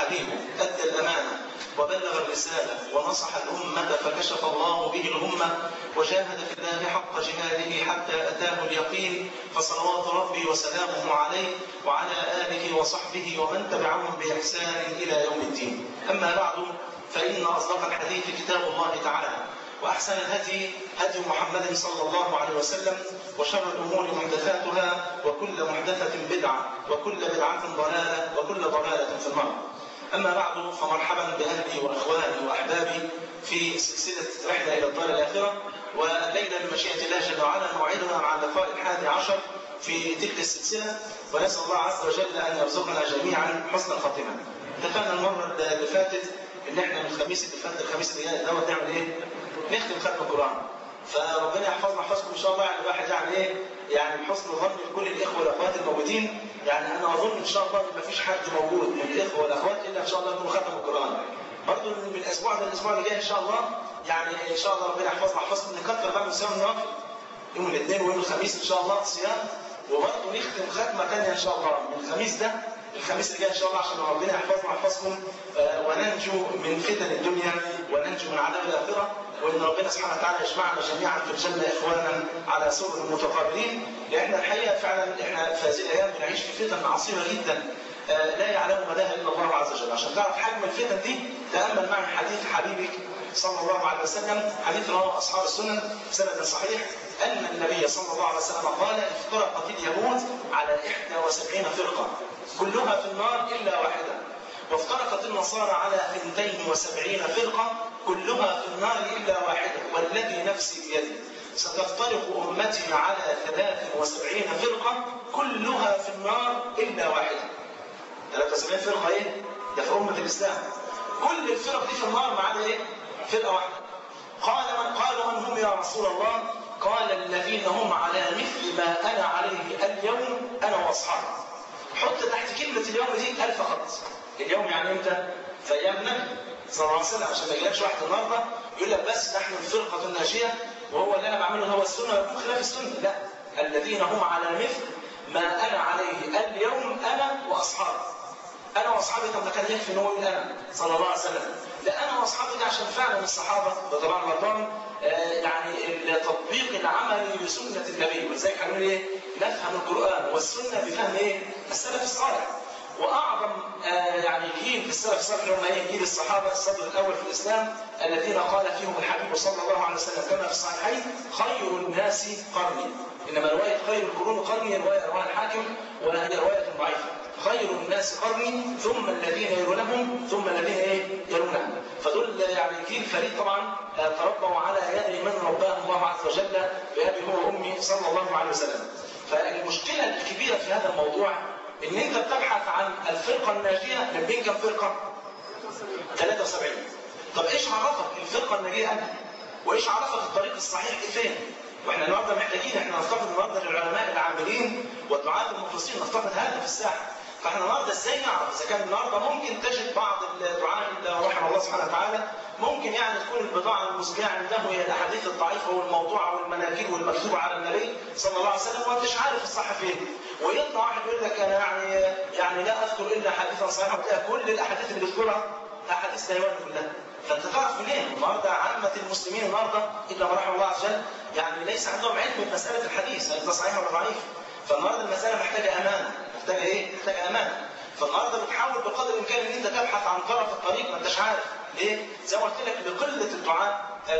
حبيبه أدى الأمانة وبلغ الرسالة ونصح الأمة فكشف الله به الغمة وجاهد في الله حق جهاده حتى أتاه اليقين فصلوات ربي وسلامه عليه وعلى آله وصحبه ومن تبعهم بإحسان إلى يوم الدين أما بعد فإن أصدق الحديث كتاب الله تعالى وأحسن الهدي هدي محمد صلى الله عليه وسلم وشر الأمور محدثاتها وكل محدثة بدعة وكل بدعة ضلالة وكل ضلالة في النار أما بعد فمرحبا بأهلي وأخواني وأحبابي في سلسلة رحلة إلى الدار الآخرة والليلة بمشيئة الله جل وعلا موعدنا مع اللقاء الحادي عشر في تلك السلسلة ونسأل الله عز وجل أن يرزقنا جميعا حسن الخاتمة. اتفقنا المرة اللي فاتت إن إحنا من الخميس اللي فات الخميس اللي جاي دوت نعمل إيه؟ نختم ختم القرآن. فربنا يحفظنا يحفظكم ان شاء الله يعني الواحد يعني ايه يعني بحسن ظن لكل الاخوه والاخوات الموجودين يعني انا اظن ان شاء الله ان مفيش حد موجود من الاخوه والاخوات الا ان شاء الله يكونوا ختموا القران برضه من الاسبوع ده الاسبوع اللي جاي ان شاء الله يعني ان شاء الله ربنا يحفظنا يحفظكم نكتر بقى من صيام النوافل يوم الاثنين ويوم الخميس ان شاء الله صيام وبرضه نختم ختمه ثانيه ان شاء الله من الخميس ده الخميس اللي جاي ان شاء الله عشان ربنا يحفظنا ويحفظكم وننجو من فتن الدنيا وننجو من عذاب الاخره وان ربنا سبحانه وتعالى يجمعنا جميعا في الجنه اخوانا على سرر متقابلين لان الحقيقه فعلا احنا في هذه الايام بنعيش في فتن عصيبه جدا لا يعلم مداها الا الله عز وجل عشان تعرف حجم الفتن دي تامل معي حديث حبيبك صلى الله عليه وسلم حديث رواه اصحاب السنن سند صحيح ان النبي صلى الله عليه وسلم قال افترقت اليهود على 71 فرقه كلها في النار الا واحده وافترقت النصارى على 72 فرقة كلها في النار إلا واحدة والذي نفسي بيده ستفترق أمتي على 73 فرقة كلها في النار إلا واحدة 73 فرقة إيه؟ ده في أمة الإسلام كل الفرق دي في النار ما عدا إيه؟ فرقة واحدة قال من قالوا من هم يا رسول الله قال الذين هم على مثل ما أنا عليه اليوم أنا وأصحابي حط تحت كلمة اليوم دي ألف خط اليوم يعني امتى؟ في ايام النبي صلى الله عليه وسلم عشان ما يجيلكش واحد النهارده يقول لك بس نحن الفرقه الناجيه وهو اللي انا بعمله هو السنه ويكون خلاف السنه لا الذين هم على مثل ما انا عليه اليوم انا واصحابي انا واصحابي طب ما كان يكفي ان هو يقول انا صلى الله عليه وسلم لا انا واصحابي ده عشان فعلا الصحابه ده طبعا رمضان آه يعني التطبيق العملي لسنه النبي ولذلك هنقول ايه؟ نفهم القران والسنه بفهم ايه؟ السلف الصالح واعظم آه يعني جيل في السلف الصالح هم ايه؟ جيل الصحابه الصدر الاول في الاسلام الذين قال فيهم الحبيب صلى الله عليه وسلم كما في الصحيحين خير الناس قرني انما روايه خير القرون قرني روايه رواه الحاكم وهي روايه ضعيفه خير الناس قرني ثم الذين يلونهم ثم الذين ايه؟ يلونهم فدول يعني جيل فريد طبعا تربوا على يد من رباه الله عز وجل بابي هو وامي صلى الله عليه وسلم فالمشكله الكبيره في هذا الموضوع ان انت بتبحث عن الفرقه الناجيه من بين كم فرقه؟ 73 طب ايش عرفك الفرقه الناجيه انهي؟ وايش عرفك الطريق الصحيح فين؟ واحنا النهارده محتاجين احنا نفتقد النهارده للعلماء العاملين والدعاة المخلصين نفتقد هذا في الساحه فاحنا النهارده ازاي نعرف اذا كان النهارده ممكن تجد بعض الدعاة اللي رحم الله سبحانه وتعالى ممكن يعني تكون البضاعه المزجاه عنده هي الاحاديث الضعيفه والموضوعه والمناكير والمكتوبه على النبي صلى الله عليه وسلم وانتش عارف الصح فين ويطلع واحد يقول لك انا يعني يعني لا اذكر الا حديثا صحيحا وتلاقي كل الاحاديث اللي بيذكرها احاديث لا يوان كلها فانت تعرف منين؟ النهارده عامه المسلمين النهارده الا من رحم الله عز وجل يعني ليس عندهم علم بمساله الحديث هل ده صحيح ولا ضعيف؟ فالنهارده المساله محتاجه امان محتاجه ايه؟ محتاجه امان فالنهارده بتحاول بقدر الامكان ان انت تبحث عن طرف الطريق ما انتش عارف ليه؟ زي ما قلت لك لقله الدعاء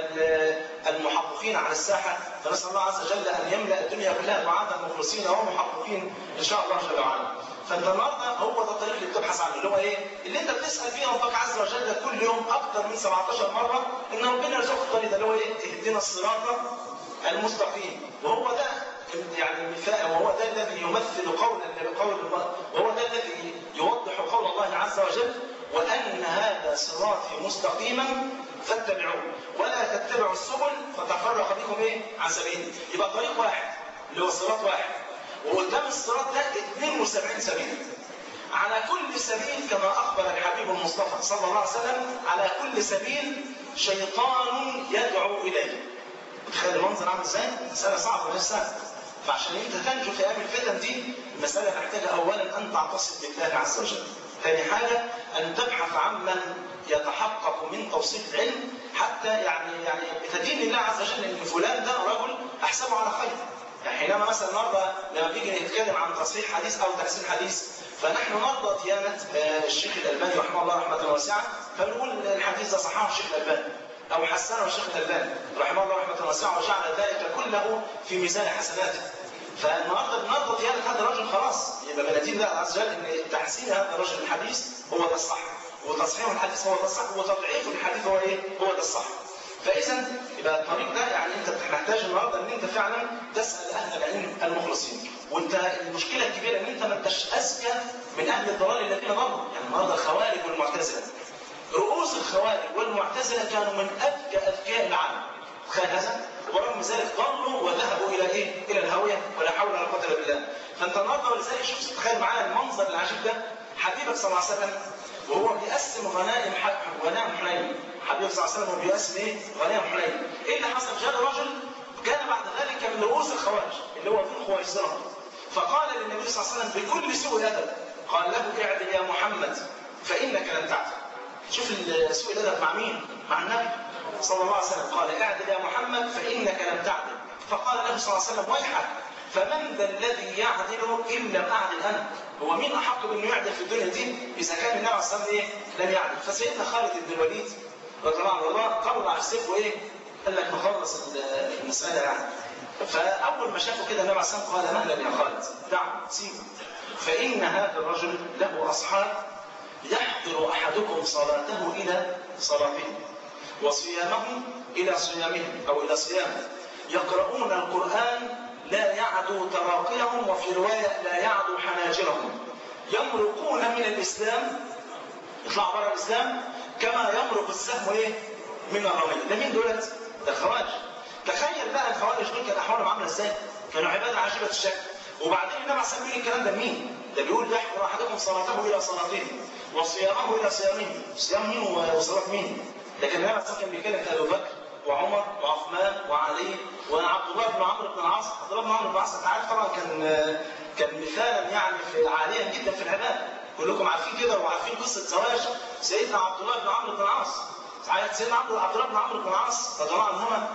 المحققين على الساحه فنسال الله عز وجل ان يملا الدنيا كلها دعاة مخلصين ومحققين ان شاء الله جل وعلا. فانت النهارده هو ده الطريق اللي بتبحث عنه اللي هو ايه؟ اللي انت بتسال فيه ربك عز وجل كل يوم اكثر من 17 مره ان ربنا يرزقك الطريق ده اللي هو ايه؟ اهدنا الصراط المستقيم وهو ده يعني المثال وهو ده الذي يمثل قول قول الله وهو ده الذي يوضح قول الله عز وجل وان هذا صراطي مستقيما فاتبعوه ولا تتبعوا السبل فتفرق بكم ايه عن سبيله يبقى طريق واحد اللي هو صراط واحد وقدام الصراط ده 72 سبيل على كل سبيل كما اخبر الحبيب المصطفى صلى الله عليه وسلم على كل سبيل شيطان يدعو اليه تخيل المنظر عامل ازاي؟ مسألة صعبة مش سهلة فعشان انت تنجو في ايام الفتن دي المسألة محتاجة اولا ان تعتصم بالله عز وجل ثاني حاجة أن تبحث عن من يتحقق من توصيف العلم حتى يعني يعني بتدين الله عز وجل ان فلان ده رجل احسبه على خير. يعني حينما مثلا النهارده لما بيجي نتكلم عن تصحيح حديث او تحسين حديث فنحن نرضى ديانه الشيخ الالباني رحمه الله رحمه واسعه فنقول الحديث ده صححه الشيخ الالباني او حسنه الشيخ الالباني رحمه الله رحمه واسعه وجعل ذلك كله في ميزان حسناته. فالنهارده بنرضى ديانه هذا الرجل خلاص يبقى بندين الله عز وجل ان تحسين هذا الرجل الحديث هو ده الصح وتصحيح الحديث هو ده الصح وتضعيف الحديث هو ايه؟ هو ده الصح. فاذا يبقى الطريق ده يعني انت محتاج النهارده ان انت فعلا تسال اهل العلم المخلصين وانت المشكله الكبيره ان انت ما انتش اذكى من اهل الضلال الذين ضلوا يعني النهارده الخوارج والمعتزله رؤوس الخوارج والمعتزله كانوا من اذكى اذكياء العالم تخيل هذا ورغم ذلك ضلوا وذهبوا الى ايه؟ الى الهاويه ولا حول ولا قوه الا بالله فانت النهارده ولذلك شوف تخيل معايا المنظر العجيب ده حبيبك صلى الله عليه وسلم وهو بيقسم غنائم غنائم حنين حبيبي صلى الله عليه وسلم بيقسم ايه؟ غنائم حنين ايه اللي حصل؟ جاء رجل كان بعد ذلك من رؤوس الخوارج اللي هو ذو الخويصره فقال للنبي صلى الله عليه وسلم بكل سوء ادب قال له اعدل يا محمد فانك لن تعدل شوف سوء الادب مع مين؟ مع النبي صلى الله عليه وسلم قال اعدل يا محمد فانك لم تعدل فقال له صلى الله عليه وسلم ويحك فمن ذا الذي يعدل ان لم اعدل انا؟ هو مين احق بانه يعدل في الدنيا دي اذا كان النبي عليه الصلاه والسلام ايه؟ لم يعدل فسيدنا خالد بن الوليد رضي الله عنه الله طلع السيف وايه؟ قال لك نخلص المساله يعني فاول ما شافه كده النبي عليه الصلاه والسلام قال مهلا يا خالد دعه سيبه فان هذا الرجل له اصحاب يحضر احدكم صلاته الى صلاته وصيامه الى صيامه او الى صيامه يقرؤون القران لا يعدو تراقيهم وفي روايه لا يعدو حناجرهم يمرقون من الاسلام يطلعوا بره الاسلام كما يمرق السهم ايه؟ من الرميه ده مين دولت؟ ده الخوارج تخيل بقى الخوارج دول كان احوالهم عامله ازاي؟ كانوا عباده عجيبه الشكل وبعدين النبي عليه الصلاه والسلام الكلام ده مين؟ ده بيقول يحضر احدكم صلاته الى صلاته وصيامه الى صيامه صيام مين وصلاه مين؟ لكن النبي عليه الصلاه والسلام كان بيتكلم في ابو بكر وعمر وعثمان وعلي وعبد الله بن عمرو بن العاص عبد الله بن عمرو بن العاص انت عارف طبعا كان كان مثالا يعني في عاليا جدا في العباده كلكم عارفين كده وعارفين قصه زواج سيدنا عبد الله بن عمرو بن العاص سيدنا عبد الله بن عمرو بن العاص رضي الله عنهما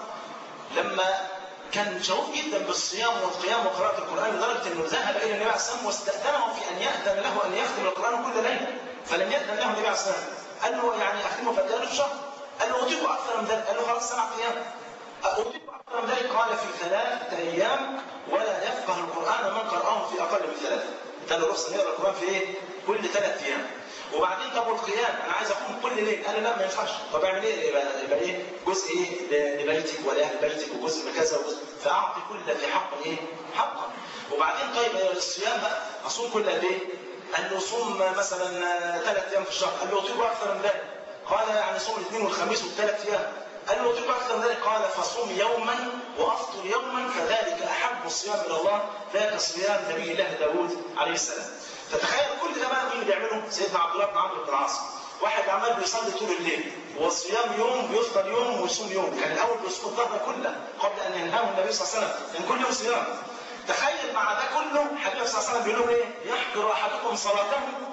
لما كان شغوف جدا بالصيام والقيام وقراءة القرآن لدرجة أنه ذهب إلى النبي عليه الصلاة والسلام واستأذنه في أن يأذن له أن يختم القرآن كل ليلة فلم يأذن له النبي عليه الصلاة والسلام قال له يعني أختمه في قد شهر قال له أطيق أكثر من ذلك قال له خلاص سبعة أيام أطيق أكثر من ذلك قال في ثلاثة أيام ولا يفقه القرآن من قرأه في أقل من ثلاثة قال له رخصة نقرأ القرآن في إيه؟ كل ثلاث أيام وبعدين طب والقيام انا عايز اقوم كل ليل قال لا ما ينفعش طب اعمل ايه يبقى, يبقى ايه جزء ايه لبيتك ولاهل بيتك وجزء بكذا وجزء فاعطي كل ذي حق ايه حقا وبعدين طيب الصيام بقى اصوم كل قد ايه قال له صوم مثلا ثلاث ايام في الشهر قال له اطيق اكثر من ذلك قال يعني صوم الاثنين والخميس والثلاث ايام قال له اطيق اكثر من ذلك قال فصوم يوما وافطر يوما فذلك احب الصيام الى الله ذاك صيام نبي الله داوود عليه السلام فتخيل كل ده بقى مين اللي بيعمله؟ سيدنا عبد الله بن عمرو بن العاص. واحد عمال بيصلي طول الليل وصيام يوم بيفطر يوم ويصوم يوم، يعني الاول بيصوم الظهر كله قبل ان ينهاه النبي صلى الله عليه وسلم من كل يوم صيام. تخيل مع ده كله حبيبي صلى الله عليه وسلم بيقول لهم ايه؟ يحقر احدكم صلاته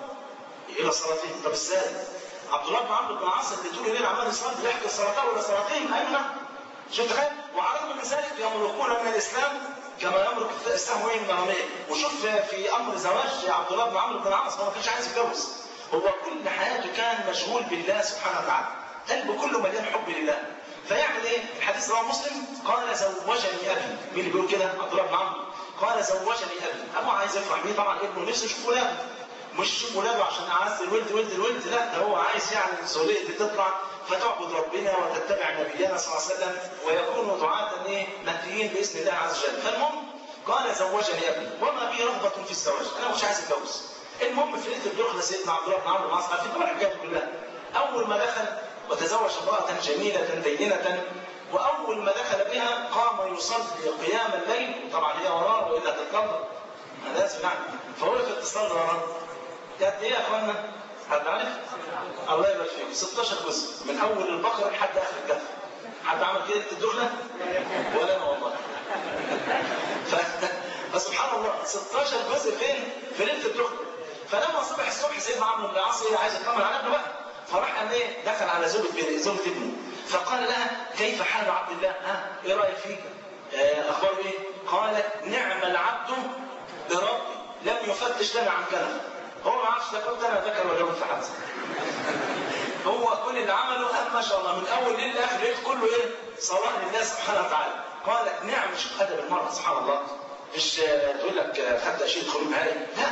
الى صلاته، طب ازاي؟ عبد الله بن عمرو بن العاص اللي طول الليل عمال يصلي يحقر صلاته الى صلاتهم ايوه شوف تخيل وعلى من ذلك يمرقون من الاسلام كما يمرق السهم وين النغمية وشوف في امر زواج عبد الله بن عمرو بن العاص هو ما كانش عايز يتجوز هو كل حياته كان مشغول بالله سبحانه وتعالى قلبه كله مليان حب لله فيعمل ايه؟ الحديث رواه مسلم قال زوجني ابي مين اللي بيقول كده؟ عبد الله بن عمرو قال زوجني ابي ابوه عايز يفرح بيه طبعا ابنه نفسه يشوف ولاده مش يشوف ولاده عشان اعز الولد ولد الولد لا ده هو عايز يعني سهوليه تطلع فتعبد ربنا وتتبع نبينا صلى الله عليه وسلم ويكونوا دعاة ايه مهديين باذن الله عز وجل فالمهم قال زوجني ابني وما بي رغبة في الزواج انا مش عايز اتجوز المهم في ليله الدخله سيدنا عبد الله بن عمرو بن العاص عارفين طبعا الحكايه كلها اول ما دخل وتزوج امراه جميله دينه واول ما دخل بها قام يصلي قيام الليل طبعا هي وراه والا تتكبر لازم يعني فوقفت تصلي وراه قد ايه يا اخوانا؟ حد عارف؟ الله يبارك فيكم 16 جزء من اول البقره لحد اخر الكهف حد عمل كده الدخله؟ ولا انا والله ف... فسبحان الله 16 جزء فين؟ في ليله الدخله فلما صبح الصبح سيدنا عمرو بن العاص عايز يطمن على ابنه بقى فراح قال ايه دخل على زوجة زوجة ابنه فقال لها كيف حال عبد الله ها ايه رايك فيك آه اخباره ايه قالت نعم العبد لربي لم يفتش لنا عن كلام هو ما عرفش ده كنت انا ذكر ولا انثى حتى هو كل اللي عمله قال ما شاء الله من اول ليل لاخر ليل كله ايه صلاح لله سبحانه وتعالى قالت نعم شوف ادب المراه سبحان الله مش تقول لك خدت اشيل خلوم هاي لا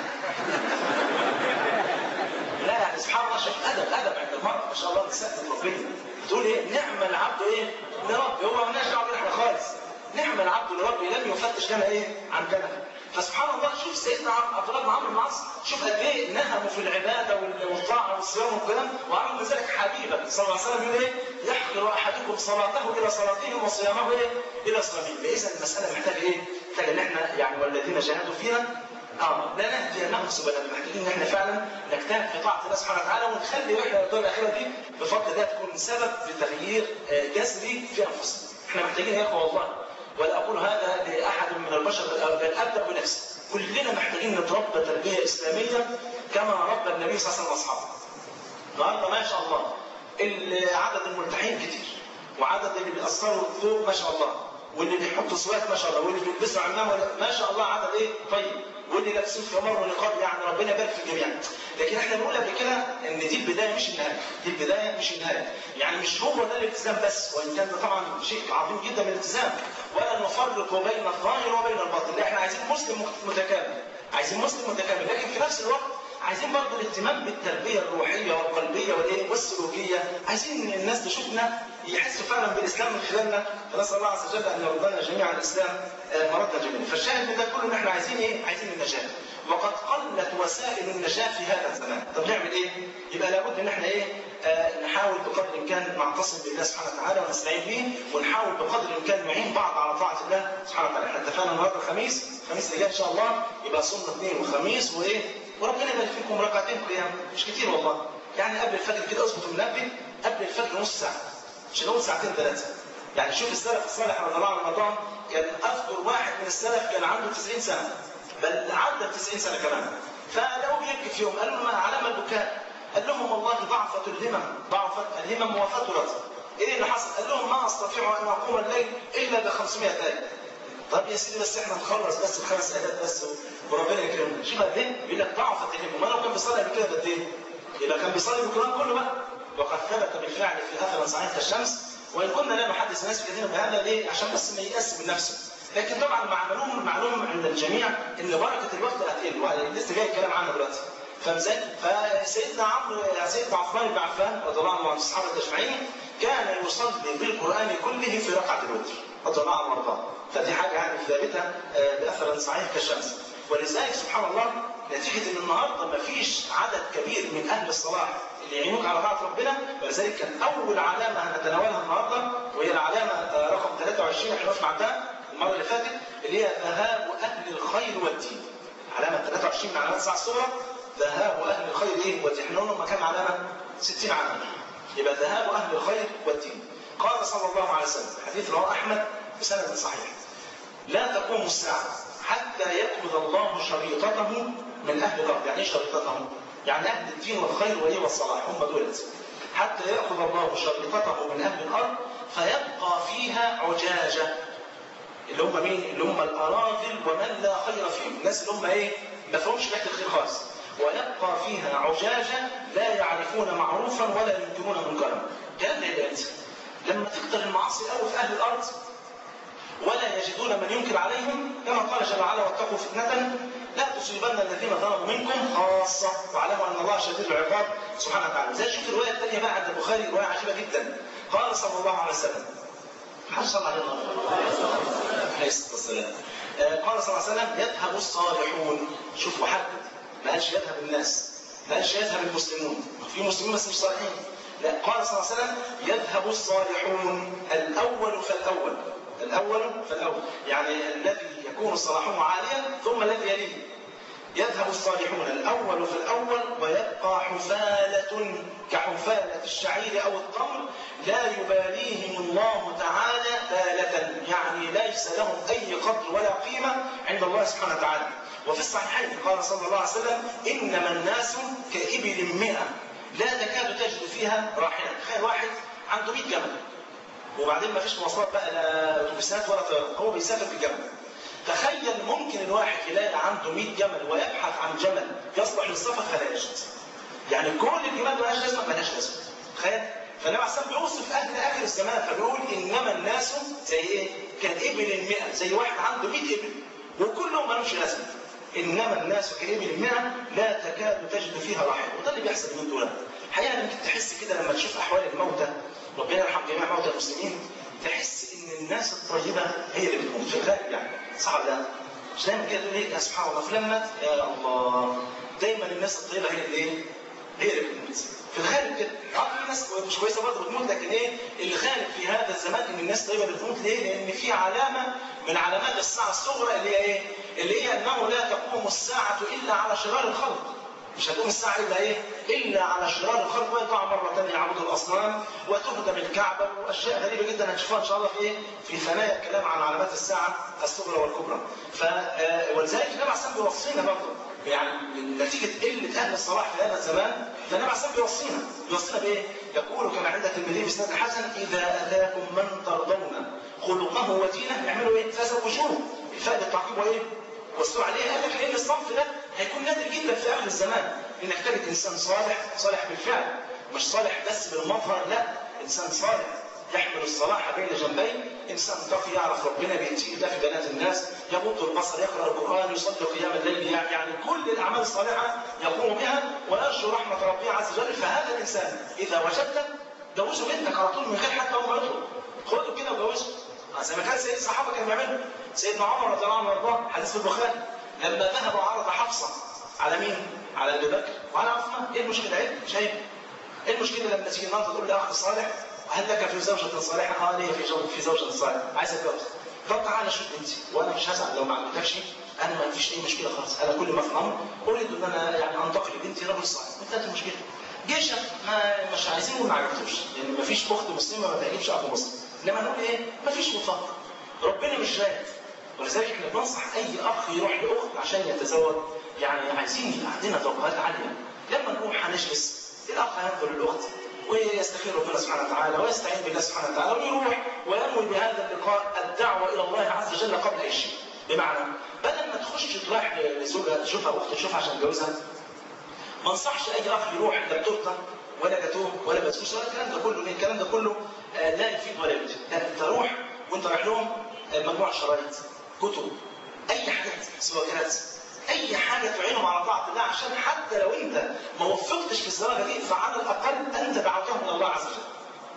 لا يعني سبحان الله شوف ادب ادب عند المراه ما شاء الله نساء ربنا تقول ايه نعم العبد ايه لربي هو مالناش دعوه احنا خالص نعم العبد لربي لم يفتش لنا ايه عن كلام فسبحان الله شوف سيدنا عبد الله بن عمرو بن العاص شوف قد ايه نهموا في العباده والطاعه والصيام والكلام وعمل من ذلك حبيبا صلى الله عليه وسلم يقول ايه يحقر احدكم صلاته الى صلاتهم وصيامه ايه الى صيامهم فاذا المساله محتاجه ايه؟ محتاجه ان احنا يعني والذين جاهدوا فينا اه لا نهدي انهم سبلنا محتاجين ان احنا فعلا نجتهد في طاعه الله سبحانه وتعالى ونخلي رحله الدور الاخيره دي بفضل الله تكون سبب في تغيير جذري في انفسنا احنا محتاجين يا اخوه والله ولا اقول هذا لاحد من البشر بل ابدا بنفسي كلنا محتاجين نتربى تربيه اسلاميه كما ربى النبي صلى الله عليه وسلم اصحابه النهارده ما شاء الله عدد الملتحين كتير وعدد اللي بيأثروا الثوب ما شاء الله واللي بيحطوا سواد ما شاء الله واللي بيلبسوا عمامه ما شاء الله عدد ايه طيب واللي لابسين خمار ونقاب يعني ربنا يبارك في الجميع لكن احنا بنقول قبل كده ان دي البدايه مش النهايه دي البدايه مش النهايه يعني مش هو ده الالتزام بس وان كان ده طبعا شيء عظيم جدا من الالتزام ولا نفرق بين الظاهر وبين الباطن لا احنا عايزين مسلم متكامل عايزين مسلم متكامل لكن في نفس الوقت عايزين برضه الاهتمام بالتربيه الروحيه والقلبيه والايه والسلوكيه عايزين الناس تشوفنا يحسوا فعلا بالاسلام من خلالنا فنسال الله عز وجل ان يردنا جميعا الاسلام مردا جميلا فالشاهد من ده كله ان احنا عايزين ايه؟ عايزين النجاه وقد قلت وسائل النجاه في هذا الزمان طب نعمل ايه؟ يبقى لابد ان احنا ايه؟ آه نحاول بقدر الامكان نعتصم بالله سبحانه وتعالى ونستعين به ونحاول بقدر الامكان نعين بعض على طاعه الله سبحانه وتعالى احنا اتفقنا النهارده الخميس الخميس اللي جاي ان شاء الله يبقى صمنا اثنين وخميس وايه؟ وربنا يبارك فيكم ركعتين قيام مش كتير والله يعني قبل الفجر كده اظبط المنبه قبل الفجر نص ساعه مش نقول ساعتين ثلاثه يعني شوف السلف الصالح رضي الله عنه رمضان كان اذكر واحد من السلف كان عنده 90 سنه بل عدى 90 سنه كمان فلقوه بيبكي في يوم قالوا له ما علامه البكاء قال لهم والله ضعفت الهمم ضعفت الهمم وفترت ايه اللي حصل؟ قال لهم ما استطيع ان اقوم الليل الا ب 500 ايه طب يا سيدي بس احنا نخلص بس الخمس ايات بس وربنا يكرمنا شوف قد ايه؟ بيقول لك ضعفت الهمم ما لو كان بيصلي قبل كده قد ايه؟ يبقى كان بيصلي القران كله بقى وقد ثبت بالفعل في اثر صحيح كالشمس وان كنا لا نحدث الناس كثيرا بهذا ليه؟ عشان بس ما ييأس من نفسه لكن طبعا معلوم معلوم عند الجميع ان بركه الوقت هتقل لسه جاي الكلام عنه دلوقتي فمزاج فسيدنا عمرو سيدنا عثمان بن عفان رضي الله عنه وعن الصحابه اجمعين كان يصلي بالقران كله في ركعه الوتر رضي الله عنه وارضاه فدي حاجه يعني ثابته باثر صحيح كالشمس ولذلك سبحان الله نتيجه ان النهارده ما فيش عدد كبير من اهل الصلاح اللي يعينوك على طاعه ربنا ولذلك كان اول علامه هنتناولها النهارده وهي العلامه رقم 23 احنا وقفنا عندها المره اللي فاتت اللي هي ذهاب اهل الخير والدين علامه 23 من علامات الساعه الصغرى ذهاب اهل الخير ايه والدين احنا قلنا كام علامه 60 علامه يبقى ذهاب اهل الخير والدين قال صلى الله عليه وسلم حديث رواه احمد بسند صحيح لا تقوم الساعه حتى يأخذ الله شريطته من اهل الارض يعني ايه شريطته يعني اهل الدين والخير وايه والصلاح هم دولت حتى ياخذ الله شريطته من اهل الارض فيبقى فيها عجاجه اللي هم مين؟ اللي هم الاراذل ومن لا خير فيهم، الناس اللي هم ايه؟ ما فيهمش ريحه الخير خالص. ويبقى فيها عجاجه لا يعرفون معروفا ولا ينكرون منكرا. كلام العباد. لما تكتر المعاصي قوي في اهل الارض ولا يجدون من ينكر عليهم كما قال جل وعلا واتقوا فتنه لا تصيبن الذين ظلموا منكم خاصه واعلموا ان الله شديد العقاب سبحانه وتعالى. زي شوف الروايه الثانيه بقى عند البخاري روايه عجيبه جدا. قال صلى الله عليه وسلم محدش صلى عليه عليه الصلاه والسلام قال صلى الله عليه وسلم يذهب الصالحون شوفوا حدد ما قالش يذهب الناس ما قالش يذهب المسلمون في مسلمين بس مش صالحين لا قال صلى الله عليه وسلم يذهب الصالحون الاول فالاول الاول فالاول يعني الذي يكون صلاحه عاليا ثم الذي يليه يذهب الصالحون الأول فالأول ويبقى حفالة كحفالة الشعير أو التمر لا يباليهم الله تعالى بالة يعني ليس لهم أي قدر ولا قيمة عند الله سبحانه وتعالى وفي الصحيحين قال صلى الله عليه وسلم انما الناس كابل مئة لا تكاد تجد فيها راحله تخيل واحد عنده 100 جمل وبعدين ما فيش مواصلات بقى لا اتوبيسات ولا طيارات هو بيسافر بالجمل تخيل ممكن الواحد يلاقي عنده 100 جمل ويبحث عن جمل يصلح للسفر فلا يجد يعني كل الجمال مالهاش لازمه مالهاش لازمه تخيل فالنبي عليه الصلاه بيوصف اهل اخر الزمان فبيقول انما الناس زي ايه؟ كالابل المئة زي واحد عنده 100 ابل وكلهم مالهمش لازمه انما الناس كابل المئة لا تكاد تجد فيها راحله وده اللي بيحصل من دول الحقيقه ممكن تحس كده لما تشوف احوال الموتى ربنا يرحم جميع موتى المسلمين تحس ان الناس الطيبه هي اللي بتموت في الغالب يعني صعب ده مش دايما كده تقول ايه يا سبحان الله فلان مات يا الله دايما الناس الطيبه هي اللي ايه؟ هي اللي بتموت في الغالب كده اه في ناس مش كويسه برضه بتموت لكن ايه اللي غالب في هذا الزمان ان الناس الطيبه بتموت ليه؟ لان في علامه من علامات الساعه الصغرى اللي هي ايه؟ اللي هي انه لا تقوم الساعه الا على شرار الخلق مش هتقوم الساعة إلا إيه؟ إلا على شرار الخلق ويقع مرة ثانية يعبد الأصنام وتهدم الكعبة وأشياء غريبة جدا هنشوفها إن شاء الله في إيه؟ في ثنايا الكلام عن علامات الساعة الصغرى والكبرى. ف ولذلك النبي عليه الصلاة بيوصينا برضه يعني نتيجة قلة أهل الصلاح في هذا الزمان فالنبي عليه الصلاة بيوصينا بيوصينا بإيه؟ يقول كما عند الترمذي بإسناد حسن إذا أتاكم من ترضون خلقه ودينه اعملوا إيه؟ فزوجوه الفاء للتعقيب وإيه؟ وصلوا عليه قال لك لان الصنف ده هيكون نادر جدا في اخر الزمان انك تجد انسان صالح صالح بالفعل مش صالح بس بالمظهر لا انسان صالح يحمل الصلاح بين جنبيه انسان تقي يعرف ربنا بيتي ده في بنات الناس يغض البصر يقرا القران يصلي قيام الليل يعني كل الاعمال الصالحه يقوم بها ويرجو رحمه ربه عز وجل فهذا الانسان اذا وجدته جوزه بنتك على طول من غير حتى هو ما يطلب خده كده وجوزه زي ما كان سيد الصحابه كانوا بيعملوا سيدنا عمر رضي الله عنه وارضاه حديث في البخاري لما ذهب وعرض حفصه على مين؟ على ابي بكر وعلى عثمان ايه المشكله؟ ايه؟ شايف؟ ايه المشكله لما تيجي النهارده تقول لاخ صالح هل لك في زوجة صالحة؟ اه ليا في زوجة في زوجة صالحة، عايز اتجوز. طب تعالى شوف بنتي وانا مش هزعل لو ما عجبتكش انا ما فيش اي مشكله خالص، انا كل ما في الامر اريد ان انا يعني انتقل لبنتي رجل صالح، وانتهت المشكله. جيش ما مش عايزين وما عجبتوش، لان ما فيش اخت مسلمه ما تعجبش اخو مسلم. انما نقول ايه؟ ما فيش وفاق. ربنا مش رايد. ولذلك احنا بننصح اي اخ يروح لاخت عشان يتزوج يعني عايزين يبقى عندنا توقعات عاليه. لما نروح هنجلس الاخ هينظر للاخت ويستخير ربنا سبحانه وتعالى ويستعين بالله سبحانه وتعالى ويروح وينوي بهذا اللقاء الدعوه الى الله عز وجل قبل اي شيء. بمعنى بدل ما تخش تروح لزوجها تشوفها اخت تشوفها عشان تجوزها ما انصحش اي اخ يروح لا تورته ولا جاتوه ولا بسبوسه ولا الكلام ده كله الكلام ده كله آه لا يفيد ولا يفيد لا انت روح وانت رايح لهم آه مجموعه شرايط كتب اي حاجات سواكرات اي حاجه تعينهم على طاعه الله عشان حتى لو انت ما وفقتش في الزواج دي فعلى الاقل انت دعوتهم الى الله عز وجل.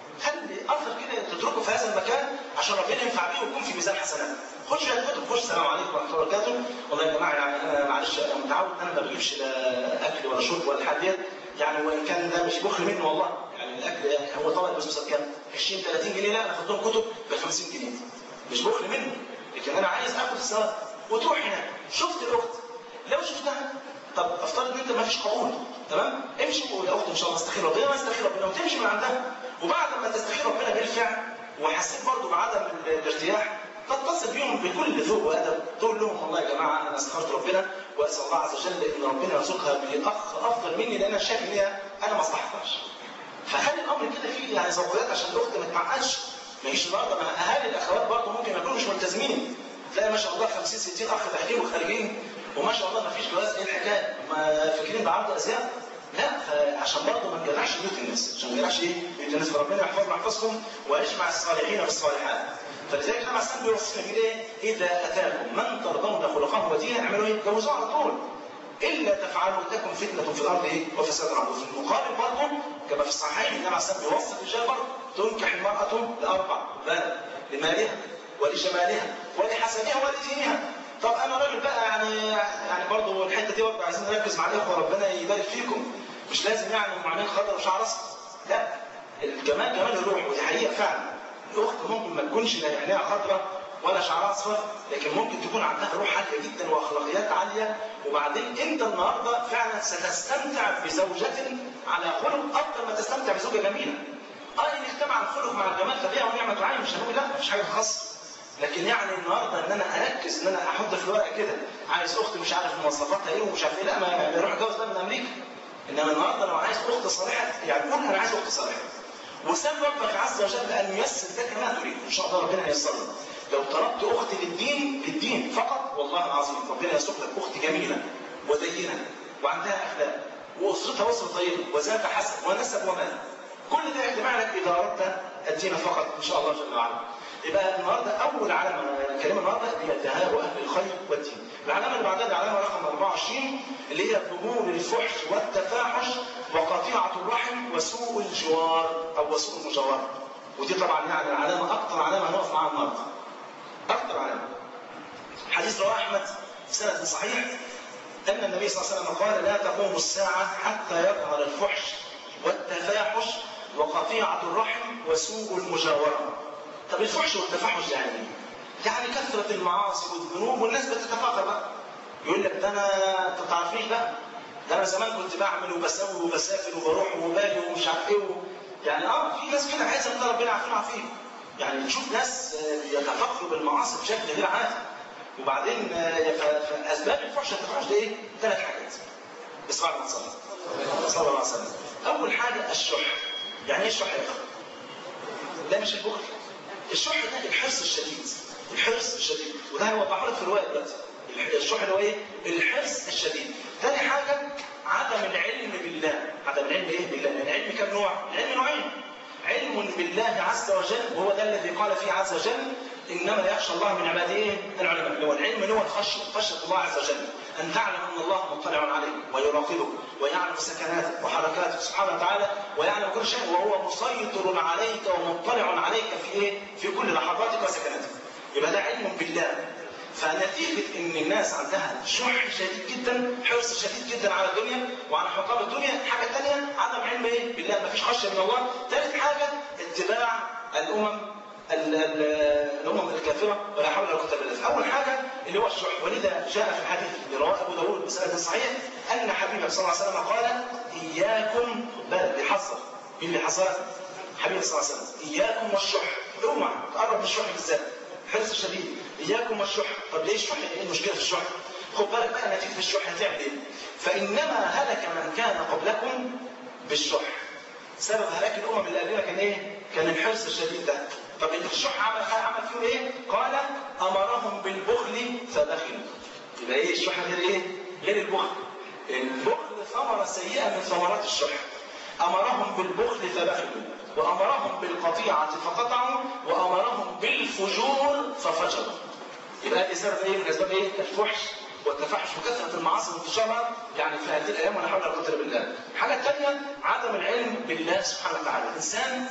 خلي اثر كده تتركه في هذا المكان عشان ربنا ينفع بيه ويكون في ميزان حسنات. خش شويه كتب خش السلام عليكم ورحمه الله وبركاته والله يا جماعه يعني انا معلش انا متعود ان انا ما بجيبش لا اكل ولا شرب ولا الحاجات ديت يعني وان كان ده مش بخل منه والله يعني الاكل يعني هو طبق البسبوسه بكام؟ 20 30 جنيه لا انا اخد لهم كتب ب 50 جنيه مش بخل منه لكن انا عايز اخد الثواب وتروح هناك شفت الاخت لو شفتها طب افترض ان انت ما فيش قبول تمام امشي وقول يا اخت ان شاء الله استخير ربنا ما استخير ربنا وتمشي من عندها وبعد ما تستخير ربنا بالفعل وحسيت برضه بعدم الارتياح تتصل بيهم بكل ذوق وادب تقول لهم والله يا جماعه انا استخرت ربنا واسال الله عز وجل ان ربنا يرزقها بالاخ افضل مني لان انا شايف ان هي انا ما استحقهاش. فخلي الامر كده فيه يعني ذوقيات عشان الاخت ما تتعقدش ما يجيش النهارده ما اهالي الاخوات برضه ممكن ما يكونوش ملتزمين تلاقي ما شاء الله 50 60 اخ داخلين وخارجين وما شاء الله ما فيش جواز ايه الحكايه؟ ما فاكرين بعرض ازياء؟ لا عشان برضه ما نجرحش بيوت الناس عشان ما نجرحش ايه؟ بيوت الناس فربنا يحفظنا يحفظكم ويجمع الصالحين بالصالحات. فلذلك النبي عليه الصلاه بيوصينا بيقول ايه؟ اذا اتاكم من ترضون خلقه ودينه اعملوا ايه؟ جوزوه على طول. الا تفعلوا تكن فتنه في الارض ايه؟ وفساد عظيم. في المقابل برضه كما في الصحيحين النبي عليه الصلاه بيوصي الرجال برضه تنكح المراه لاربع لمالها ولجمالها ولحسبها ولدينها. طب انا راجل بقى يعني يعني برضه الحته دي برضه عايزين نركز مع الاخوه ربنا يبارك فيكم. مش لازم يعني ام عينين خضر وشعر اصفر. لا الجمال جمال الروح ودي حقيقه فعلا. الاخت ممكن ما تكونش لا عينيها خضراء ولا شعرها اصفر لكن ممكن تكون عندها روح عاليه جدا واخلاقيات عاليه وبعدين انت النهارده فعلا ستستمتع بزوجة على خلق اكثر ما تستمتع بزوجه جميله. اه ان اجتمع الخلق مع الجمال فبيها ونعمه عين مش هنقول لا مفيش حاجه خاصه. لكن يعني النهارده ان انا اركز ان انا احط في الورقه كده عايز اخت مش عارف مواصفاتها ايه ومش عارف ايه لا ما يروح اتجوز بقى من امريكا انما النهارده لو عايز اخت صالحه يعني قول انا عايز اخت صالحه وسال ربك عز وجل ان ييسر لك ما تريد ان شاء الله ربنا ييسر لك لو طلبت اخت للدين للدين فقط والله العظيم ربنا يرزق لك اخت جميله ودينه وعندها اخلاق واسرتها اسره طيبه وذات حسن ونسب ومال كل ده يجمع لك اذا اردت الدين فقط ان شاء الله جل وعلا يبقى النهارده اول علامه الكلمه النهارده هي الذهاب اهل الخير والدين العلامه اللي بعدها العلامه رقم 24 اللي هي ظهور الفحش والتفاحش وقطيعه الرحم وسوء الجوار او وسوء المجاوره ودي طبعا يعني العلامه اكثر علامه هنقف معاها النهارده اكثر علامه حديث رواه احمد في سند صحيح ان النبي صلى الله عليه وسلم قال لا تقوم الساعه حتى يظهر الفحش والتفاحش وقطيعه الرحم وسوء المجاوره طب الفحش والتفحش يعني ايه؟ يعني كثرة المعاصي والذنوب والناس بتتفاخر بقى يقول لك ده انا انت تعرفيش بقى ده انا زمان كنت بعمل وبسوي وبسافر وبروح وباجي ومش عارف ايه و... يعني اه في ناس كده عايزه ان ربنا يعافينا ويعافيك يعني نشوف ناس يتفخروا بالمعاصي بشكل غير عادي وبعدين فاسباب الفحش والتفحش ده ايه؟ ثلاث حاجات بس بعد ما تصلي صلى الله عليه وسلم اول حاجه الشح يعني ايه الشح يا اخي؟ ده مش البخل الشح ده الحرص الشديد الحرص الشديد وده هيوضحه لك في الروايه دلوقتي الشح اللي هو ايه؟ الحرص الشديد ثاني حاجه عدم العلم بالله عدم العلم ايه بالله لان العلم كم نوع؟ العلم نوعين علم بالله عز وجل وهو ده الذي قال فيه عز وجل انما يخشى الله من عباده ايه؟ العلماء اللي هو العلم اللي هو الخشيه خشيه الله عز وجل ان تعلم ان الله مطلع عليك ويراقبك ويعلم سكناتك وحركاتك سبحانه وتعالى ويعلم كل شيء وهو مسيطر عليك ومطلع عليك في ايه؟ في كل لحظاتك وسكناتك. يبقى ده علم بالله. فنتيجة إن الناس عندها شح شديد جدا، حرص شديد جدا على الدنيا وعلى حطام الدنيا، حاجة ثانية عدم علم إيه؟ بالله، مفيش خشية من الله. ثالث حاجة اتباع الأمم الامم الكافره ولا حول ولا قوه الا بالله. اول حاجه اللي هو الشح ولذا جاء في الحديث اللي رواه ابو داوود بسند صحيح ان حبيبه صلى الله عليه وسلم قال اياكم بل بحصر مين اللي حصر؟ حبيبه صلى الله عليه وسلم اياكم والشح اوعى تقرب من الشح بالذات حرص شديد اياكم والشح طب ليه الشح؟ ايه المشكله في الشح؟ خد بالك بقى نتيجه الشح هتعمل ايه؟ فانما هلك من كان قبلكم بالشح سبب هلاك الامم اللي قبلنا كان ايه؟ كان الحرص الشديد ده طب الشح عمل عمل فيهم ايه؟ قال امرهم بالبخل فبخلوا. يبقى ايه الشح غير ايه؟ غير البخل. البخل ثمره سيئه من ثمرات الشح. امرهم بالبخل فبخلوا وامرهم بالقطيعه فقطعوا وامرهم بالفجور ففجروا. يبقى دي سبب ايه من اسباب ايه؟ الفحش والتفحش وكثره المعاصي وانتشارها يعني في هذه الايام ولا حول ولا قوه الا بالله. الحاجه الثانيه عدم العلم بالله سبحانه وتعالى. الانسان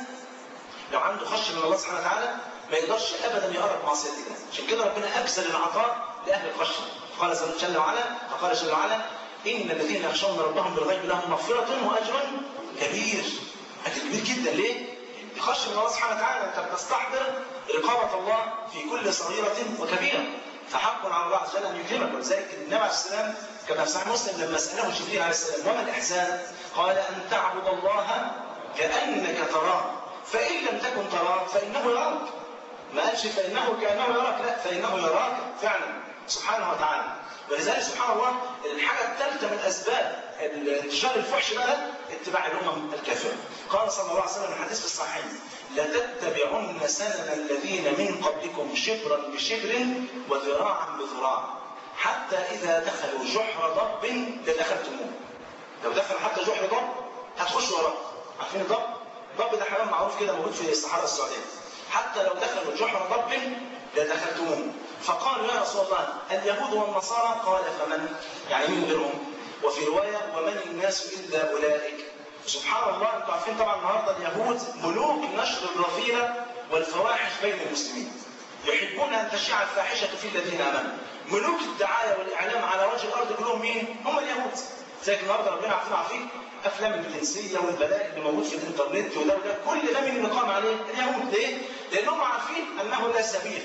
لو عنده خشيه من الله سبحانه وتعالى ما يقدرش ابدا يقرب معصيه الله عشان كده ربنا ابذل العطاء لاهل الخشيه قال جل وعلا فقال جل وعلا ان الذين يخشون ربهم بالغيب لهم مغفره واجر كبير اجر كبير جدا ليه؟ خشيه من الله سبحانه وتعالى انت بتستحضر رقابه الله في كل صغيره وكبيره فحق على الله عز وجل ان يكرمك ولذلك النبي عليه السلام كما في صحيح مسلم لما ساله جبريل عليه السلام وما الاحسان؟ قال ان تعبد الله كانك تراه فإن لم تكن تراه فإنه يراك ما قالش فإنه كأنه يراك لا فإنه يراك فعلا سبحانه وتعالى ولذلك سبحان الله الحاجة الثالثة من أسباب انتشار الفحش بقى اتباع الأمم الكافرة قال صلى الله عليه وسلم الحديث في الصحيحين لتتبعن سنن الذين من قبلكم شبرا بشبر وذراعا بذراع حتى إذا دخلوا جحر ضب لدخلتموه لو دخلوا حتى جحر ضب هتخشوا وراه عارفين الضب؟ الضب ده حيوان معروف كده موجود في الصحراء السعوديه حتى لو دخلوا جحر ضب لدخلتموه فقالوا يا رسول الله اليهود والنصارى قال فمن يعني مين غيرهم وفي روايه ومن الناس الا اولئك سبحان الله انتم عارفين طبعا النهارده اليهود ملوك نشر الرذيله والفواحش بين المسلمين يحبون ان تشيع الفاحشه في الذين امنوا ملوك الدعايه والاعلام على وجه الارض كلهم مين؟ هم اليهود زي النهارده ربنا عارفين عارفين افلام الجنسيه والبلاء اللي موجود في الانترنت وده وده كل ده من اللي قام عليه اليهود ليه؟ لانهم عارفين انه لا سبيل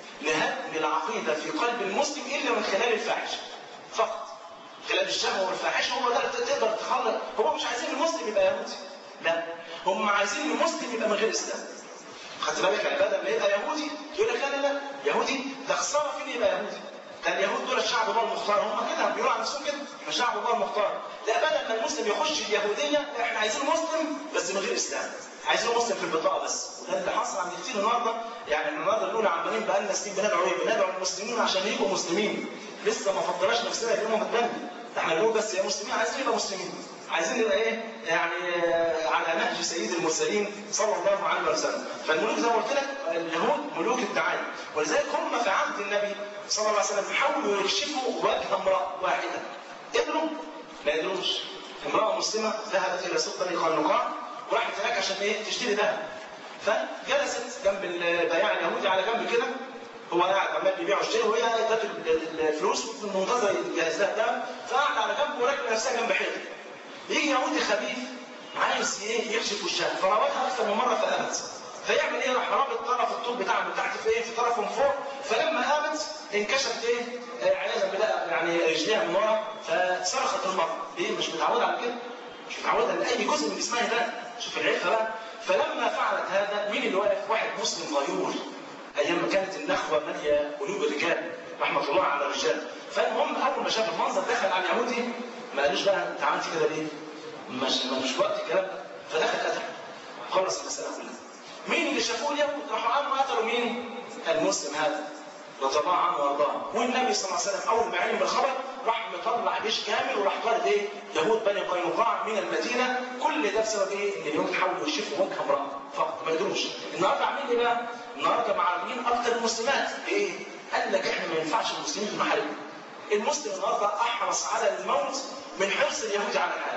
لهدم العقيده في قلب المسلم الا من خلال الفاحشه فقط خلال الشهوه والفاحشه هو ده تقدر تخلق هو مش عايزين المسلم يبقى يهودي لا هم عايزين المسلم يبقى من غير اسلام خدت بالك بدل ما يبقى يهودي يقول لك لا لا لا يهودي ده خساره فين يبقى يهودي ده اليهود دول الشعب الله المختار هم كده بيقولوا على نفسهم كده احنا شعب الله المختار لا بدل ما المسلم يخش اليهوديه لا احنا عايزين مسلم بس من غير اسلام عايزين مسلم في البطاقه بس وده اللي حصل عند كتير النهارده يعني احنا النهارده بنقول عمالين بقى لنا سنين بندعو ايه؟ بندعو المسلمين عشان يبقوا مسلمين لسه ما فضلناش نفسنا يبقوا متبني احنا بنقول بس يا مسلمين عايزين نبقى مسلمين عايزين نبقى ايه يعني على نهج سيد المرسلين صلى الله عليه وسلم فالملوك زي ما قلت لك اليهود ملوك الدعايه ولذلك هم في عهد النبي صلى الله عليه وسلم حاولوا يكشفوا وجه امراه واحده قدروا ما قدروش امراه مسلمه ذهبت الى سوق طريق النقاع وراحت هناك عشان ايه تشتري ذهب فجلست جنب البياع اليهودي على جنب كده هو قاعد عمال بيبيع ويشتري وهي ادت الفلوس منتظر يجهز لها الذهب فقعد على جنب وراكب نفسها جنب حيطه يجي يهودي خبيث عايز ايه يكشف وشها فراودها اكثر من مره فقامت فيعمل ايه راح رابط طرف الطوب بتاعها من تحت في ايه في طرف من فوق فلما قامت انكشفت ايه عياذا بالله يعني رجليها من ورا فصرخت المراه ليه مش متعوده على كده مش متعوده ان اي جزء من جسمها ده شوف العفه بقى فلما فعلت هذا مين اللي واقف واحد مسلم غيور ايام ما كانت النخوه ماليه قلوب الرجال رحمه الله على الرجال فالمهم اول ما شاف المنظر دخل على اليهودي ما قالوش بقى انت عملت كده ليه؟ مش مش وقت الكلام ده فدخل قتل خلص المساله كلها مين اللي شافوه اليهود راحوا قاموا قتلوا مين؟ المسلم هذا رضي الله عنه وارضاه والنبي صلى الله عليه وسلم اول ما علم بالخبر راح مطلع جيش كامل وراح طارد ايه؟ يهود بني قينقاع من المدينه كل ده بسبب ايه؟ ان اليهود حاولوا يشفوا وجه امراه فقط ما قدروش النهارده عاملين ايه بقى؟ النهارده معارضين اكثر المسلمات ايه؟ قال لك احنا ما ينفعش المسلمين في محاربهم المسلم النهارده احرص على الموت من حرص اليهود على الحياه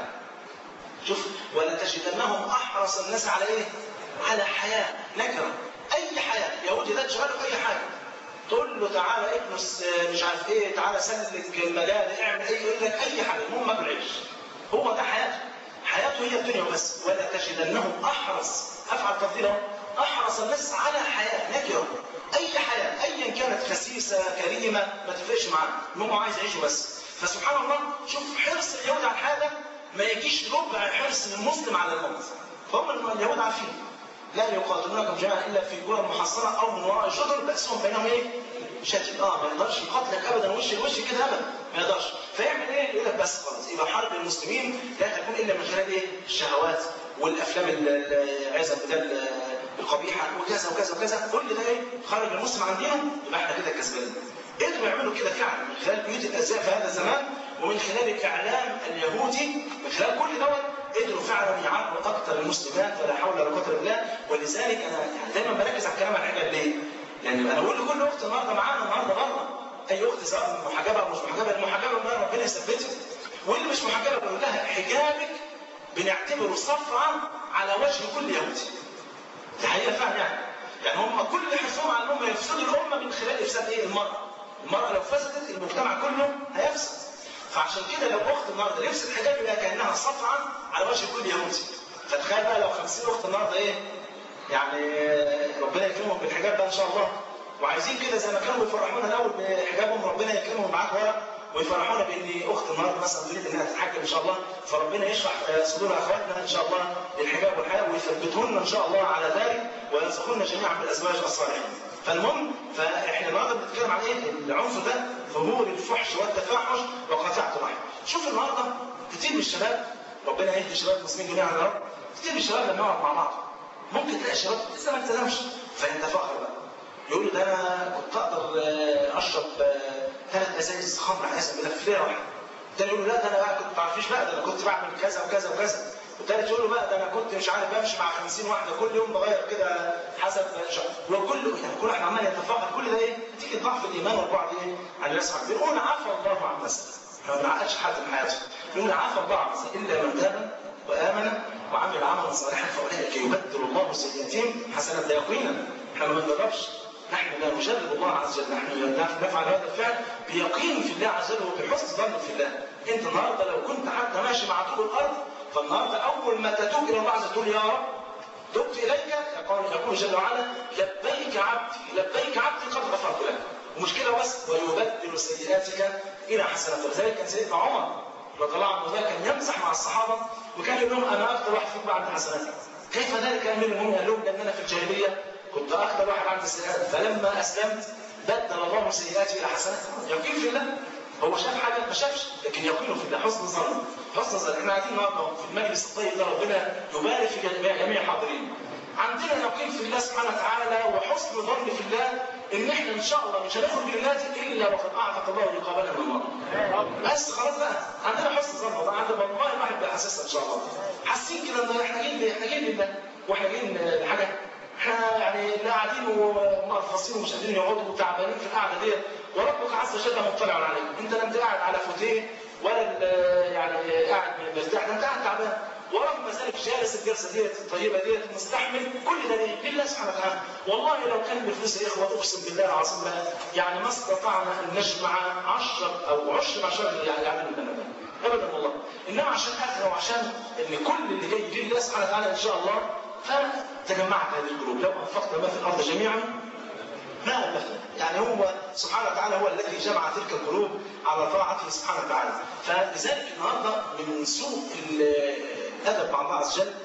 شوف ولا تجدنهم احرص الناس على ايه؟ على حياه نكره اي حياه يهودي ده تشغله في اي حاجه تقول له تعالى اكنس مش عارف ايه تعالى سلك المجال اعمل ايه يقول لك اي حاجه المهم ما بالعيش هو ده حياته حياته هي الدنيا بس ولا تجدنهم احرص افعل تفضيله احرص الناس على حياه نكره اي حياه ايا كانت خسيسه كريمه ما تفرقش معاه المهم عايز يعيشه بس فسبحان الله شوف حرص اليهود على الحياه ما يجيش ربع حرص المسلم على الموت فهم اليهود عارفين لا يقاتلونكم جميعا الا في قرى محصنه او من وراء جدر باسهم بينهم ايه؟ شديد اه ما يقدرش يقاتلك ابدا وش لوش كده ابدا ما يقدرش فيعمل ايه؟ يقول لك بس خلاص يبقى حرب المسلمين لا تكون الا من خلال ايه؟ الشهوات والافلام عايزه بدل القبيحه وكذا وكذا وكذا كل ده ايه؟ خرج المسلم عن دينه يبقى احنا كده كسبانين. قدروا يعملوا كده فعلا من خلال بيوت الازياء في هذا الزمان ومن خلال الاعلام اليهودي من خلال كل دوت قدروا فعلا يعرضوا اكثر المسلمات ولا حول ولا قوه الا بالله ولذلك انا يعني دايما بركز على الكلام عن الحجاب ليه؟ يعني انا بقول لكل اخت النهارده معانا النهارده بره اي اخت سواء محجبه او مش محجبه المحجبه بقى ربنا يثبتها واللي مش محجبه بقول لها حجابك بنعتبره صفعه على وجه كل يهودي. دي حقيقه فعلا يعني يعني هم كل حرصهم على انهم يفسدوا الامه من خلال افساد ايه؟ المراه. المراه لو فسدت المجتمع كله هيفسد. فعشان كده لو اخت النهارده لبست حجاب يبقى كانها صفعه على وجه كل يهودي. فتخيل بقى لو 50 اخت النهارده ايه؟ يعني ربنا يكرمهم بالحجاب بقى ان شاء الله. وعايزين كده زي ما كانوا بيفرحونا الاول بحجابهم ربنا يكرمهم ويبعت ورق ويفرحونا بان اخت النهارده مثلا تريد انها تتحجب ان شاء الله فربنا يشرح صدور اخواتنا ان شاء الله للحجاب والحياه ويثبتهن ان شاء الله على ذلك ويرزقهن جميعا بالازواج الصالحين. فالمهم فاحنا النهارده بنتكلم عن ايه؟ العنف ده ظهور الفحش والتفاحش وقطيعه الرحم. شوف النهارده كتير من الشباب ربنا يهدي الشباب المسلمين جميعا يا رب كتير من الشباب لما يقعد مع بعض ممكن تلاقي الشباب لسه ما التزمش فيتفاخر بقى يقول له ده انا كنت اقدر اشرب ثلاث ازايز خمر عايز بالله في ليله واحده. الثاني يقول له لا ده انا بقى كنت ما تعرفيش بقى ده انا كنت بعمل كذا وكذا وكذا. والثالث يقول له بقى ده انا كنت مش عارف بمشي مع 50 واحده كل يوم بغير كده حسب وكل يعني كل واحد عمال يتفاخر كل ده ايه؟ نتيجه ضعف الايمان والبعد ايه؟ عن الله سبحانه بنقول عفى الله عن مسألة. احنا ما بنعقدش حد من حياته. بنقول عفى الله عن الا من تاب وامن وعمل عملا صالحا فاولئك يبدل الله سيئاتهم حسنات لا يقينا. احنا ما بنجربش نحن لا نجرب الله عز وجل نحن نفعل هذا الفعل بيقين في الله عز وجل وبحسن ظن في الله انت النهارده لو كنت حتى ماشي مع طول الارض فالنهارده اول ما تتوب الى الله عز وجل تقول يا رب تبت اليك يقول يقول جل وعلا لبيك عبدي لبيك عبدي قد غفرت لك ومش كده بس ويبدل سيئاتك الى حسنات ولذلك كان سيدنا عمر رضي الله عنه كان يمزح مع الصحابه وكان يقول لهم انا اكثر واحد فيكم بعد حسناتي كيف ذلك يا امير المؤمنين قال لهم لان انا في الجاهليه كنت اكثر واحد عندي سيئات فلما اسلمت بدل الله سيئاتي الى حسنات يقين في الله هو شاف حاجه ما شافش لكن يقينه في الله حسن ظن حسن ظن احنا قاعدين النهارده في المجلس الطيب ده ربنا يبارك في جميع جميع الحاضرين عندنا يقين في الله سبحانه وتعالى وحسن ظن في الله ان احنا ان شاء الله مش هندخل جنات الا وقد اعتق الله رقابنا من النار. بس خلاص بقى عندنا حسن ظن والله عندنا والله الواحد بقى حاسسها ان شاء الله. حاسين كده ان احنا جايين احنا جايين لله واحنا جايين لحاجه احنا يعني لا قاعدين ومرفصين ومش قادرين يقعدوا وتعبانين في القعده ديت وربك عز وجل مطلع عليك انت لا انت قاعد على فوتيه ولا يعني قاعد مرتاح ده انت قاعد تعبان ورغم ذلك جالس الجلسه ديت الطيبه ديت مستحمل كل ده ليه؟ لله سبحانه وتعالى والله لو كان بفلوس يا اخوه اقسم بالله العظيم بقى يعني ما استطعنا ان نجمع 10 او 10 عشر يعني يعملوا لنا ده ابدا والله انما عشان اخره وعشان ان كل اللي جاي لله سبحانه وتعالى ان شاء الله فتجمعت هذه القلوب لو انفقنا ما في الارض جميعا ما ألفنا يعني هو سبحانه وتعالى هو الذي جمع تلك القلوب على طاعته سبحانه وتعالى فلذلك النهارده من سوء الادب مع الله عز وجل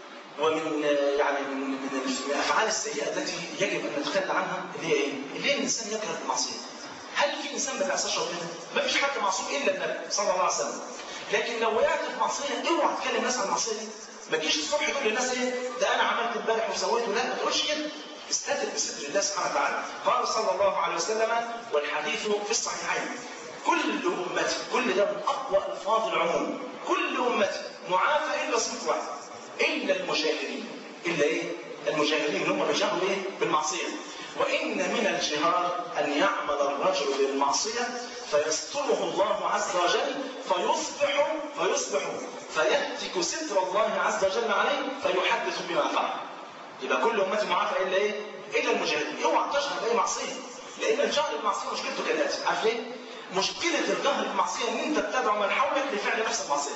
ومن يعني من من الافعال السيئه التي يجب ان نتخلى عنها اللي هي ايه؟ اللي هي الانسان يكره المعصيه. هل في انسان ما بيعصاش ربنا؟ ما فيش حد معصوم الا النبي صلى الله عليه وسلم. لكن لو وقعت في معصيه اوعى تكلم الناس عن المعصيه دي. ما تجيش الصبح تقول للناس ايه؟ ده انا عملت امبارح وسويت لا ما تقولش كده. استتر بستر الله سبحانه وتعالى. قال صلى الله عليه وسلم والحديث في الصحيحين كل امتي كل ده من اقوى الفاظ العموم كل امتي معافى الا صنف واحد الا المجاهرين الا ايه؟ المجاهرين هم بيجاهروا ايه؟ بالمعصيه وان من الجهار ان يعمل الرجل بالمعصيه فيستره الله عز وجل فيصبح فيصبح فيهتك ستر الله عز وجل عليه فيحدث بما فعل يبقى كل امتي معافى الا ايه؟ الا المجاهرين اوعى تجهر باي معصيه لان الجهر بالمعصيه مشكلته كالاتي عارف ليه؟ مشكله الجهر بالمعصيه ان انت تتبع من حولك لفعل نفس المعصيه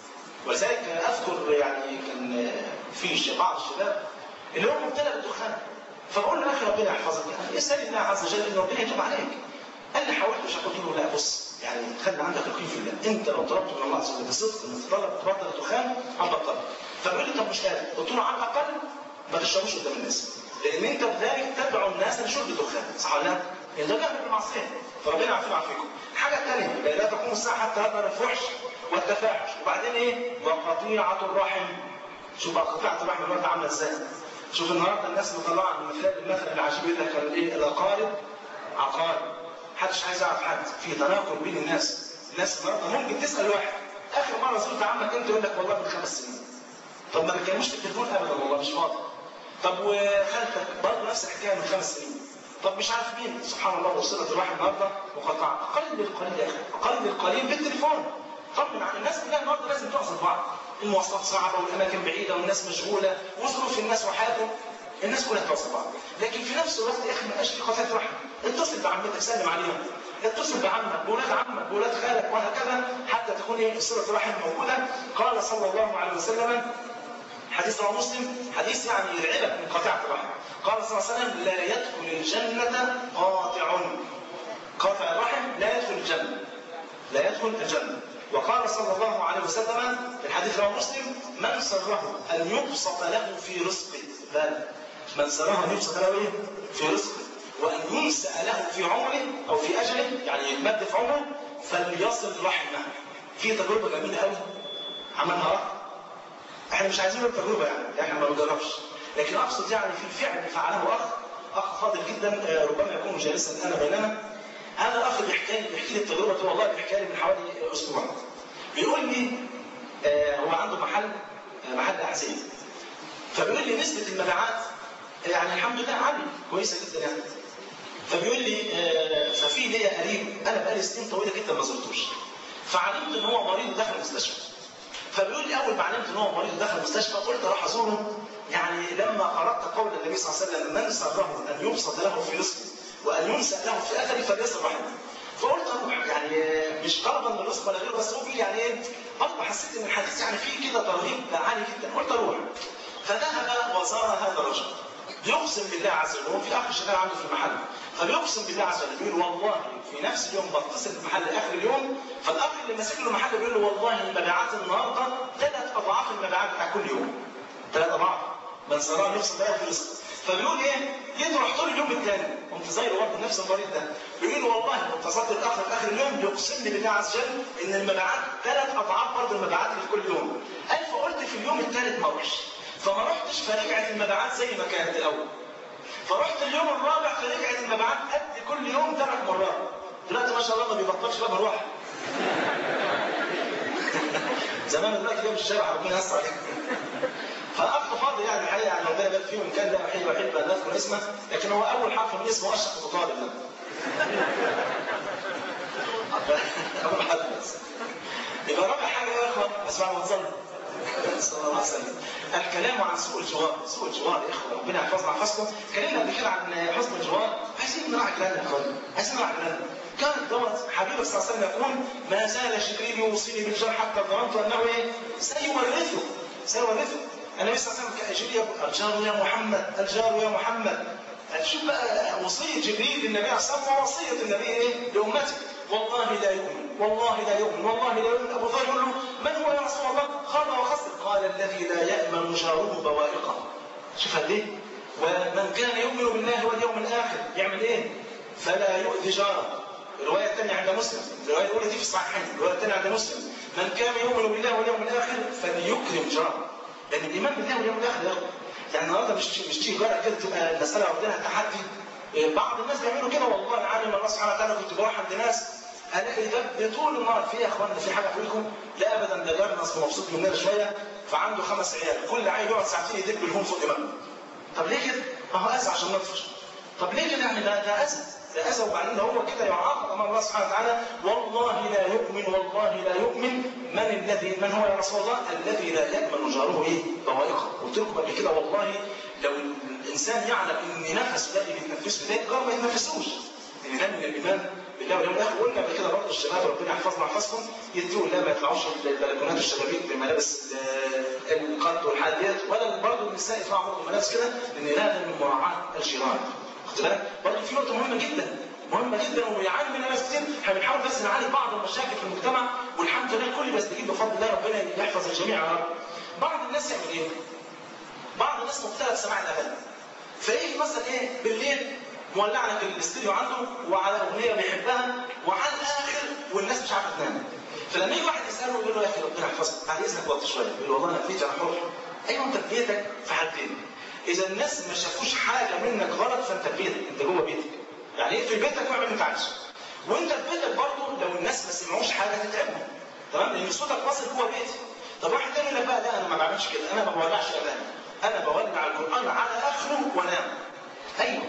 ولذلك اذكر يعني كان في بعض الشباب اللي هو مبتلى بالدخان فبقول له يا اخي ربنا يحفظك يعني اسال الله عز وجل ان ربنا يتوب عليك قال لي حاولت مش قلت له لا بص يعني خلي عندك يقين في الله انت لو طلبت من الله عز وجل بصدق انك تطلب تبطل الدخان هتبطل فبيقول لي طب مش قادر قلت له على الاقل ما تشربوش قدام الناس لان انت بذلك تدعو الناس لشرب الدخان صح ولا لا؟ لان ده جهل بالمعصيه فربنا يعافينا ويعافيكم الحاجه الثانيه لا تقوم الساعه حتى يظهر الفحش والتفاحش وبعدين ايه؟ وقطيعه الرحم شوف بقى قطيعه الرحم النهارده عامله ازاي؟ شوف النهارده الناس مطلعه المثال المثل العجيب يقول لك ايه؟ الاقارب عقارب محدش عايز يعرف حد في تناقض بين الناس الناس النهارده ممكن تسال واحد اخر مره زرت عمك انت يقول لك والله من خمس سنين طب ما بيتكلموش في التليفون ابدا والله مش فاضي طب وخالتك برضه نفس الحكايه من خمس سنين طب مش عارف مين سبحان الله وصلت الواحد النهارده مقاطعه اقل القليل يا اخي اقل القليل بالتليفون طمن عن الناس كلها النهارده لازم تقصد بعض المواصلات صعبه والاماكن بعيده والناس مشغوله وظروف الناس وحياتهم الناس كلها تقصد بعض لكن في نفس الوقت يا اخي ما بقاش في قطيعه رحم اتصل بعمتك سلم عليهم اتصل بعمك بولاد عمك بولاد خالك وهكذا حتى تكون ايه صله الرحم موجوده قال صلى الله عليه وسلم حديث رواه مسلم حديث يعني يرعبك من قطيعه الرحم قال صلى الله عليه وسلم لا يدخل الجنه قاطع قاطع الرحم لا يدخل الجنه لا يدخل الجنه وقال صلى الله عليه وسلم في الحديث رواه مسلم من سره ان يبسط له في رزقه ذلك من سره ان يبسط له ايه؟ في رزقه وان ينسأ له في عمره او في اجله يعني يتمد في عمره فليصل رحمه في تجربه جميله قوي عملها اخ احنا مش عايزين التجربه يعني احنا ما بنجربش لكن اقصد يعني في فعل فعله اخ اخ فاضل جدا ربما يكون جالسا الان بيننا هذا الاخ بيحكي لي بيحكي لي التجربه والله بيحكي لي من حوالي اسبوع بيقول لي آه هو عنده محل آه محل احذيه فبيقول لي نسبه المبيعات يعني الحمد لله عاليه كويسه جدا يعني فبيقول لي آه ففي ليا قريب انا بقالي سنين طويله جدا ما زرتوش فعلمت ان هو مريض ودخل المستشفى فبيقول لي اول ما علمت ان هو مريض ودخل المستشفى قلت اروح ازوره يعني لما قرات قول النبي صلى الله عليه وسلم من سره ان يبسط له في رزقه وان ينسى له في اثره فليصل رحمه فقلت اروح يعني مش طلبا للرزق ولا غيره بس هو بيقول يعني ايه برضه حسيت ان الحديث يعني فيه كده ترغيب عالي جدا قلت اروح فذهب وزار هذا الرجل يقسم بالله عز وجل هو في اخ شغال عنده في المحل فبيقسم بالله عز وجل بيقول والله في نفس اليوم بتصل بالمحل اخر اليوم فالاخ اللي ماسك له المحل بيقول له والله المبيعات النهارده ثلاث اضعاف المبيعات بتاع كل يوم ثلاث اضعاف من سراه يفصل بقى في رزق فبيقول ايه جيت رحت له اليوم الثاني قمت زايره برضه نفس المريض ده بيقول والله كنت اتصلت الاخر في اخر اليوم بيقسم لي بالله عز وجل ان المبيعات ثلاث اضعاف برضه المبيعات اللي في كل يوم قال فقلت في اليوم الثالث ما اروحش فما رحتش فرجعت المبيعات زي ما كانت الاول فرحت اليوم الرابع فرجعت المبيعات قد كل يوم ثلاث مرات دلوقتي ما شاء الله ما بيبطلش بقى مروح زمان دلوقتي جاب الشارع ربنا يسر عليك فاخ فاضل يعني الحقيقه يعني ربنا يبارك فيه وان كان ده وحيد وحيد بقى نذكر اسمه لكن هو اول حرف من اسمه اشرف ابو طالب ده اول حرف بس يبقى رابع حاجه يا اخوه اسمعوا وتصلوا صلى الله عليه وسلم الكلام عن سوء الجوار سوء الجوار يا اخوه ربنا يحفظنا ويحفظكم اتكلمنا قبل كده عن حسن الجوار عايزين نراعي كلامنا يا اخوان عايزين نراعي كلامنا كانت دوت حبيبك صلى الله عليه وسلم يقول ما زال جبريل يوصيني بالجار حتى ظننت انه ايه سيورثه سيورثه النبي صلى الله عليه وسلم جبريل يقول الجار يا محمد الجار يا محمد شوف بقى وصيه جبريل للنبي عليه الصلاه والسلام ووصيه النبي ايه لامته والله لا يؤمن والله لا يؤمن والله لا يؤمن ابو ذر يقول له من هو يا رسول الله قال وخسر قال الذي لا يامن جاره بوائقه شوف قد ايه ومن كان يؤمن بالله واليوم الاخر يعمل ايه فلا يؤذي جاره الروايه الثانيه عند مسلم الروايه الاولى دي في الصحيحين الروايه الثانيه عند مسلم من كان يؤمن بالله واليوم الاخر فليكرم جاره لان الايمان بالله واليوم الاخر يا اخو يعني النهارده مش مش تيجي جارك كده تبقى المساله واخدينها تحدي بعض الناس بيعملوا كده والله عالم الله سبحانه وتعالى كنت بروح عند ناس الاقي ده طول النهار في يا اخوانا في حاجه فيكم لا ابدا ده جارنا اصله مبسوط مننا شويه فعنده خمس عيال كل عيل يقعد ساعتين يدب لهم فوق دماغه طب ليه كده؟ ما هو اذى عشان نطفش طب ليه كده يعني ده ده اذى ده اذى وبعدين هو كده يعاقب امام الله سبحانه وتعالى والله لا يؤمن والله لا يؤمن من الذي من هو يا رسول الله الذي لا يامن جاره ايه؟ بوائقه قلت لكم قبل كده والله لو الانسان يعلم ان نفسه ده اللي بيتنفسه ده الجار ما يتنفسوش ان ده من الايمان بالله واليوم الاخر قلنا قبل كده برضه الشباب ربنا يحفظنا ويحفظكم يديوا لا ما يطلعوش البلكونات الشبابيك بملابس القط والحاجات ديت ولا برضه النساء يطلعوا برضه ملابس كده لان لا من مراعاه الجيران خد بالك برضه في نقطه مهمه جدا مهمه جدا ويعاني منها ناس كتير احنا بنحاول بس نعالج بعض المشاكل في المجتمع والحمد لله الكل بيستجيب بفضل الله ربنا يحفظ الجميع يا رب بعض الناس يعمل ايه؟ بعض الناس مبتلى بسماع الاغاني فيجي مثلا ايه بالليل مولع لك الاستوديو عنده وعلى اغنيه بيحبها وعلى الاخر والناس مش عارفه تنام فلما يجي واحد يساله يقول له يا اخي ربنا يحفظك بعد اذنك وقت شويه يقول له والله انا في انا حر ايوه انت في بيتك في حالتين اذا الناس ما شافوش حاجه منك غلط فانت في بيتك انت جوه بيتك يعني ايه في بيتك واعمل اللي انت عايزه وانت في بيتك برضه لو الناس ما سمعوش حاجه تتعبهم تمام لان صوتك واصل جوه بيتي طب واحد تاني يقول لك بقى لا انا ما بعملش كده انا ما بولعش اغاني انا بولع القران على اخره وانام ايوه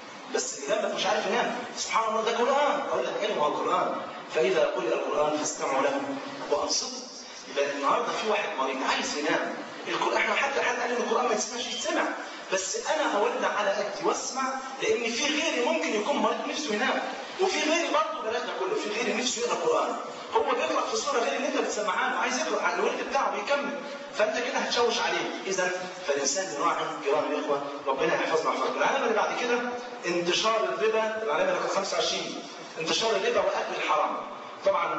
بس اللي جنبك مش عارف ينام سبحان الله ده قران اقول لك ايوه هو القران فاذا قرئ القران فاستمعوا له وانصتوا يبقى النهارده في واحد مريض عايز ينام القران احنا حتى حد قال ان القران ما يتسمعش يتسمع بس انا هولع على قدي واسمع لان في غيري ممكن يكون مريض نفسه ينام وفي غيري برضه بلاش ده كله في غيري نفسه يقرا القران هو بيقرا في سوره غير اللي انت بتسمعها له عايز يقرا على الورد بتاعه بيكمل فانت كده هتشوش عليه اذا فالانسان يراعي كرام الاخوه ربنا يحفظنا ويحفظكم العلامه اللي بعد كده انتشار الربا العلامه رقم 25 انتشار الربا واكل الحرام طبعا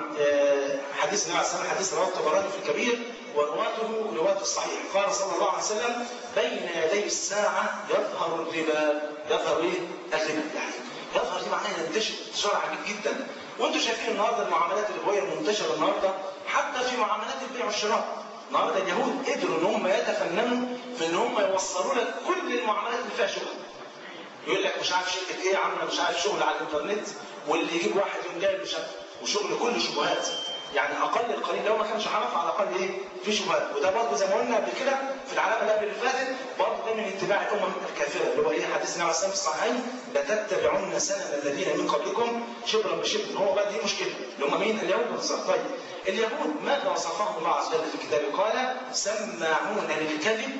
حديث النبي عليه الصلاه حديث رواه الطبراني في الكبير ورواته رواة الصحيح قال صلى الله عليه وسلم بين يدي الساعة يظهر الربا يظهر ايه؟ الربا يعني يظهر دي معناها ينتشر انتشار عجيب جدا وانتم شايفين النهارده المعاملات الربويه المنتشره النهارده حتى في معاملات البيع والشراء النهارده اليهود قدروا ان هم يتفننوا في ان هم يوصلوا لك كل المعاملات اللي فيها شغل يقول لك مش عارف شركه ايه عامله مش عارف شغل على الانترنت واللي يجيب واحد يقوم جايب بشكل وشغل كله شبهات يعني اقل القليل لو ما كانش حرام على الاقل ايه في شبهات وده برضه زي ما قلنا قبل كده في العلامه اللي قبل اللي فاتت برضه ده من اتباع الامم الكافره اللي هو ايه حديث النبي عليه الصلاه والسلام في الصحيحين لتتبعن سنن الذين من قبلكم شبرا بشبر هو بقى دي مشكله اللي هم مين اليهود والنصارى طيب اليهود ماذا وصفهم الله عز وجل في كتابه قال سماعون للكذب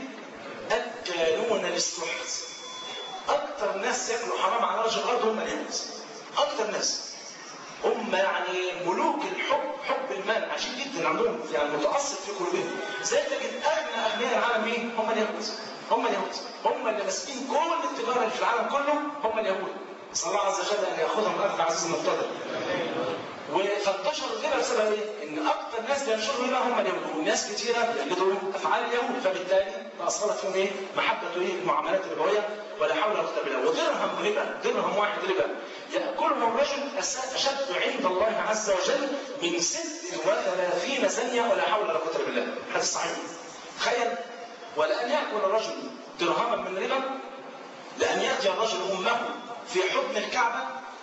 اكالون للسحت اكثر ناس ياكلوا حرام على وجه الارض هم اليهود اكثر ناس هم يعني ملوك الحب حب المال عشان جدا عندهم يعني متأصل في قلوبهم زي تجد اغنى اغنياء العالم مين؟ هم اليهود هم اليهود هم اللي ماسكين كل التجاره اللي في العالم كله هم اليهود نسال الله عز وجل ان ياخذهم اخذ عزيز مقتدر فانتشر الربا بسبب ايه؟ ان اكثر ناس بينشروا الربا هم اليهود والناس كثيره يقلدوا افعال اليهود فبالتالي اثرت فيهم ايه؟ محبه ايه؟ المعاملات الربويه ولا حول ولا قوه الا بالله ودرهم ربا درهم واحد ربا ياكله الرجل اشد عند الله عز وجل من 36 زنيه ولا حول ولا قوه الا بالله حديث صحيح تخيل ولان ياكل الرجل درهما من ربا لان ياتي الرجل امه في حضن الكعبه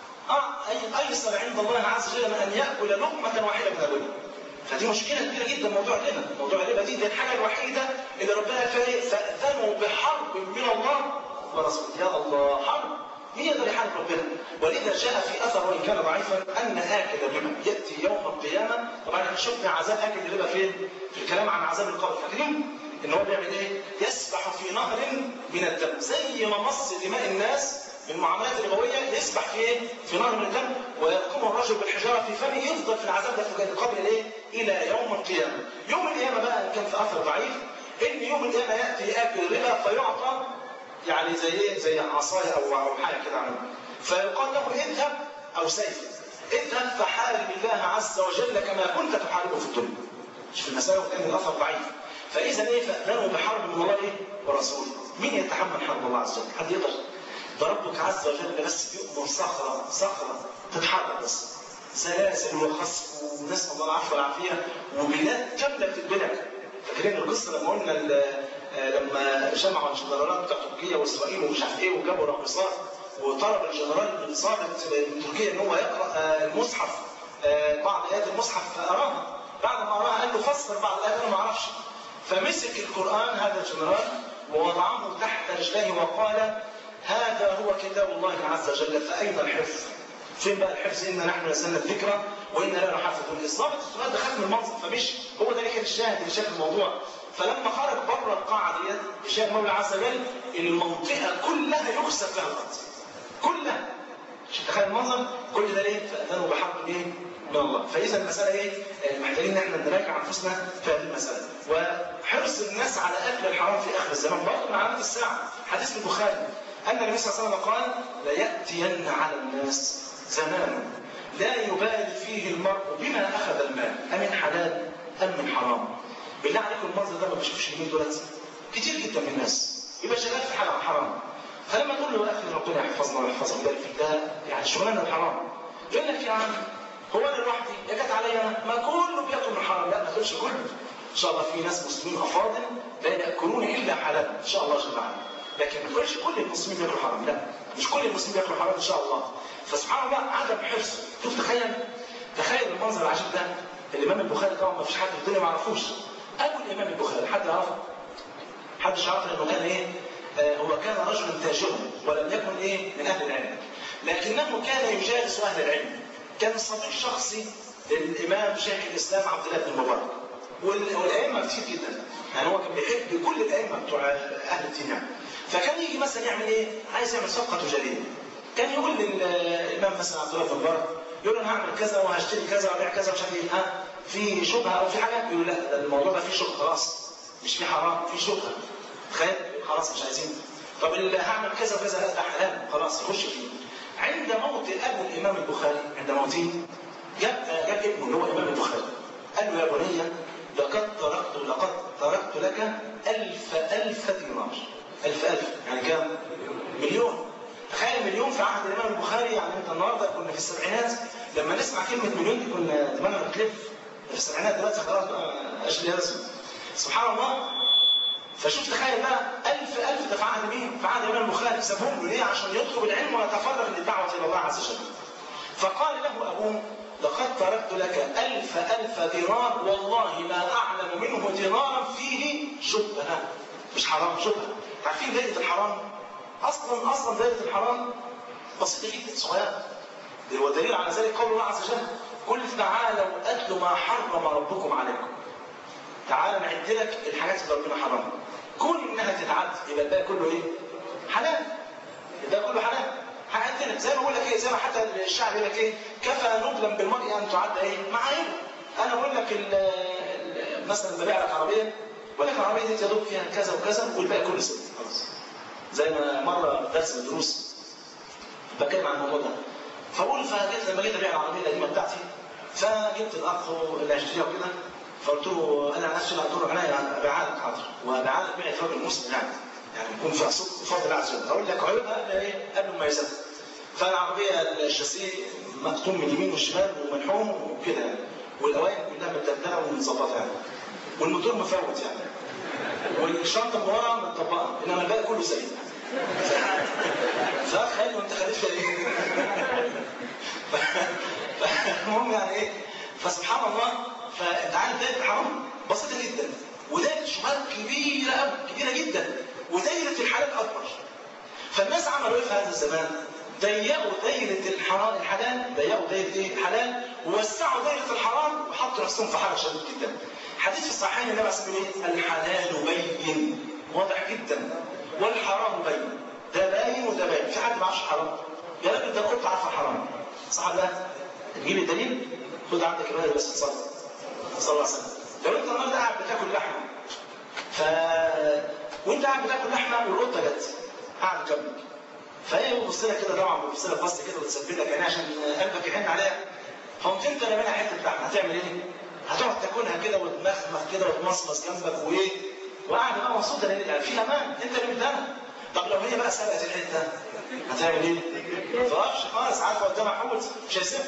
أي أيسر عند الله عز وجل من أن يأكل لقمة واحدة من الربا. فدي مشكلة كبيرة جدا موضوع الربا، موضوع الربا دي, دي الحاجة الوحيدة اللي ربنا فيها فأذنوا بحرب من الله ورسوله، يا الله حرب مين يقدر يحارب ربنا؟ ولذا جاء في اثر وان كان ضعيفا ان اكل الربا ياتي يوم القيامه طبعا احنا شفنا عذاب اكل الربا فين؟ في الكلام عن عذاب القبر فاكرين؟ ان هو بيعمل ايه؟ يسبح في نهر من الدم زي ما مص دماء الناس من المعاملات الربويه يسبح في ايه؟ في نهر من الدم ويقوم الرجل بالحجاره في فمه يفضل في العذاب ده في القبر ايه؟ الى يوم القيامه. يوم القيامه بقى كان في اثر ضعيف ان يوم القيامه ياتي ياكل الربا فيعطى يعني زي ايه؟ زي عصايه او او حاجه كده عنه. فيقال له اذهب او سيف اذهب فحارب الله عز وجل كما كنت تحاربه في الدنيا. شوف المساله وكان الاثر ضعيف. فاذا ايه؟ فاذنوا بحرب من الله ايه؟ ورسوله. مين يتحمل حرب الله عز وجل؟ حد يقدر؟ ده ربك عز وجل بس بيؤمر صخرة صخرة تتحرك بس زلازل وخسف ونسأل الله العفو والعافية وبلاد كاملة بتتبنى فاكرين القصة لما قلنا لما جمعوا الجنرالات بتوع تركيا واسرائيل ومش عارف ايه وجابوا راقصات وطلب الجنرال من ضابط من تركيا ان هو يقرا المصحف بعض ايات المصحف فاراها بعد ما اراها قال له فسر بعض الايات انا ما اعرفش فمسك القران هذا الجنرال ووضعه تحت رجليه وقال هذا هو كتاب الله عز وجل فأين الحفظ؟ فين بقى الحفظ؟ إنا نحن نزلنا الذكرى وإنا لا نحفظ الإصابة السؤال ده خد من المنصب فمشي هو ده اللي كان الشاهد اللي شاف الموضوع فلما خرج بره القاعة ديت شاف المولى عز وجل إن المنطقة كلها يخسف فيها الأرض كلها مش تخيل المنظر كل ده ليه؟ فأذنوا بحرب إيه؟ من الله فإذا المسألة إيه؟ محتاجين إن إحنا نراجع أنفسنا في هذه المسألة وحرص الناس على أكل الحرام في آخر الزمان برضه من علامات الساعة حديث البخاري أن النبي صلى الله عليه وسلم قال ليأتين على الناس زمان لا يبالي فيه المرء بما أخذ المال أمن حلال أم من حرام بالله عليكم المنظر ده ما بشوفش اليومين دولت كتير جدا من الناس يبقى شغال في حاجة حرام فلما تقول له يا أخي ربنا يحفظنا ويحفظك ويبارك فيك ده يعني شغلانة الحرام يقول لك يا عم هو انا لوحدي يا جت عليا انا ما كله بياكل من حرام لا ما تقولش كله ان شاء الله في ناس مسلمين افاضل لا ياكلون الا حلال ان شاء الله جل وعلا لكن ما تقولش كل المسلمين بياكلوا حرام لا مش كل المسلمين بياكلوا حرام ان شاء الله فسبحان الله عدم حرص شوف تخيل تخيل المنظر العجيب ده الامام البخاري طبعا ما فيش حد في الدنيا ما يعرفوش ابو الامام البخاري حد يعرفه حدش يعرف انه كان ايه آه هو كان رجلا تاجرا ولم يكن ايه من اهل العلم لكنه كان يجالس اهل العلم كان صديق شخصي للامام شيخ الاسلام عبد الله بن المبارك والائمه كتير جدا يعني هو كان بيحب كل الائمه بتوع اهل الدين يعني فكان يجي مثلا يعمل ايه؟ عايز يعمل صفقه تجاريه كان يقول للامام مثلا عبد الله بن المبارك يقول انا هعمل كذا وهشتري كذا وابيع كذا مش عارف ايه ها في شبهه او في حاجه يقول لا ده الموضوع ده فيه شبهه خلاص مش في حرام في شبهه تخيل خلاص مش عايزين طب اللي هعمل كذا وكذا لا ده حلال خلاص يخش فيه عند موت ابو الامام البخاري عند موته جاب جاب ابنه اللي هو الامام البخاري قال له يا بني لقد تركت لقد تركت لك ألف ألف دينار ألف ألف يعني كام؟ مليون تخيل مليون في عهد الإمام البخاري يعني أنت النهارده كنا في السبعينات لما نسمع كلمة مليون دي كنا دماغنا بتلف في السبعينات دلوقتي خلاص بقى أجل يرسم سبحان الله فشوف تخيل بقى ألف ألف ده في عهد مين؟ في عهد الإمام البخاري سابهم له ليه؟ عشان يطلب العلم ويتفرغ للدعوة إلى الله عز وجل. فقال له أبوه لقد تركت لك ألف ألف دينار والله ما أعلم منه دينارا فيه شبهة مش حرام شبهة عارفين دائرة الحرام أصلا أصلا دائرة الحرام بسيطة جدا صغيرة هو دليل على ذلك قول الله عز وجل قل تعالوا أتلوا ما حرم ربكم عليكم تعالى نعد لك الحاجات اللي ربنا حرمها كون انها تتعد يبقى الباقي كله ايه؟ حلال الباقي كله حلال هعد لك زي ما بقول لك ايه زي ما حتى الشعب يقول لك ايه كفى نبلا بالمرء ان تعد ايه؟ معايير انا بقول لك ال ال مثلا ببيع لك عربيه بقول لك العربيه دي يدوب فيها كذا وكذا والباقي كله سلم خلاص زي ما مره في درس من الدروس بتكلم عن الموضوع ده فبقول فجيت لما جيت ابيع العربيه القديمه بتاعتي فجبت الاخ اللي هيشتريها وكده فقلت له انا نفسي لا ادور عليا ابيعها لك حاضر وابيعها لك بيع راجل مسلم يعني يعني يكون فيها صدق بفضل الله عز وجل اقول لك عيوبها قبل ايه قبل ما يسافر فالعربيه الشاسيه مقطوم من اليمين والشمال وملحوم وكده يعني والاوائل كلها متدبره ومتظبطه يعني والموتور مفوت يعني والشنطه من ورا متطبقه انما الباقي كله سليم فتخيل انت خليت فيها ايه المهم يعني ايه فسبحان الله فانت عارف دايره الحرام بسيطه جدا ودايره شبهات كبيره قوي كبيره جدا ودايره الحلال اكبر فالناس عملوا ايه في هذا الزمان؟ ضيقوا دايره الحرام الحلال ضيقوا دايره ايه الحلال ووسعوا دايره الحرام وحطوا نفسهم في حرج شديد جدا حديث في الصحيحين النبي عليه الصلاه والسلام ايه؟ الحلال بين واضح جدا والحرام بين ده باين وده باين في حد ما يعرفش الحرام يا راجل ده القطه عارفه الحرام صح ولا لا؟ تجيب الدليل خد عندك الروايه بس تصلي صلى الله عليه وسلم لو انت النهارده قاعد بتاكل لحمه ف وانت قاعد بتاكل لحمه والقطه جت قاعد جنبك فهي بتبص لك كده طبعا بتبص لك بص كده وتثبت لك عينيها عشان قلبك يحن عليها فقمت انت راميها حته لحمه هتعمل ايه؟ هتقعد تاكلها كده وتمخمخ كده وتمصمص جنبك وايه؟ وقاعده بقى مبسوطه لان في امان انت اللي بدها طب لو هي بقى سرقت الحته هتعمل ايه؟ ما تقفش خالص عارفه قدامها حوت مش هيسيبها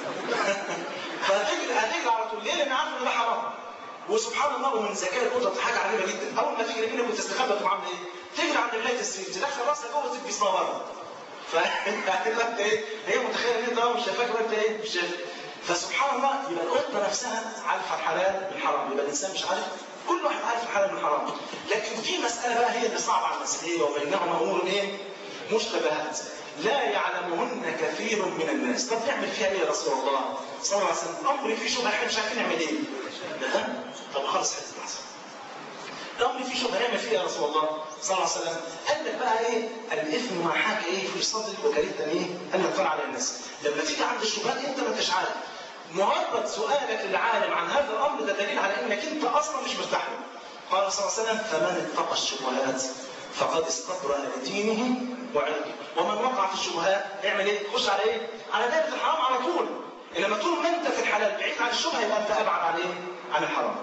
فهتجري هتجري على طول ليه؟ لان عارفه ان ده حرام وسبحان الله ومن ذكاء القطط حاجه عجيبه جدا اول ما تجري منك وتستخبى تقوم عامله ايه؟ تجري عند رجليها السرير تدخل راسها جوه وتدي اسمها بره فانت انت ايه؟ هي متخيله ان انت مش شايفاك وانت ايه؟ مش شايف فسبحان الله يبقى القطه نفسها عارفه الحلال من الحرام يبقى الانسان مش عارف كل واحد عارف الحلال من الحرام لكن في مساله بقى هي اللي صعبه على الناس ايه وبينهما امور ايه؟ مشتبهات لا يعلمهن كثير من الناس طب نعمل فيها ايه يا رسول الله صلى الله عليه وسلم امر فيه شبهه احنا مش عارفين نعمل ايه لا طب خلص حته لحظه الامر فيه شبهه نعمل فيه يا رسول الله صلى الله عليه وسلم قال لك بقى ايه الاثم مع حاجه ايه في صدرك وكرهت ايه ان يطلع على الناس لما تيجي عند الشبهات انت ما انتش عارف مجرد سؤالك للعالم عن هذا الامر ده دليل على انك انت اصلا مش مرتاح له قال صلى الله عليه وسلم فمن اتقى الشبهات فقد استبرأ لدينه وعرضه ومن وقع في الشبهات يعمل ايه؟ يخش على ايه؟ على دائرة الحرام على طول انما طول ما انت في الحلال بعيد عن الشبهه يبقى انت ابعد عن ايه؟ عن الحرام.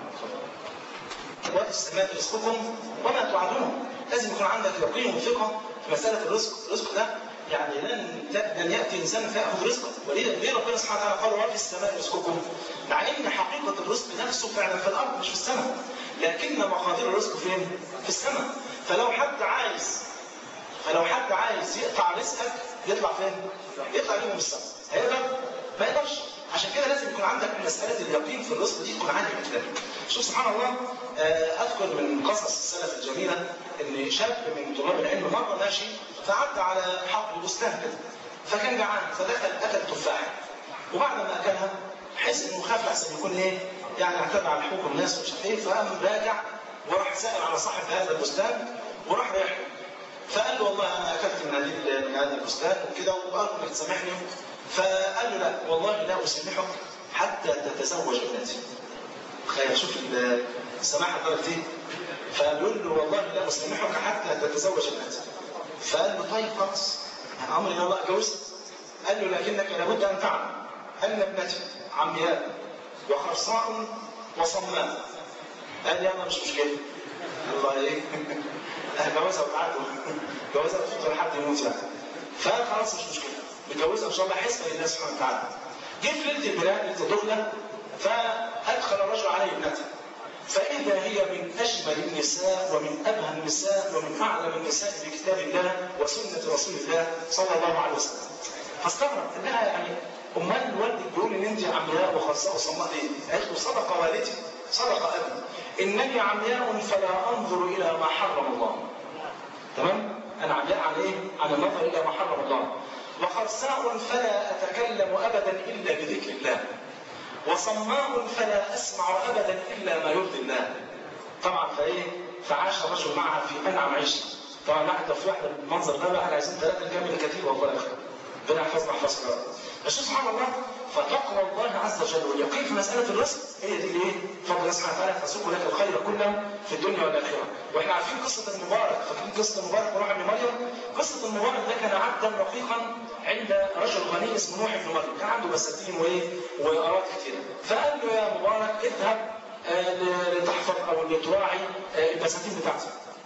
وفي السماء رزقكم وما توعدون لازم يكون عندك يقين وثقه في مساله الرزق، الرزق ده يعني لن لن ياتي انسان فياخذ رزقه وليه ليه ربنا سبحانه وتعالى قال وفي السماء رزقكم مع ان حقيقه الرزق نفسه فعلا في الارض مش في السماء لكن مقادير الرزق فين؟ في السماء فلو حد عايز فلو حد عايز يقطع رزقك يطلع فين؟ يطلع يوم من السماء هيقدر؟ ما يقدرش عشان كده لازم يكون عندك مسألة اليقين في الرزق دي تكون عالية جدا. شوف سبحان الله أذكر من قصص السلف الجميلة إن شاب من طلاب العلم مرة ماشي فعدى على حقل بستان كده فكان جعان فدخل أكل تفاحة وبعد ما أكلها حس إنه خاف أحسن يكون إيه يعني اعتدى على حقوق الناس ومش عارف إيه فقام راجع وراح سأل على صاحب هذا البستان وراح رايح فقال له والله انا اكلت من هذه من هذا البستان وكده وقال له تسامحني فقال له لا والله لا اسامحك حتى تتزوج ابنتي تخيل شوف السماحه درجه ايه فبيقول له والله لا اسامحك حتى تتزوج ابنتي فقال له طيب خلاص انا امري الى الله اتجوزت قال له لكنك لابد ان تعلم ان ابنتي عمياء وخرصاء وصماء قال لي انا مش مشكله الله ايه جوازها وتعدوا جوازها وتفضل لحد يموت يعني فقال خلاص مش مشكله نتجوزها ان شاء الله حسبه لله سبحانه وتعالى جه في ليله البناء ليله الدخله فادخل الرجل عليه ابنته فاذا هي من اجمل النساء ومن ابهى النساء ومن اعلم النساء بكتاب الله وسنه رسول الله صلى الله عليه وسلم فاستغرب انها يعني امال والدك بيقول ان انت عمياء وخرصاء وصماء ليه؟ قالت له صدق والدي صدق ابي انني عمياء فلا انظر الى ما حرم الله تمام انا عمياء عن ايه عن النظر الى ما حرم الله وخرساء فلا اتكلم ابدا الا بذكر الله وصماء فلا اسمع ابدا الا ما يرضي الله طبعا فايه فعاش الرجل معها في انعم عيشه طبعا واحده في واحده بالمنظر ده بقى احنا عايزين ثلاثه نكمل كتير والله يا اخي ربنا يحفظنا يحفظك بس سبحان الله فتقوى الله عز وجل واليقين في مساله الرزق هي دي اللي ايه؟ فضل الله سبحانه وتعالى فسوق لك الخير كله في الدنيا والاخره واحنا عارفين قصه المبارك فاكرين قصه المبارك وروح ابن مريم قصه المبارك ده كان عبدا رقيقا عند رجل غني اسمه نوح بن مريم كان عنده بساتين وايه واراضي كثيره فقال له يا مبارك اذهب آه، لتحفظ او لتراعي آه، البساتين بتاعتك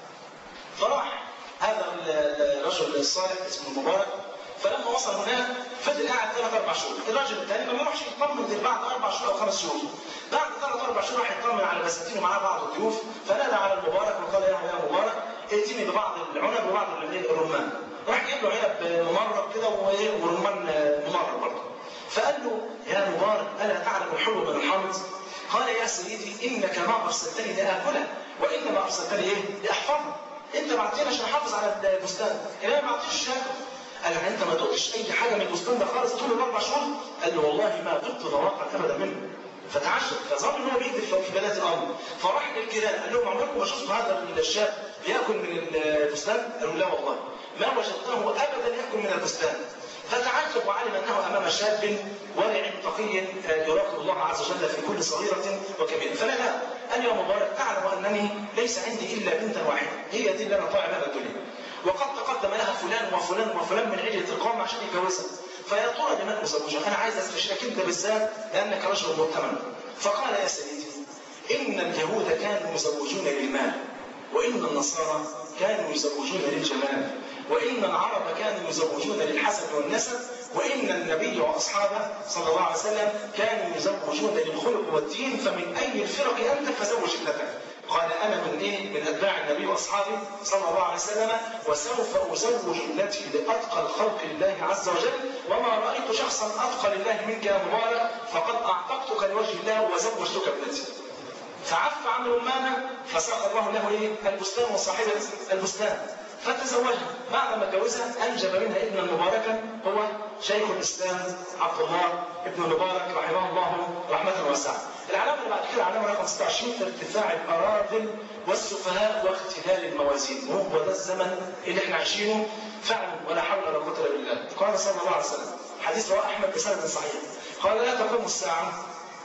فراح هذا الرجل الصالح اسمه المبارك فلما وصل هناك فضل قاعد ثلاث اربع شهور، الراجل الثاني ما بيروحش يطمن غير بعد اربع شهور او خمس شهور. بعد ثلاث اربع شهور راح يطمن على بساتين ومعاه بعض الضيوف فنادى على المبارك وقال يا يا مبارك ائتني ببعض العنب وبعض الرمان. راح جايب له عنب ممرض كده وإيه ورمان ممرض برضه. فقال له يا مبارك الا تعلم الحلو من الحامض؟ قال يا سيدي انك ما ارسلتني لاكله وانما ارسلتني ايه؟ لاحفظه. انت بعتني عشان احافظ على البستان، انا ما بعتنيش شاكر. قال له انت ما دقتش اي حاجه من البستان ده خالص طول الاربع شهور؟ قال له والله ما دقت ذواقا ابدا منه. فتعجب فظن ان هو بيكذب في بلاد الامر فراح للجيران قال لهم عمركم ما شفتوا هذا الشاب بياكل من البستان؟ قالوا لا والله ما وجدناه ابدا ياكل من البستان فتعجب وعلم انه امام شاب ورع تقي يراقب الله عز وجل في كل صغيره وكبيره فنادى قال يا مبارك تعلم انني ليس عندي الا بنتا واحده هي دي اللي انا طالع منها الدنيا وقد تقدم لها فلان وفلان وفلان من عيله القوم عشان يتجوزها فيا ترى لمن ازوجها؟ انا عايز استشيرك انت بالذات لانك رجل مؤتمن فقال يا سيدي ان اليهود كانوا يزوجون للمال وان النصارى كانوا يزوجون للجمال وإن العرب كانوا يزوجون للحسب والنسب وإن النبي وأصحابه صلى الله عليه وسلم كانوا يزوجون للخلق والدين فمن أي الفرق أنت فزوج ابنتك قال أنا من إيه؟ من أتباع النبي وأصحابه صلى الله عليه وسلم وسوف أزوج ابنتي لأتقى الخلق لله عز وجل وما رأيت شخصا أتقى لله منك يا مبارك فقد أعتقتك لوجه الله وزوجتك ابنتي فعف عن الأمانة فساق الله له إيه؟ البستان وصاحبة البستان فتزوجها بعد ما اتجوزها انجب منها ابنا مباركا هو شيخ الاسلام عبد الله ابن المبارك رحمه الله رحمه واسعه. العلامه اللي بعد كده علامه رقم 26 ارتفاع الاراذل والسفهاء واختلال الموازين وهو ده الزمن اللي احنا عايشينه فعلا ولا حول ولا قوه الا بالله. قال صلى الله عليه وسلم حديث رواه احمد بسند صحيح قال لا تقوم الساعه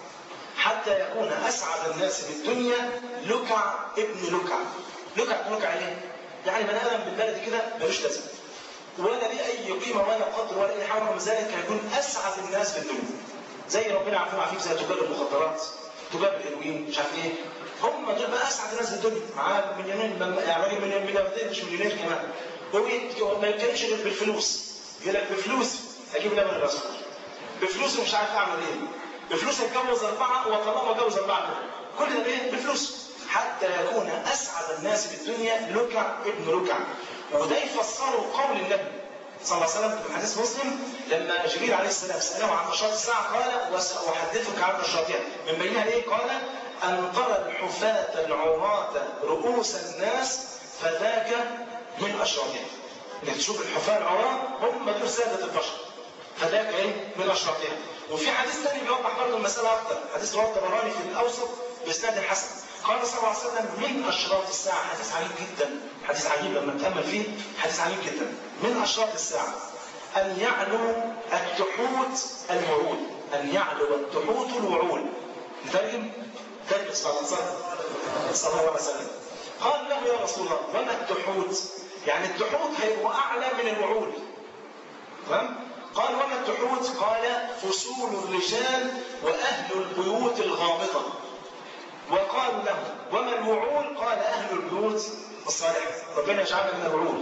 حتى يكون اسعد الناس في الدنيا لكع ابن لكع. لكع ابن لكع ايه؟ يعني بني ادم بالبلد كده ملوش لازمه ولا ليه اي قيمه ولا قدر ولا اي حاجه من ذلك هيكون اسعد الناس في الدنيا زي ربنا عارفين عارفين زي تجار المخدرات تجار الهيروين مش عارف ايه هم دول بقى اسعد الناس في الدنيا معاه مليونين يعني راجل مليون ملياردير مش مليونير كمان هو ما يتكلمش غير بالفلوس يقول لك بفلوس اجيب لبن الرسول بفلوس مش عارف اعمل ايه بفلوس اتجوز اربعه واطلقها واتجوز اربعه كل ده بايه؟ بفلوس حتى يكون اسعد الناس في الدنيا لكع ابن لكع وده يفسره قول النبي صلى الله عليه وسلم في حديث مسلم لما جبريل عليه السلام ساله عن اشراط الساعه قال وساحدثك عن اشراطها من بينها ايه؟ قال ان ترى الحفاة العراة رؤوس الناس فذاك من اشراطها. انك تشوف الحفاة العراة هم دول سادة البشر. فذاك ايه؟ من اشراطها. وفي حديث ثاني بيوضح برضه المسألة أكثر، حديث رواه الطبراني في الأوسط بإسناد حسن. قال صلى الله عليه وسلم من أشراط الساعة حديث عجيب جدا حديث عجيب لما نتأمل فيه حديث عجيب جدا من أشراط الساعة أن يعلو التحوت الوعول أن يعلو التحوت الوعول نترجم ترجم صلى الله عليه وسلم قال له يا رسول الله وما التحوت يعني التحوت هيبقى أعلى من الوعول تمام قال وما التحوت قال فصول الرجال وأهل البيوت الغامضة وقالوا له وما الوعول قال اهل البيوت الصالحه ربنا يجعلنا من الوعول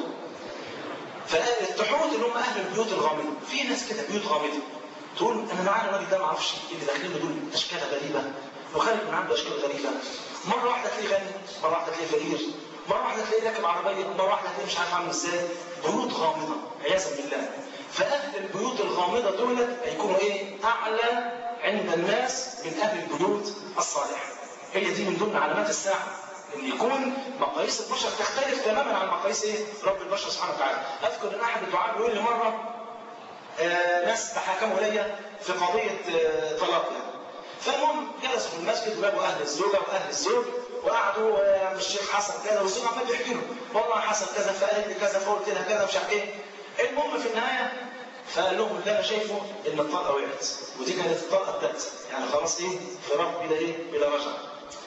فالتحوت اللي هم اهل البيوت الغامضه في ناس كده بيوت غامضه تقول انا معانا الراجل ده ما اعرفش اللي داخلين دول اشكال غريبه وخارج من عنده اشكال غريبه مره واحده تلاقيه غني مره واحده تلاقيه فقير مره واحده تلاقيه راكب عربيه مره واحده تلاقيه مش عارف عامل ازاي بيوت غامضه عياذا بالله فاهل البيوت الغامضه دول هيكونوا ايه اعلى عند الناس من اهل البيوت الصالحه هي دي من ضمن علامات الساعة ان يكون مقاييس البشر تختلف تماما عن مقاييس ايه؟ رب البشر سبحانه وتعالى. اذكر ان احد الدعاء بيقول لي مره آه ناس تحاكموا ليا في قضيه آه طلاق يعني. فالمهم جلسوا في المسجد وجابوا اهل الزوجه واهل الزوج وقعدوا آه الشيخ حسن كذا والزوج عمال يحكي له والله حسن كذا فقالت لي كذا فقلت لها كذا مش عارف ايه. المهم في النهايه فقال لهم اللي انا شايفه ان الطلقه وقعت ودي كانت الطلقه الثالثه يعني خلاص ايه فراغ بلا ايه بلا رجعه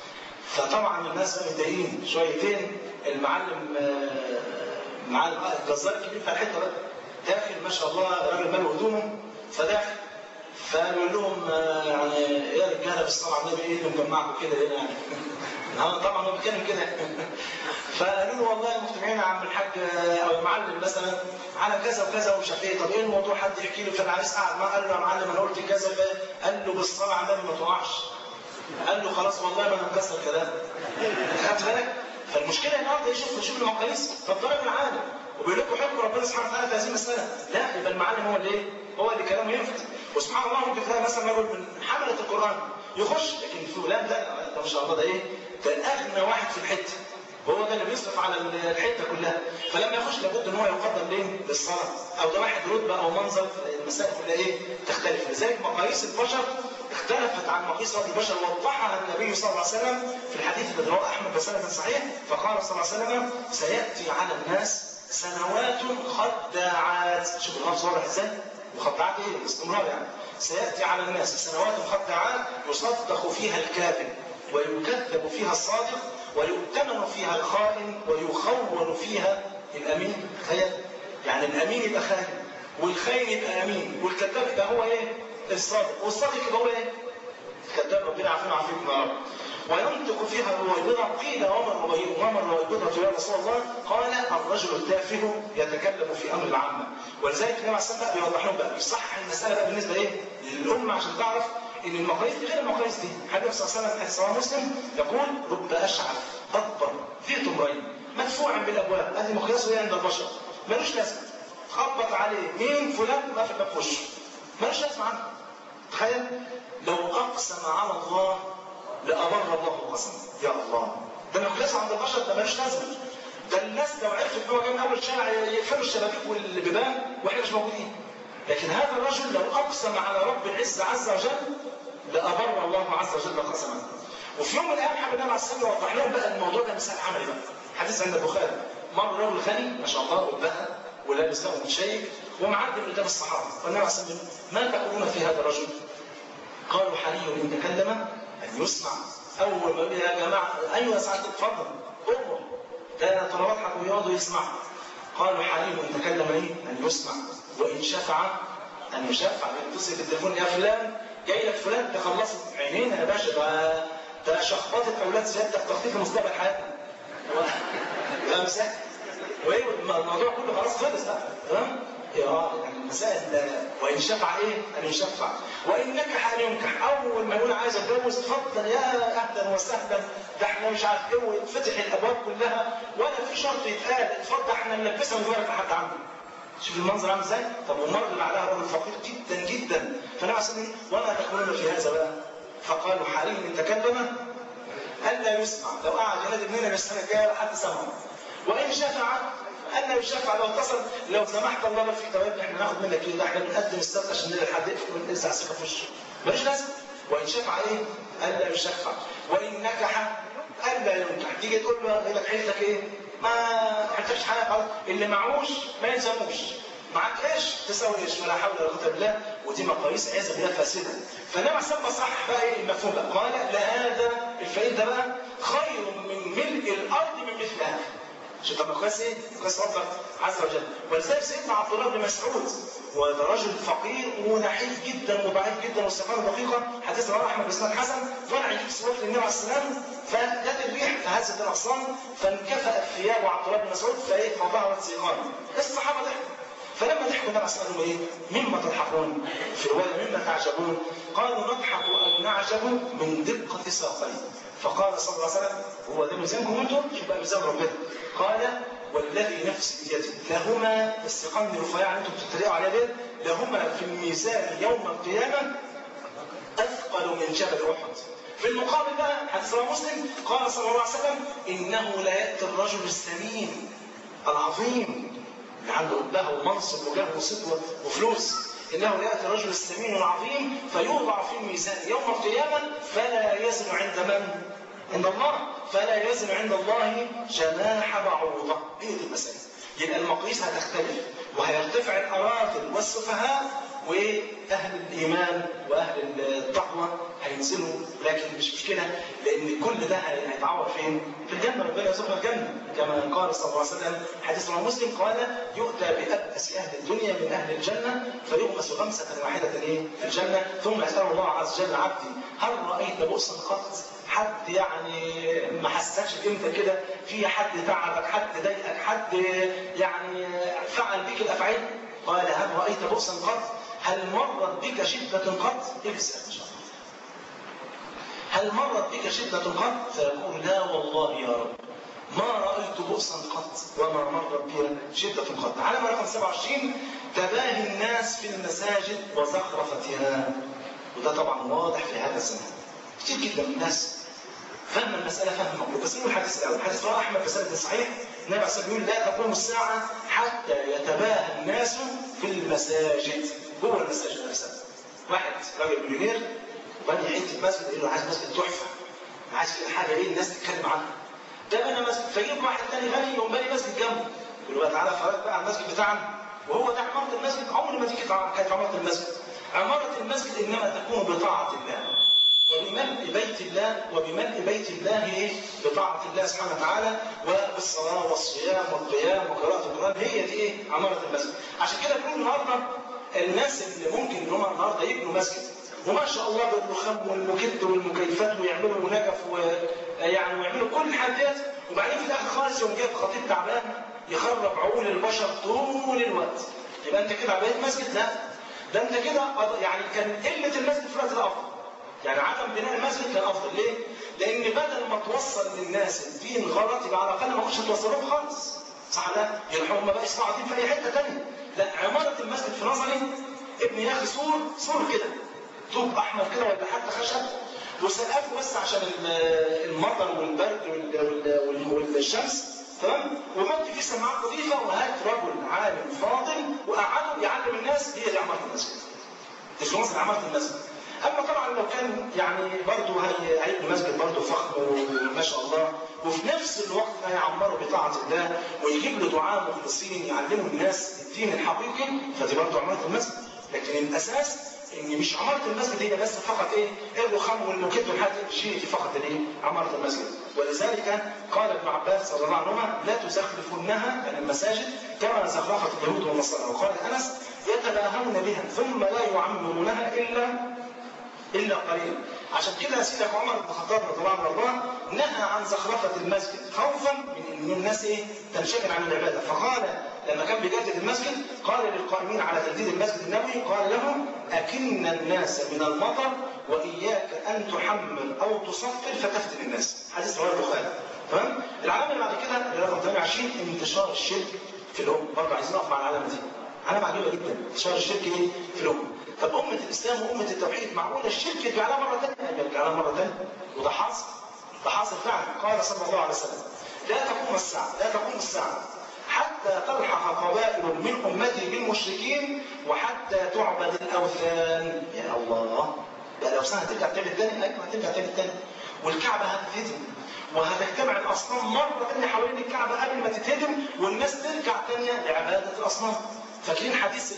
فطبعا الناس بقى متضايقين شويتين المعلم آه، معلم آه، الجزار الكبير بتاع الحته بقى داخل ما شاء الله راجل ماله هدومه فداخل فقالوا لهم آه، يعني ايه يا رجاله بالصلاه على النبي ايه اللي مجمعكم كده هنا يعني ها طبعا هو بيتكلم كده فقالوا له والله مجتمعين يا عم الحاج آه، او المعلم مثلا على كذا وكذا ومش عارف ايه طب ايه الموضوع حد يحكي له فالعريس قعد معاه قال له يا معلم انا قلت كذا ف- قال له بالصلاه على النبي ما تقعش قال له خلاص والله ما انا مكسر كلام خدت بالك فالمشكله النهارده يشوف يشوف المقاييس فالطالب العالم وبيقول لكم حكم ربنا سبحانه وتعالى في هذه المساله لا يبقى المعلم هو اللي ايه؟ هو اللي كلامه ينفذ وسبحان الله ممكن تلاقي مثلا رجل من حمله القران يخش لكن فلان لا ده ما شاء الله ده ايه؟ ده اغنى واحد في الحته هو ده اللي بيصرف على الحته كلها فلما يخش لابد ان هو يقدم ليه؟ للصلاه او ده واحد رتبه او منظر المسائل كلها ايه؟ تختلف لذلك مقاييس البشر اختلفت عن مقاييس رب البشر وضحها النبي صلى الله عليه وسلم في الحديث الذي رواه احمد بسند صحيح فقال صلى الله عليه وسلم سياتي على الناس سنوات خداعات شوف اللفظ واضح ازاي؟ وخداعات ايه؟ استمرار يعني سياتي على الناس سنوات خداعات يصدق فيها الكاذب ويكذب فيها الصادق ويؤتمن فيها الخائن ويخون فيها الامين تخيل يعني الامين يبقى خائن والخاين يبقى امين والكذاب يبقى هو ايه؟ الصادق والصادق يبقى هو ايه؟ الكذاب ربنا يعافينا ويعافيكم يا رب وينطق فيها الرويبضة قيل وما الرويبضة وما الرويبضة يا رسول الله قال الرجل التافه يتكلم في امر العامة ولذلك النبي عليه الصلاه والسلام بيوضح لهم بقى بيصحح المسألة بقى بالنسبة ايه؟ للأمة عشان تعرف ان المقاييس دي غير المقاييس دي حديث صلى الله عليه وسلم حديث صحيح مسلم يقول رب اشعث اكبر ذي تمرين مدفوع بالابواب هذه مقياسه ايه عند البشر ملوش لازمه خبط عليه مين فلان ما في الباب وشه ملوش لازمه عنه تخيل لو اقسم على الله لأبر الله قسما يا الله ده مقياس عند البشر ده ملوش لازمه ده الناس لو عرفت ان هو جاي من اول شارع يقفلوا الشبابيك والبيبان واحنا مش موجودين لكن هذا الرجل لو اقسم على رب العزه عز وجل لأبر الله عز وجل قسما وفي يوم من الايام حب النبي عليه الصلاه والسلام يوضح لهم بقى الموضوع ده مثال عملي بقى حديث عند البخاري مر رجل غني ما شاء الله وبهى ولابس له متشيك ومعدي من قدام الصحابه فالنبي عليه الصلاه والسلام ما تقولون في هذا الرجل؟ قالوا حري ان تكلم ان يسمع اول ما يقول يا جماعه ايوه يا سعاده اتفضل امر ده طلبات حق ويقعدوا يسمع قالوا حري ان تكلم ايه؟ ان يسمع وان شفع ان يشفع يتصل بالتليفون يا فلان جاي لك فلان تخلصت عينينا يا باشا ده ده شخبطه اولاد سيادتك تخطيط مستقبل حياتنا لا مساء وايه الموضوع كله خلاص خلص بقى تمام اه يعني المسائل وان شفع ايه؟ ان يشفع وان نكح ان ينكح اول ما يقول عايز اتجوز اتفضل يا اهلا وسهلا ده احنا مش عارف ايه ويتفتح الابواب كلها ولا في شرط يتقال اتفضل احنا نلبسها ونجيبها لحد عنده شوف المنظر عامل ازاي؟ طب والمرة اللي بعدها رجل فقير جدا جدا فانا عشان وما تقولون في هذا بقى؟ فقالوا حري ان تكلم الا يسمع لو قعد ينادي ابننا بالسنه الجايه حد سمعه وان شفع الا يشفع لو اتصل لو سمحت الله لك في تواب احنا ناخد منك ايه؟ احنا بنقدم السبت عشان نلاقي حد يقفل وننزع الثقه في وشه ملوش لازمه وان شفع ايه؟ الا يشفع وان نكح الا ينكح تيجي تقول له يقول لك حيلتك ايه؟ ما حتفش حاجه خلاص اللي معوش ما يلزموش معاك ايش تساوي ايش ولا حول ولا قوه بالله ودي مقاييس عايزه بها فاسده فالنبي عليه الصلاه صح بقى ايه المفهوم بقى قال لهذا الفقير ده بقى خير من ملء الارض من مثل هذا شوف طب مقياس ايه؟ مقياس ربك عز وجل ولذلك سيدنا عبد الله بن مسعود وده رجل فقير ونحيف جدا وضعيف جدا والسفانه دقيقه حديث رواه احمد بن حسن طلع يجيب سوره النبي عليه السلام فجت الريح فهزت الاغصان فانكفأت ثياب عبد الله بن مسعود فايه فظهرت سيقان الصحابه ضحكوا فلما ضحكوا النبي عليه الصلاه ايه؟ مما تضحكون؟ في روايه مما تعجبون؟ قالوا نضحك او نعجب من دقه ساقيه فقال صلى الله عليه وسلم هو ده ميزانكم انتم؟ شوف بقى ميزان ربنا قال والذي نفسي بيده لهما السقام الرفيع انتم بتتريقوا عليها ديت لهما في الميزان يوم القيامه اثقل من جبل احد في المقابل بقى حديث رواه مسلم قال صلى الله عليه وسلم انه لا ياتي الرجل السمين العظيم اللي عنده له ومنصب وجاه وصدوه وفلوس انه لا ياتي الرجل السمين العظيم فيوضع في الميزان يوم القيامه فلا يزن عند من؟ عند الله فلا يزن عند الله جناح بعوضه هي دي المساله يبقى المقاييس هتختلف وهيرتفع الأراذل والسفهاء وأهل الإيمان وأهل التقوى هينزلوا لكن مش مشكلة لأن كل ده هيتعوض فين؟ في الجنة ربنا يرزقنا الجنة كما قال صلى الله عليه وسلم حديث رواه مسلم قال يؤتى بأبأس أهل الدنيا من أهل الجنة فيغمس غمسة واحدة إيه؟ في الجنة ثم يسأل الله عز وجل عبدي هل رأيت بؤسا قط؟ حد يعني ما حسكش بقيمتك كده في حد تعبك حد ضايقك حد يعني فعل بك الافعال قال هل رايت بؤسا قط هل مرت بك شده قط اجلس ان شاء الله هل مرت بك شده قط فيقول لا والله يا رب ما رايت بؤسا قط وما مرت بي شده قط علامه رقم 27 تباهي الناس في المساجد وزخرفتها وده طبعا واضح في هذا الزمان كتير جدا من الناس فهم المسألة فهم مقلوب بس نقول الحديث الأول حديث رواه أحمد في سند صحيح النبي عليه الصلاة يقول لا تقوم الساعة حتى يتباهى الناس في المساجد جوه المساجد نفسها واحد راجل مليونير وبني حتة مسجد يقول له عايز مسجد تحفة عايز كده حاجة إيه الناس تتكلم عنها ده بنى مسجد فيجيب واحد تاني غني يقوم باني مسجد جنبه يقول له تعالى فرق بقى على المسجد بتاعنا وهو ده عمارة المسجد عمر ما دي كانت عمارة المسجد عمارة المسجد إنما تكون بطاعة الله وبملء بيت الله وبملء بيت الله ايه؟ بطاعة الله سبحانه وتعالى وبالصلاة والصيام والقيام وقراءة القرآن هي دي ايه؟ عمارة المسجد. عشان كده بنقول النهارده الناس اللي ممكن ان هم النهارده يبنوا مسجد وما شاء الله بالرخام والمكد والمكيفات ويعملوا نجف ويعني ويعملوا كل الحاجات وبعدين في الاخر خالص يوم جايب خطيب تعبان يخرب عقول البشر طول الوقت. يبقى انت كده بقيت مسجد؟ لا. ده انت كده يعني كان قلة المسجد في الوقت ده افضل. يعني عدم بناء المسجد كان افضل ليه؟ لان بدل ما توصل للناس الدين غلط يبقى على الاقل ما كنتش توصلهم خالص صح لا؟ يعني هم بقى يسمعوا الدين في اي حته ثانيه لا عماره المسجد في نظري ابني يا اخي سور سور كده طوب احمر كده ولا حتى خشب وسقفه بس عشان المطر والبرد والشمس تمام وحط فيه سماعات نظيفه وهات رجل عالم فاضل وقعده يعلم الناس هي دي عماره المسجد. دي في مصر عماره المسجد. اما طبعا لو كان يعني برضه هيبني مسجد برضه فخم وما شاء الله وفي نفس الوقت هيعمره بطاعه الله ويجيب له دعاء مخلصين يعلموا الناس الدين الحقيقي فدي برضه عماره المسجد لكن الاساس ان مش عماره المسجد هي بس فقط ايه الرخام والموكيت والحاجات دي فقط الايه عماره المسجد ولذلك قال ابن عباس رضي الله عنهما لا تزخرفنها يعني المساجد كما زخرفت اليهود والنصارى وقال انس يتباهون بها ثم لا يعمرونها الا الا قليلا عشان كده سيدك عمر بن الخطاب رضي الله عنه وارضاه نهى عن زخرفه المسجد خوفا من ان الناس ايه تنشغل عن العباده فقال لما كان بيجدد المسجد قال للقائمين على تجديد المسجد النبوي قال لهم اكن الناس من المطر واياك ان تحمل او تصفر فتفتن الناس حديث رواه البخاري تمام العلامه اللي بعد كده اللي رقم 28 انتشار الشرك في الامه برضه عايزين نقف مع العلامه دي علامه عجيبه جدا انتشار الشرك ايه في الامه طب أمة الإسلام وأمة التوحيد معقولة الشرك يرجع لها مرة ثانية يرجع لها مرة ثانية وده حاصل ده حاصل فعلا قال صلى الله عليه وسلم لا تقوم الساعة لا تقوم الساعة حتى تلحق قبائل من أمتي بالمشركين وحتى تعبد الأوثان يا الله يا الأوثان هترجع تعمل تاني أيوة هترجع تعمل تاني والكعبة هتتهدم وهتجتمع الأصنام مرة ثانية حوالين الكعبة قبل ما تتهدم والناس ترجع ثانية لعبادة الأصنام فاكرين حديث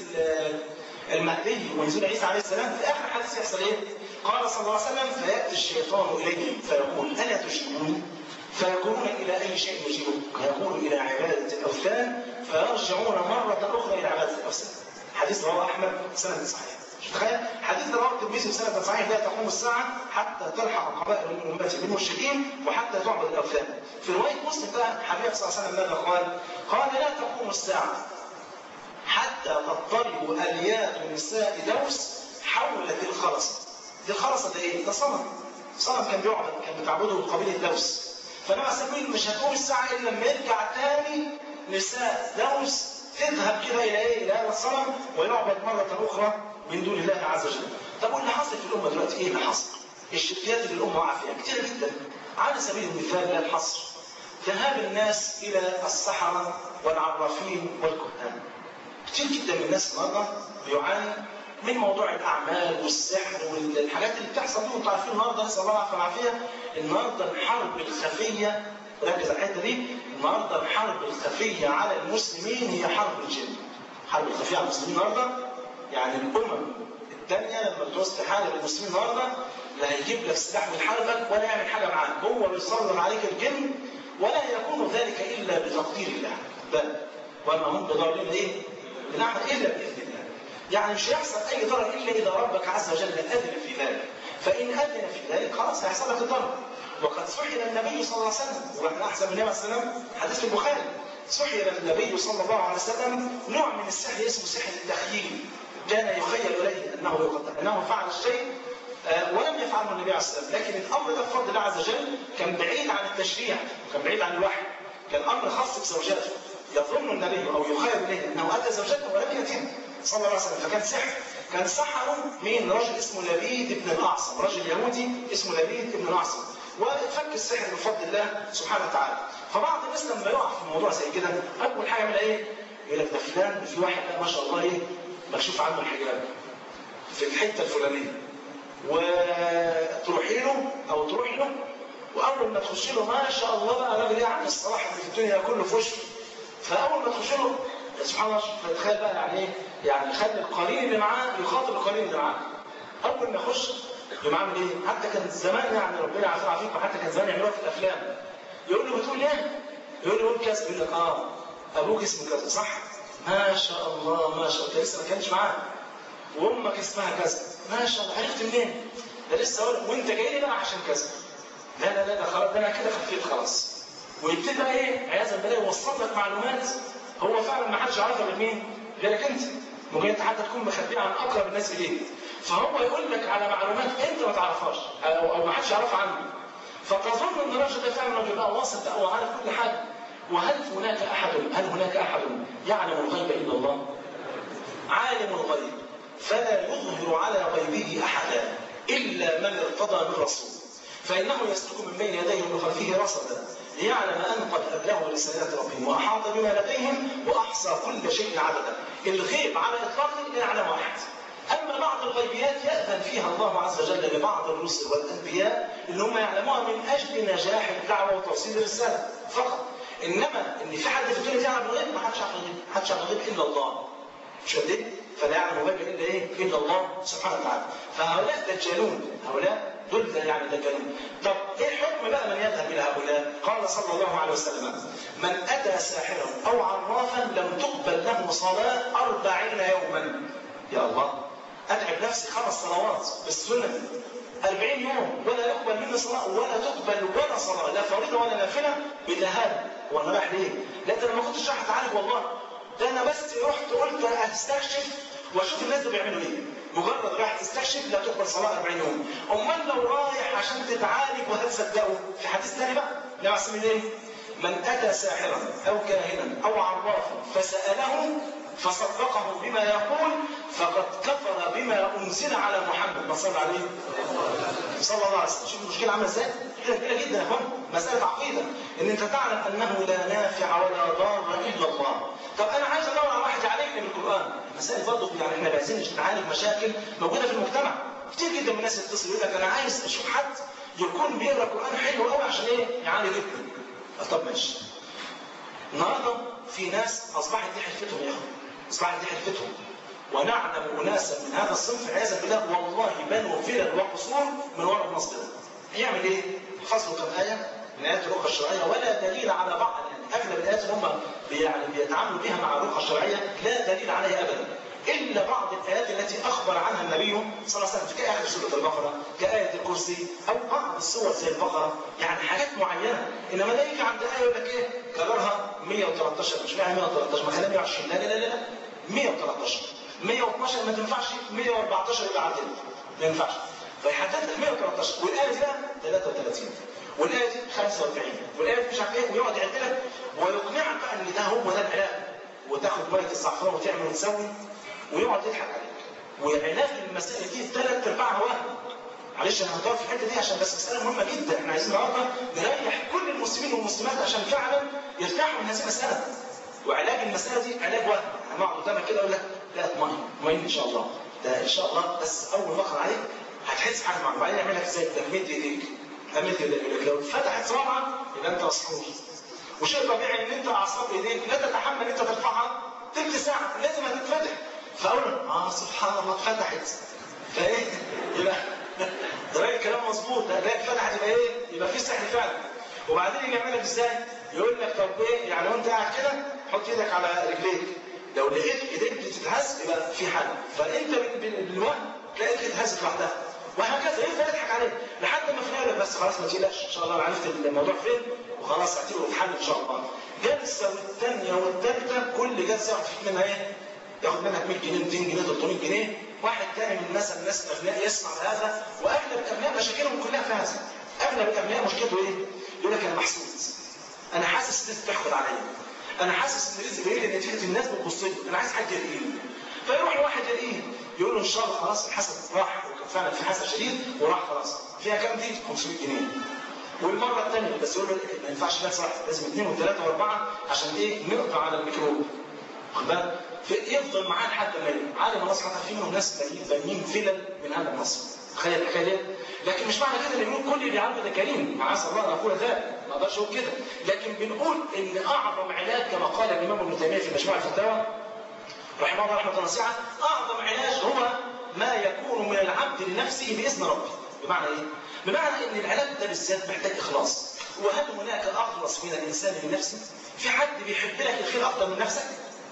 المهدي ونزول عيسى عليه السلام في اخر الحديث يحصل ايه؟ قال صلى الله عليه وسلم فياتي الشيطان اليهم فيقول الا تشركون؟ فيقولون الى اي شيء يجيبون؟ يقول الى عباده الاوثان فيرجعون مره اخرى الى عباده الاوثان. حديث رواه احمد سند صحيح. تخيل حديث رواه الترمذي بسند صحيح لا تقوم الساعه حتى تلحق قبائل من امتي بالمشركين وحتى تعبد الاوثان. في روايه مسلم بقى حبيب صلى الله عليه وسلم ماذا قال؟ قال لا تقوم الساعه حتى تضطرب اليات نساء دوس حولت الخرصه. دي الخرصه ده ايه؟ ده صنم. صنم كان بيعبد كان بتعبده قبيله دوس. فانا اسميه مش هتقوم الساعه الا لما يرجع تاني نساء دوس تذهب كده الى ايه؟ الى هذا الصنم ويعبد مره اخرى من دون الله عز وجل. طب واللي حصل في الامه دلوقتي ايه اللي حصل؟ الشركيات اللي الامه واقعه فيها كتيره جدا. على سبيل المثال لا الحصر. ذهاب الناس الى السحره والعرافين والكهان. كتير جدا من الناس النهارده بيعاني من موضوع الاعمال والسحر والحاجات اللي بتحصل دي وانتم عارفين النهارده نسال الله العافيه والعافيه النهارده الحرب الخفيه ركز على الحته دي النهارده الحرب الخفيه على المسلمين هي حرب الجن الحرب الخفيه على المسلمين النهارده يعني الامم الثانيه لما بتعوز تحارب المسلمين النهارده لا هيجيب لك سلاح ويحاربك ولا يعمل حاجه معاك هو بيسلط عليك الجن ولا يكون ذلك الا بتقدير الله بل وما هم بضارين ايه؟ من احد الا باذن الله يعني مش هيحصل اي ضرر الا اذا ربك عز وجل اذن في ذلك فان اذن في ذلك خلاص هيحصل لك الضرر وقد سحر النبي صلى الله عليه وسلم واحنا احسن من النبي صلى الله عليه وسلم حديث في البخاري سحر النبي صلى الله عليه وسلم نوع من السحر اسمه سحر التخييل كان يخيل اليه انه يقدر انه فعل الشيء آه ولم يفعله النبي عليه الصلاه والسلام لكن الامر ده بفضل الله عز وجل كان بعيد عن التشريع كان بعيد عن الوحي كان امر خاص بزوجاته يظن النبي او يخيل اليه انه اتى زوجته ولم يتم صلى الله عليه وسلم فكان سحر كان سحره مين رجل اسمه لبيد بن الاعصم رجل يهودي اسمه لبيد بن الاعصم وفك السحر بفضل الله سبحانه وتعالى فبعض الناس لما يقع في موضوع زي كده اول حاجه يعمل ايه يقول لك ده فلان في واحد بقى ما شاء الله ايه مكشوف عنه الحجاب في الحته الفلانيه وتروحي له او تروح له واول ما تخش له ما شاء الله بقى راجل يعني الصراحه اللي في الدنيا كله في وشه فاول ما تخش له سبحان الله فتخيل بقى يعني ايه يعني خلي القليل اللي معاه يخاطب القليل اللي معاه اول ما يخش يقوم عامل ايه حتى كان زمان يعني ربنا يعافينا ويعافيكم حتى كان زمان يعملوها في الافلام يقول له بتقول ايه يقول له قول كذا يقول لك اه ابوك اسمه كذا صح ما شاء الله ما شاء الله لسه ما كانش معاه وامك اسمها كذا ما شاء الله عرفت منين ده لسه اقول وانت جاي لي بقى عشان كذا لا لا لا ده خلاص ده انا كده خفيت خلاص ويبتدي بقى ايه عياذا بالله يوصل لك معلومات هو فعلا ما حدش عارفها غير مين؟ غيرك انت ممكن انت حتى تكون مخبيه عن اقرب الناس اليك فهو يقول لك على معلومات انت ما تعرفهاش او, أو ما حدش يعرفها عنه فتظن ان الرجل ده فعلا رجل بقى واثق بقى وعارف كل حاجه وهل هناك احد هل هناك احد يعلم الغيب الا الله؟ عالم الغيب فلا يظهر على غيبه احدا الا من ارتضى من رسول فانه يسلك من بين يديه ومن خلفه رصدا ليعلم ان قد ابلغوا رسالات ربهم واحاط بما لديهم واحصى كل شيء عددا الغيب على اطلاقه يعلم واحد اما بعض الغيبيات ياذن فيها الله عز وجل لبعض الرسل والانبياء اللي هم يعلموها من اجل نجاح الدعوه وتوصيل الرساله فقط انما ان في حد في الدنيا يعلم الغيب ما حدش يعرف الغيب ما حدش يعرف الغيب الا الله مش كده فلا يعلم الغيب الا ايه الا الله سبحانه وتعالى فهؤلاء دجالون هؤلاء دول يعني دجالون طب ايه حكم بقى من يذهب الى هؤلاء قال صلى الله عليه وسلم من اتى ساحرا او عرافا لم تقبل له صلاه أربعين يوما يا الله اتعب نفسي خمس صلوات بالسنن أربعين يوم ولا يقبل مني صلاة ولا تقبل ولا صلاة لا فريضة ولا نافلة إلا هذا وأنا رايح ليه؟ لا ده أنا ما كنتش رايح أتعالج والله ده أنا بس رحت قلت أستكشف وأشوف الناس دول بيعملوا إيه مجرد رايح تستكشف لا تقبل صلاة 40 يوم أمال لو رايح عشان تتعالج وهتصدقوا في حديث تاني بقى لا عصم إيه؟ من أتى ساحرا أو كاهنا أو عرافا فسأله فصدقه بما يقول فقد كفر بما انزل على محمد ما صلى عليه صلى الله عليه وسلم شوف المشكله عامله ازاي كبيره جدا يا اخوان مساله عقيده ان انت تعلم انه لا نافع ولا ضار الا الله طب انا عايز ادور على واحد يعالجني بالقران مسائل برضه يعني احنا عايزين نعالج مشاكل موجوده في المجتمع كتير جدا من الناس يتصل يقول لك انا عايز اشوف حد يكون بيقرا قران حلو قوي عشان ايه يعالج ابني طب ماشي النهارده في ناس اصبحت دي حرفتهم يا اخوان اصبحت دي حرفتهم ونعلم اناسا من هذا الصنف عياذا بالله والله بنوا فلل وقصور من وراء النص ده هيعمل ايه؟ حصلوا كم ايه من ايات الرقى الشرعيه ولا دليل على بعض يعني اغلب الايات اللي هم يعني بيتعاملوا بها مع الرقى الشرعيه لا دليل عليها ابدا الا بعض الايات التي اخبر عنها النبي صلى الله عليه وسلم كايه سوره البقره كايه الكرسي او بعض السور زي البقره يعني حاجات معينه انما ده يجي عند ايه يقول لك ايه كررها 113 مش معنى 113 ما خليها 120 لا لا لا لا 113 112 ما تنفعش 114 يبقى عدل ما ينفعش فيحدد لك 113 والايه دي بقى 33 والايه دي 45 والايه دي مش عارف ايه ويقعد يعد لك ويقنعك بقى ان ده هو ده العلاج وتاخد ميه الزعفران وتعمل وتسوي ويقعد يضحك عليك وعلاج المسائل دي ثلاث ارباعها وهم معلش انا هطول في الحته دي عشان بس مساله مهمه جدا احنا عايزين النهارده نريح كل المسلمين والمسلمات عشان فعلا يرتاحوا من هذه المساله وعلاج المساله دي علاج وهم انا اقعد قدامك كده اقول لك لا اطمئن اطمئن ان شاء الله ده ان شاء الله بس اول ما اقرا عليك هتحس حاجه معاك وبعدين يعمل لك ازاي تمد ايديك امد ايديك لو فتحت صوابعك يبقى انت مسحور وشيء طبيعي ان انت اعصاب ايديك لا تتحمل انت ترفعها تلت ساعه لازم هتتفتح فاقول اه سبحان الله اتفتحت فايه يبقى ده الكلام مظبوط ده اتفتحت يبقى ايه يبقى في سحر فعلا وبعدين يجي يعمل لك ازاي يقول لك طب ايه يعني وانت قاعد كده حط ايدك على رجليك لو لقيت ايديك بتتهز يبقى في حاجه فانت بالوهم تلاقي ايدك اتهزت لوحدها وهكذا يفضل يضحك عليك لحد ما في النهايه بس خلاص ما تقلقش ان شاء الله انا عرفت الموضوع فين وخلاص اعتبره اتحل ان شاء الله جلسه والثانيه والثالثه كل جلسه ياخد منها ايه؟ ياخد منك 100 جنيه 200 جنيه 300 جنيه واحد تاني من مثلا الناس الاغنياء يسمع هذا واغلب الاغنياء مشاكلهم كلها في هذا اغلب الاغنياء مشكلته ايه؟ يقول لك انا محسود انا حاسس الناس بتحقد عليا انا حاسس ان رزقي جاي لي نتيجه الناس بتبص لي انا عايز حد يلاقيني فيروح لواحد يلاقيه يقول له ان شاء الله خلاص الحسد راح وكان فعلا في حسد شديد وراح خلاص فيها كام دي 500 جنيه والمره الثانيه بس يقول له ما ينفعش بس واحد لازم اثنين وثلاثه واربعه عشان ايه نقطع على الميكروب واخد بالك يفضل معاه لحد ما يموت عالم الله سبحانه في منهم ناس بانيين فلل من هذا النصر تخيل الحكايه دي لكن مش معنى كده ان نقول كل اللي عنده ده كريم معاذ الله ان اقول ذلك ما اقدرش اقول كده لكن بنقول ان اعظم علاج كما قال الامام ابن تيميه في مجموع الفتاوى رحمه الله رحمه واسعه اعظم علاج هو ما يكون من العبد لنفسه باذن ربه بمعنى ايه؟ بمعنى ان العلاج ده بالذات محتاج اخلاص وهل هناك اخلص من الانسان لنفسه؟ في حد بيحب لك الخير اكتر من نفسك؟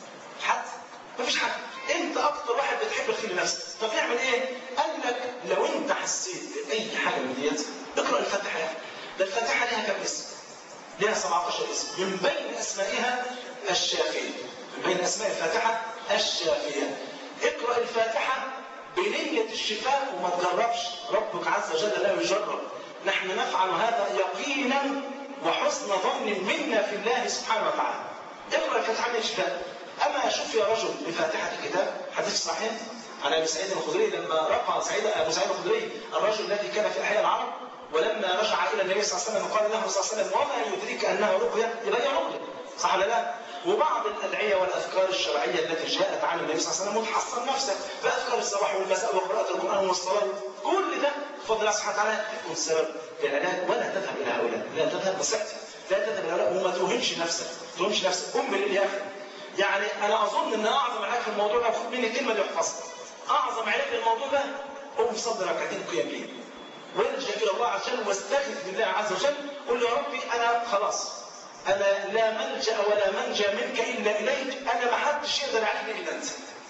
حد؟ مفيش حد انت اكتر واحد بتحب الخير لنفسك طب يعمل ايه قال لك لو انت حسيت باي حاجه من ديت اقرا الفاتحه ده الفاتحه ليها كم اسم ليها 17 اسم من بين اسمائها الشافيه من بين اسماء الفاتحه الشافيه اقرا الفاتحه بنيه الشفاء وما تجربش ربك عز وجل لا يجرب نحن نفعل هذا يقينا وحسن ظن منا في الله سبحانه وتعالى اقرا الفاتحه من الشفاء أما شفي رجل بفاتحة الكتاب حديث صحيح عن أبي سعيد الخدري لما رفع سعيد أبو سعيد الخدري الرجل الذي كان في أحياء العرب ولما رجع إلى النبي صلى الله عليه وسلم قال له صلى الله عليه وسلم وما يدريك أنها رقية يبقى هي رقية صح ولا لا؟ وبعض الأدعية والأذكار الشرعية التي جاءت عن النبي صلى الله عليه وسلم وتحصن نفسك فأذكار الصباح والمساء وقراءة القرآن والصلاة كل ده بفضل الله سبحانه وتعالى يكون سبب في العلاج ولا تذهب إلى هؤلاء لا تذهب بسعتك لا تذهب إلى هؤلاء وما توهمش نفسك ما توهمش نفسك قم بالليل يا أخي يعني انا اظن ان اعظم علاج في الموضوع ده خد مني الكلمه دي واحفظها اعظم علاج للموضوع ده قوم صلي ركعتين قيام ليل والجا الى الله عز وجل واستغفر بالله عز وجل قل يا ربي انا خلاص انا لا ملجا ولا منجا منك الا اليك انا ما حدش يقدر يعالجني الا انت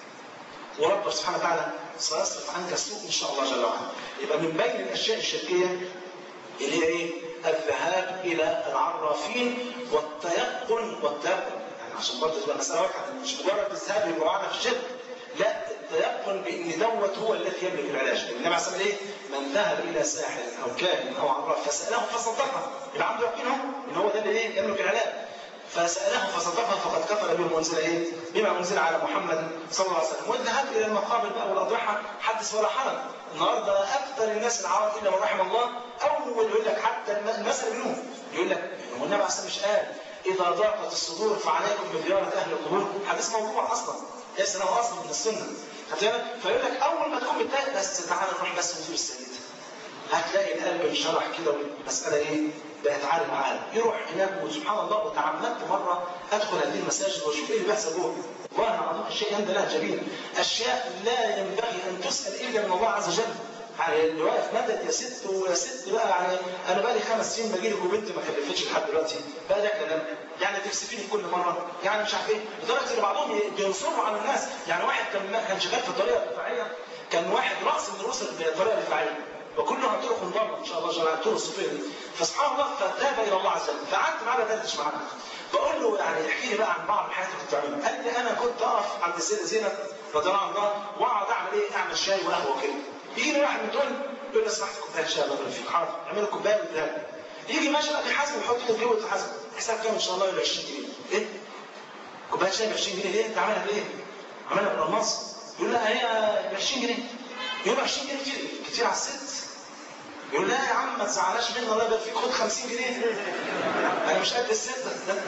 ورب سبحانه وتعالى سيصرف عنك السوء ان شاء الله جل وعلا يبقى من بين الاشياء الشركيه اللي هي ايه الذهاب الى العرافين والتيقن والتيقن عشان برضه تبقى مسألة واضحة مش مجرد الذهاب للمعاناة في الشرك لا التيقن بان دوت هو الذي يملك العلاج النبي عليه الصلاه ايه من ذهب الى ساحر او كاهن او عراف فساله فصدقه يبقى عنده يقين ان هو ده اللي ايه يملك العلاج فساله فصدقه فقد كفر بما انزل ايه بما انزل على محمد صلى الله عليه وسلم والذهاب الى المقابر بقى والاضرحه حدث ولا حرج النهارده اكثر الناس العرب الا من رحم الله اول يقول لك حتى المثل منهم يقول لك هو النبي عليه الصلاه مش قال إذا ضاقت الصدور فعليكم بزيارة أهل القبور حديث موضوع أصلا ليس له أصل من السنة فيقول لك أول ما تكون متضايق بس تعالى نروح بس نزور السيد هتلاقي القلب انشرح كده والمسألة إيه؟ بقت عالم عالم يروح هناك وسبحان الله وتعمدت مرة أدخل هذه المساجد وأشوف إيه اللي بيحصل جوه والله العظيم أشياء عند لها جميل أشياء لا ينبغي أن تسأل إلا من الله عز وجل يعني اللي واقف مدد يا ست ويا ست بقى يعني انا بقى لي خمس سنين باجي لك وبنت ما خلفتش لحد دلوقتي بقى ده كلام يعني تكسفيني كل مره يعني مش عارف ايه لدرجه ان بعضهم بينصروا على الناس يعني واحد كان كان شغال في الطريقه الدفاعيه كان واحد راس من رؤوس الطريقه الدفاعيه وكلها طرق منضبطه ان شاء الله جل الطرق الصوفيه دي فسبحان الله فتاب الى الله عز وجل فقعدت معاه بدردش معاه بقول له يعني احكي لي بقى عن بعض الحاجات اللي كنت بعملها قال لي انا كنت اقف عند السيده زينب رضي الله عنها واقعد اعمل ايه اعمل شاي وقهوه كده يجي لي واحد من دول يقول لي اسمحت كوبايه شاي الله يبارك فيك حاضر اعمل له كوبايه واديها لي يجي ماشي بقى بيحاسب ويحط له جوه الحاسب حساب كام ان شاء الله يبقى 20 جنيه ايه كوبايه شاي ب 20 جنيه ليه انت عاملها بايه؟ عاملها بالقناص يقول لا هي ب 20 جنيه يقول 20 جنيه كتير كتير على الست يقول لا يا عم ما تزعلناش مني الله يبارك فيك خد 50 جنيه انا مش قد الست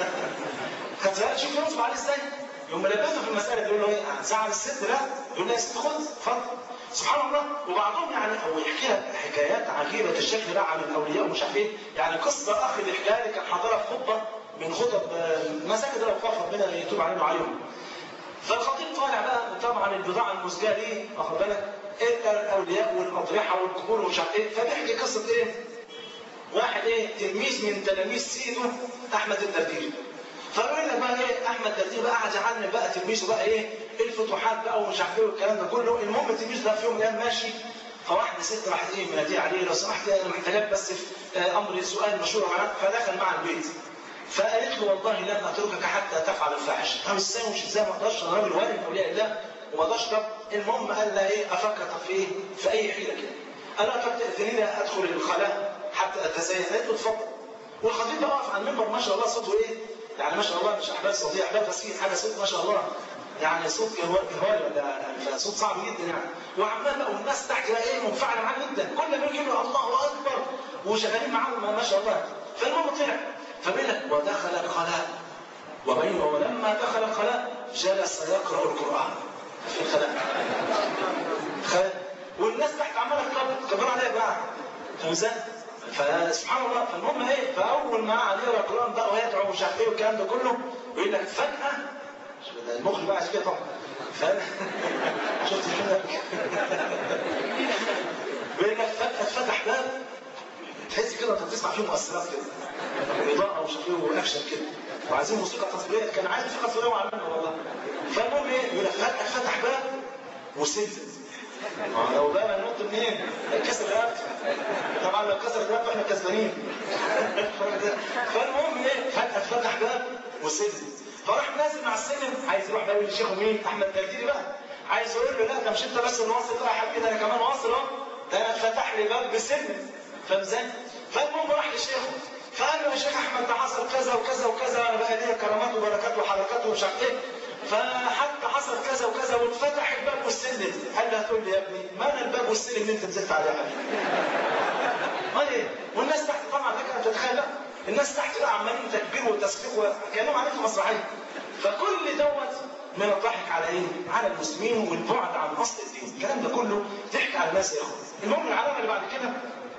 خدت بالك شوف ينصب عليه ازاي؟ يقوم لبسه في المساله يقول له ايه؟ هتزعل الست لا يقول له يا ست خد اتفضل سبحان الله وبعضهم يعني هو يحكي لك حكايات عجيبه الشكل ده عن الاولياء ومش عارف ايه يعني قصه اخ بيحكيها لي كان حاضرها في خطبه من خطب مساجد الاوقاف ربنا يتوب علينا وعليهم فالخطيب طالع بقى طبعا البضاعه المزجاه دي واخد بالك ايه الاولياء والاضرحه والقبور ومش عارف ايه فبيحكي قصه ايه واحد ايه تلميذ من تلاميذ سيده احمد الدرديري فيقول لك بقى ايه احمد الدرديري بقى قعد يعلم بقى تلميذه بقى ايه الفتوحات بقى ومش عارف ايه والكلام ده كله المهم التلميذ ده في يوم من الايام ماشي فواحده ست راحت ايه مناديه عليه لو سمحت انا محتاجاك بس في امر سؤال مشهور معاك فدخل مع البيت فقالت له والله لن اتركك حتى تفعل الفاحشه طب ازاي ومش ازاي ما اقدرش انا راجل والي من اولياء الله وما اقدرش المهم قال لها ايه افكر طب في ايه في اي حيله كده قال لها طب تاذنيني ادخل الخلاء حتى اتزين قالت له اتفضل والخطيب بقى واقف على المنبر ما شاء الله صوته ايه يعني ما شاء الله مش احبال صوتيه احبال بس في حاجه صوت ما شاء الله يعني صوت جهواري ولا يعني صوت صعب جدا يعني وعمال بقى والناس تحت بقى ايه منفعله معاه جدا كل ما يجي الله اكبر وشغالين معاهم ما شاء الله فالمهم طلع فبيقول لك ودخل الخلاء وبين ولما دخل الخلاء جلس يقرا القران في الخلاء خلاء والناس تحت عماله تكبر تكبر عليها بقى فاهم ازاي؟ فسبحان الله فالمهم ايه فاول ما قعد يقرا القران بقى ويدعو ومش عارف ايه والكلام ده كله يقول لك فجاه المخ بقى كده طبعا شفت كده بيقول لك فجاه اتفتح باب تحس كده انت بتسمع فيه مؤثرات كده اضاءه ومش عارف ايه واكشن كده وعايزين موسيقى تصويريه كان عايز موسيقى تصويريه وعملنا والله فالمهم ايه يقول لك فجاه فتح باب وسلم لو بقى هننط منين؟ هيتكسر رقبتي طبعا لو كسر رقبتي احنا كسبانين فالمهم ايه فجاه فتح باب وسلم فراح نازل مع السلم عايز يروح بقى للشيخ مين؟ احمد ترديري بقى عايز يقول له لا ده مش انت بس اللي واصل بقى يا حبيبي ده انا كمان واصل اهو ده انا اتفتح لي باب بسلم فاهم ازاي؟ فالمهم راح لشيخه فقال له يا شيخ احمد ده حصل كذا وكذا وكذا انا بقى ليا كرامات وبركات وحركات ومش عارف ايه فحتى حصل كذا وكذا واتفتح الباب والسلم قال له هتقول لي يا ابني ما انا الباب والسلم اللي انت نزلت عليه يا حبيبي امال ايه والناس تحت طبعا لك ان تتخيل الناس تحت بقى عمالين تكبير وتسبيح كانهم عاملين في مسرحيه فكل دوت من الضحك على ايه؟ على المسلمين والبعد عن اصل الدين، الكلام ده كله ضحك على الناس يا اخوان. المهم العلامه اللي بعد كده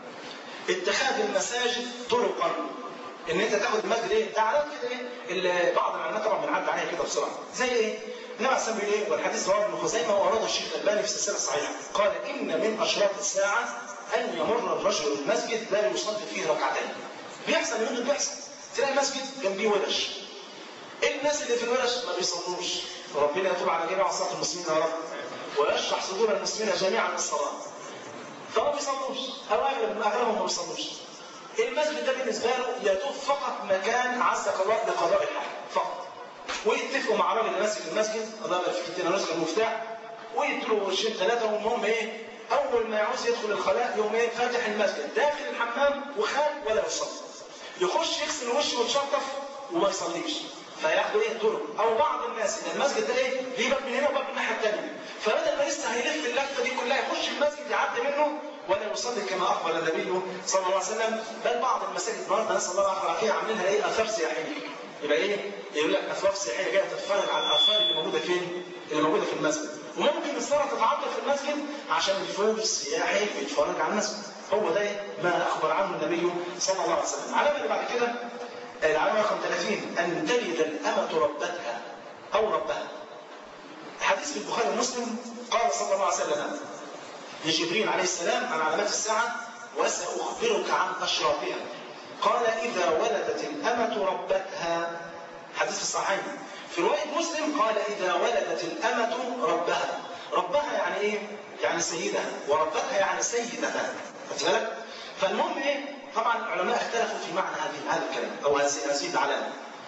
اتخاذ المساجد طرقا ان انت تاخد المسجد ايه؟ ده علامه كده ايه؟ اللي بعض العلماء طبعا بنعدي عليها كده بسرعه. زي ايه؟ النبي عليه الصلاه ايه؟ والحديث رواه ابن خزيمه واراد الشيخ الالباني في السلسله الصحيحه. قال ان من اشراط الساعه ان يمر الرجل المسجد لا يصلي فيه ركعتين. بيحصل من بيحصل. تلاقي مسجد جنبيه ورش. الناس اللي في الورش ما بيصلوش ربنا يتوب على جميع عصاة المسلمين يا رب ويشرح صدور المسلمين جميعا للصلاة فما بيصلوش او اغلب اغلبهم ما بيصلوش المسجد ده بالنسبه له يتوب فقط مكان عزك الله لقضاء الحاجه فقط ويتفقوا مع راجل اللي ماسك المسجد الله يبارك فيك ادينا نسخه المفتاح ويدوا قرشين ثلاثه والمهم ايه اول ما يعوز يدخل الخلاء يوم ايه فاتح المسجد داخل الحمام وخارج ولا يصلي يخش يغسل وشه ويتشطف وما يصليش فياخدوا ايه طرق او بعض الناس ان المسجد ده ايه ليه باب من هنا وباب من الناحيه الثانيه فبدل ما لسه هيلف اللفه دي كلها يخش المسجد يعدي منه ولا يصلي كما اخبر النبي صلى الله عليه وسلم بل بعض المساجد النهارده نسال الله العافيه عاملينها ايه اثار سياحيه يبقى ايه يقول لك اثار سياحيه جايه تتفرج على الاثار اللي موجوده فين اللي موجوده في المسجد وممكن الصلاه تتعطل في المسجد عشان الفوج السياحي بيتفرج على المسجد هو ده ما اخبر عنه النبي صلى الله عليه وسلم العلامه اللي بعد كده العلامة رقم 30 أن تلد الأمة ربتها أو ربها حديث في البخاري ومسلم قال صلى الله عليه وسلم لجبريل عليه السلام عن علامات الساعة وسأخبرك عن أشراطها قال إذا ولدت الأمة ربتها حديث في الصحيحين في رواية مسلم قال إذا ولدت الأمة ربها ربها يعني إيه؟ يعني سيدها وربتها يعني سيدها خدت بالك؟ فالمهم إيه؟ طبعا العلماء اختلفوا في معنى هذه هذا الكلام او هذه العلامه.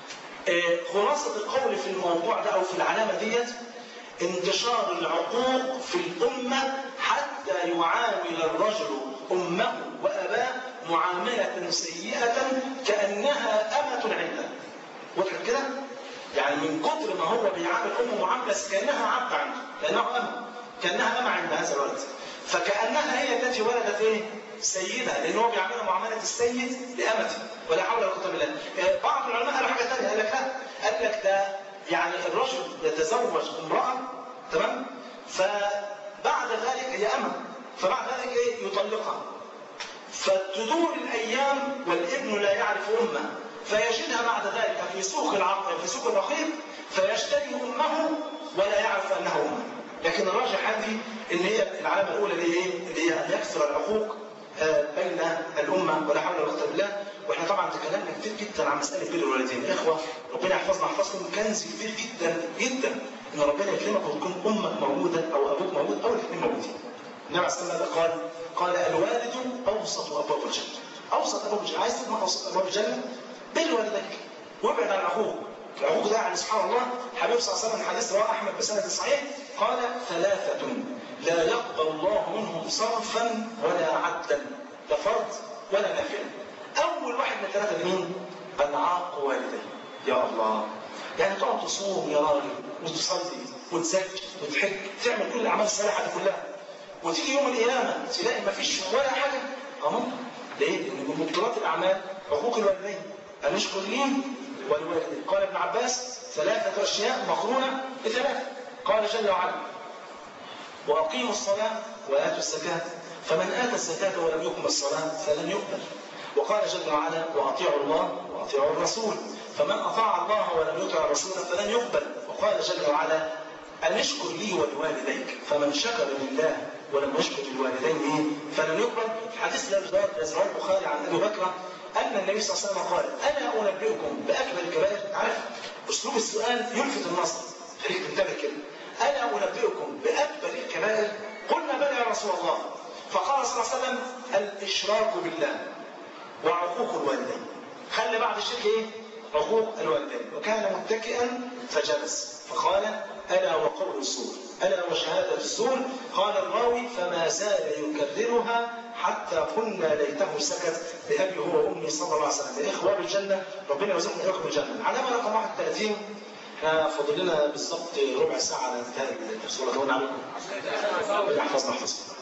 خلاصة القول في الموضوع ده او في العلامة ديت انتشار العقوق في الأمة حتى يعامل الرجل أمه وأباه معاملة سيئة كأنها أمة عنده. واضح كده؟ يعني من كتر ما هو بيعامل أمه معاملة كأنها عبد عنده، لأنها أمة، كأنها أمة عند هذا الولد. فكأنها هي التي ولدت إيه؟ سيدة لأن هو بيعملها معاملة السيد لأمته ولا حول ولا قوة إلا بالله. بعض العلماء قالوا حاجة ثانية قال لك لا قال لك ده يعني الرجل يتزوج امرأة تمام بعد ذلك هي أمة فبعد ذلك إيه يطلقها فتدور الأيام والابن لا يعرف أمه فيجدها بعد ذلك في سوق العقل في سوق الرقيق فيشتري أمه ولا يعرف أنها أمه لكن الراجح عندي ان هي العلامه الاولى اللي هي ايه؟ اللي هي ان يكثر العقوق بين الامه ولا حول ولا قوه الا واحنا طبعا تكلمنا كتير جدا عن مساله بر الوالدين يا اخوه ربنا يحفظنا يحفظكم كنز كبير جدا جدا ان ربنا يكرمك وتكون امك موجوده او ابوك موجود او الاثنين موجودين. النبي عليه الصلاه والسلام قال قال الوالد اوسط ابواب الجنه. اوسط ابواب الجنه عايز تضمن اوسط ابواب الجنه بر والديك وابعد عن العقوق. العقوق ده يعني سبحان الله حبيب صلى الله عليه وسلم حديث رواه احمد بسند صحيح قال ثلاثه لا يقبل الله منهم صرفا ولا عدلا لا فرض ولا نافله. اول واحد من الثلاثه مين؟ العاق والديه. يا الله يعني تقعد تصوم يا راجل وتصلي وتزكي وتحج تعمل كل الاعمال الصالحه دي كلها وتيجي يوم القيامه تلاقي ما فيش ولا حاجه اه ليه؟ لان من مبطلات الاعمال حقوق الوالدين ان اشكر لي ولوالديه قال ابن عباس ثلاثه اشياء مقرونه بثلاثه قال جل وعلا واقيموا الصلاه واتوا الزكاه فمن اتى الزكاه ولم يقم الصلاه فلن يقبل وقال جل وعلا واطيعوا الله واطيعوا الرسول فمن اطاع الله ولم يطع الرسول فلن يقبل وقال جل وعلا ان اشكر لي ولوالديك فمن شكر لله ولم يشكر للوالدين ايه فلن يقبل حديث لا رواه البخاري عن ابي بكر ان النبي صلى الله عليه وسلم قال انا انبئكم باكبر الكبائر عارف اسلوب السؤال يلفت النظر خليك تنتبه كده انا انبئكم باكبر الكبائر قلنا بلى يا رسول الله فقال صلى الله عليه وسلم الاشراك بالله وعقوق الوالدين خلي بعد الشرك ايه عقوق الوالدين وكان متكئا فجلس فقال الا وقول الزور الا وشهاده الزور قال الراوي فما زال يكررها حتى قلنا ليته سكت بابي هو وامي صلى الله عليه وسلم اخوان الجنه ربنا يرزقنا اياكم الجنه علامه رقم 31 احنا فاضل لنا بالظبط ربع ساعه على انتهاء الدرس ولا طولنا عليكم ربنا يحفظنا يحفظنا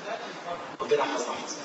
ربنا يحفظنا يحفظنا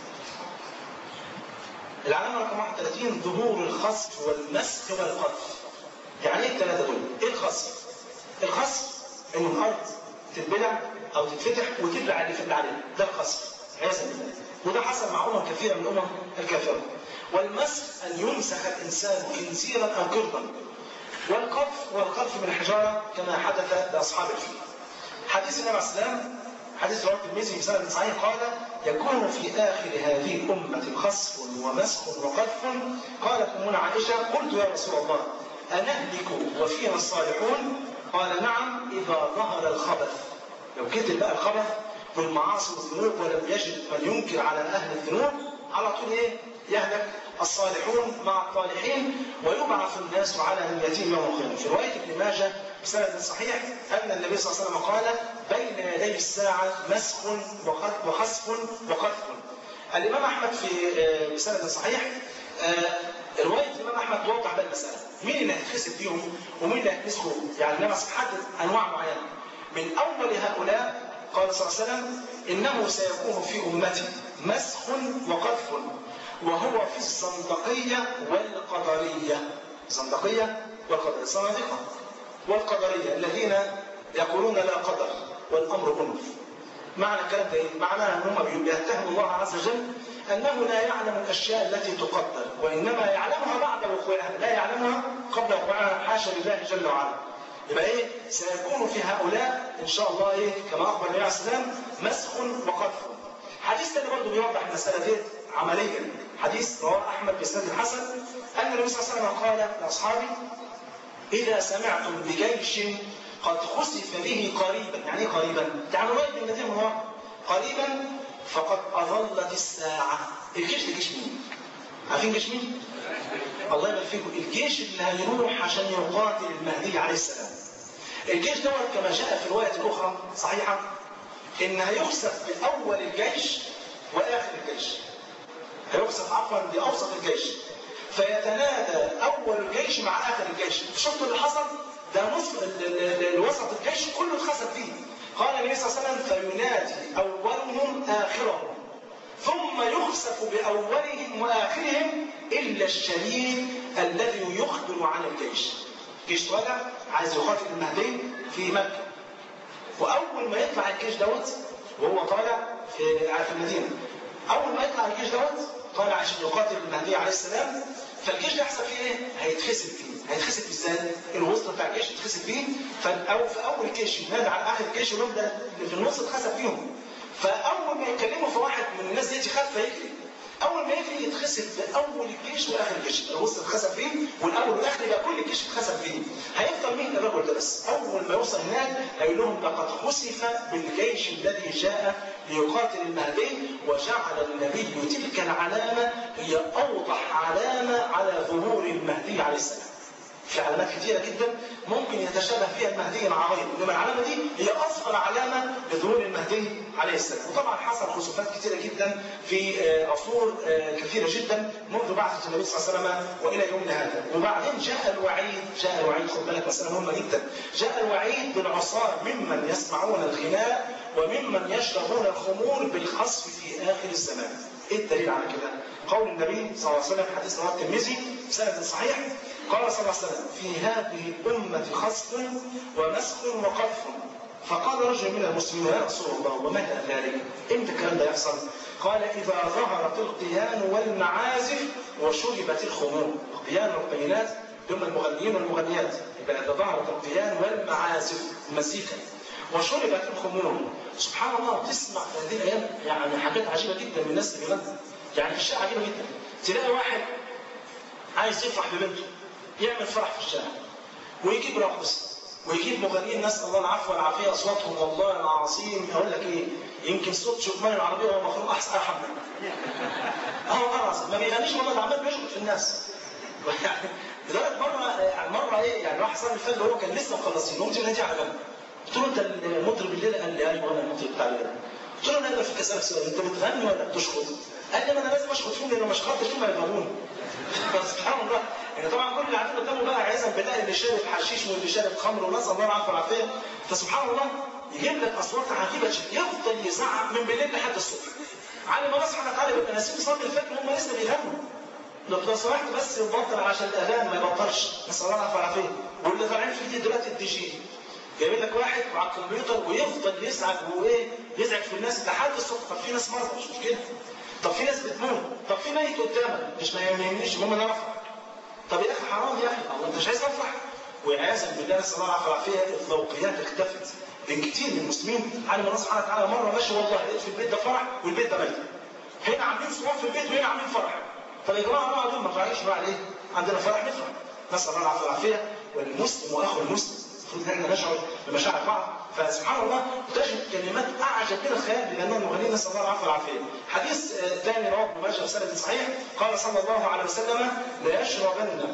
العلامة رقم 31 ظهور الخصف والمسخ والقذف. يعني ايه الثلاثة دول؟ ايه الخصف؟ الخصف ان الارض تتبلع او تتفتح وتبلع اللي فتح عليها، ده الخصف. عياذا بالله. وده حصل مع امم كثيرة من الامم الكافرة. والمسخ ان يمسخ الانسان خنزيرا او قردا. والقذف هو القذف من الحجارة كما حدث لاصحاب الفيل. حديث النبي عليه السلام حديث رواه الترمذي في سند صحيح قال يكون في اخر هذه الامه خسف ومسخ وقذف قالت امنا عائشه قلت يا رسول الله انهلك وفينا الصالحون قال نعم اذا ظهر الخبث لو كتب بقى الخبث والمعاصي والذنوب ولم يجد من ينكر على اهل الذنوب على طول ايه يهلك الصالحون مع الطالحين ويبعث الناس على نيتهم يوم القيامه في روايه ابن ماجه بسند صحيح ان النبي صلى الله عليه وسلم قال بين يدي الساعه مسخ وخسف وقذف. الامام احمد في بسند صحيح روايه الامام احمد توضح بقى المساله مين اللي هيتخسف فيهم ومين اللي هيتمسكوا يعني النبي حدد انواع معينه من اول هؤلاء قال صلى الله عليه وسلم انه سيكون في امتي مسخ وقذف وهو في الزندقيه والقدريه الزندقيه والقدريه الزنادقه والقدريه الذين يقولون لا قدر والامر انف معنى الكلام ده ايه؟ معناه ان هم بيتهموا الله عز وجل انه لا يعلم الاشياء التي تقدر وانما يعلمها بعد وقوعها لا يعلمها قبل وقوعها حاشا لله جل وعلا يبقى ايه سيكون في هؤلاء ان شاء الله ايه كما اخبر النبي عليه السلام مسخ وقذف حديث تاني برضه بيوضح المساله دي عمليا حديث رواه احمد باسناد الحسن ان النبي صلى الله عليه وسلم قال لاصحابه اذا سمعتم بجيش قد خسف به قريبا يعني ايه قريبا يعني قريب من المدينه المنوره قريبا فقد اظلت الساعه الجيش ده جيش مين عارفين جيش مين الله يبارك فيكم الجيش اللي هيروح عشان يقاتل المهدي عليه السلام الجيش دوت كما جاء في روايه اخرى صحيحه ان هيخسف باول الجيش واخر الجيش هيخسف عفوا باوسط الجيش فيتنادى اول الجيش مع اخر الجيش شفتوا اللي حصل ده نصف الوسط الجيش كله اتخسف فيه قال النبي صلى الله عليه وسلم فينادي اولهم اخرهم ثم يخسف باولهم واخرهم الا الشديد الذي يخبر عن الجيش جيش طالع عايز يقاتل المهدي في مكه واول ما يطلع الجيش دوت وهو طالع في في المدينه اول ما يطلع الجيش دوت طالع عشان يقاتل المهدي عليه السلام فالجيش ده يحصل فيه ايه؟ هيتخسف فيه، هيتخسف ازاي؟ الوسط بتاع الجيش يتخسف فيه فاول في اول جيش ينادي على اخر جيش يقول ده اللي في النص اتخسف فيهم. فاول ما يكلموا في واحد من الناس دي يخاف فيجري. اول ما يجري يتخسف في اول الجيش واخر الجيش، الوسط اتخسف فيه والاول والاخر يبقى كل الجيش اتخسف فيه. هيفضل مين الرجل ده بس؟ اول ما يوصل هناك هيقول لهم لقد خسف بالجيش الذي جاء ليقاتل المهدي وجعل النبي تلك العلامة هي أوضح علامة على ظهور المهدي عليه السلام في علامات كثيرة جدا ممكن يتشابه فيها المهدي مع غيره، إنما العلامة دي هي أصغر علامة لظهور المهدي عليه السلام، وطبعا حصل خسوفات كثيرة جدا في عصور كثيرة جدا منذ بعثة النبي صلى الله عليه وسلم وإلى يومنا هذا، وبعدين جاء الوعيد، جاء الوعيد خد بالك مسألة مهمة جدا، جاء الوعيد بالعصاة ممن يسمعون الغناء وممن يشربون الخمور بالخصف في آخر الزمان. ايه الدليل على كده؟ قول النبي صلى الله عليه وسلم حديث رواه الترمذي بسند صحيح قال صلى الله عليه وسلم في هذه الأمة خصف ومسخ وقذف فقال رجل من المسلمين يا رسول الله ومتى ذلك؟ امتى الكلام ده يحصل؟ قال إذا ظهرت القيان والمعازف وشربت الخمور القيان والقينات هم المغنيين والمغنيات يبقى إذا ظهرت القيان والمعازف المزيكا وشربت الخمور سبحان الله تسمع في هذه الايام يعني حاجات عجيبه جدا من الناس اللي بيغنوا يعني في الشارع عجيبه جدا تلاقي واحد عايز يفرح ببنته يعمل فرح في الشارع ويجيب راقص ويجيب مغنيين نسال الله العفو والعافيه اصواتهم والله العظيم اقول لك ايه يمكن صوت شكمان العربيه هو المفروض احسن ارحم منه اه والله العظيم ما بيغنيش والله ده عمال بيشخط في الناس يعني لدرجه مره مره ايه يعني راح صلي الفجر وهو كان لسه مخلصين قمت نادي على جنب قلت له انت المطرب الليله قال لي ايوه انا المطرب بتاع الليله قلت له انا في اسالك سؤال انت بتغني ولا بتشخط؟ قال لي ما انا لازم اشخط فيهم لان ما شخطتش فيهم هيضربوني سبحان الله يعني طبعا كل اللي قاعدين قدامه بقى عايزا بلاقي اللي شارب حشيش واللي شارب خمر ونسال الله العافيه والعافيه فسبحان الله يجيب لك اصوات عجيبه يفضل يزعق من بالليل لحد الصبح على ما الله سبحانه وتعالى بيبقى ناسيين يصلي الفجر هم لسه بيغنوا لو سمحت بس يبطل عشان الاذان ما يبطلش نسال الله العافيه والعافيه واللي طالعين في جديد دلوقتي الدي جي جايبين لك واحد على الكمبيوتر ويفضل يزعج وايه يزعج في الناس لحد الصبح طب في ناس مرضى مش مشكله طب في ناس بتموت طب في ميت قدامك مش ما يهمنيش المهم انا افرح طب يا اخي حرام يا اخي الله انت مش عايز افرح وعياذا بالله نسال الله العافيه والعافيه الذوقيات اختفت بين كتير من المسلمين علم الله سبحانه وتعالى مره ماشي والله لقيت في البيت ده فرح والبيت ده ميت هنا عاملين صوم في البيت وهنا عاملين فرح طب يا جماعه اقعدوا ما فرحش بقى عليه عندنا فرح نفرح نسال الله العافيه والعافيه والمسلم واخو المسلم المفروض ان احنا نشعر بمشاعر بعض فسبحان الله تجد كلمات اعجب من الخيال لانهم المغنيين نسال الله العافيه والعافيه. حديث ثاني رواه ابن ماجه بسند صحيح قال صلى الله عليه وسلم ليشربن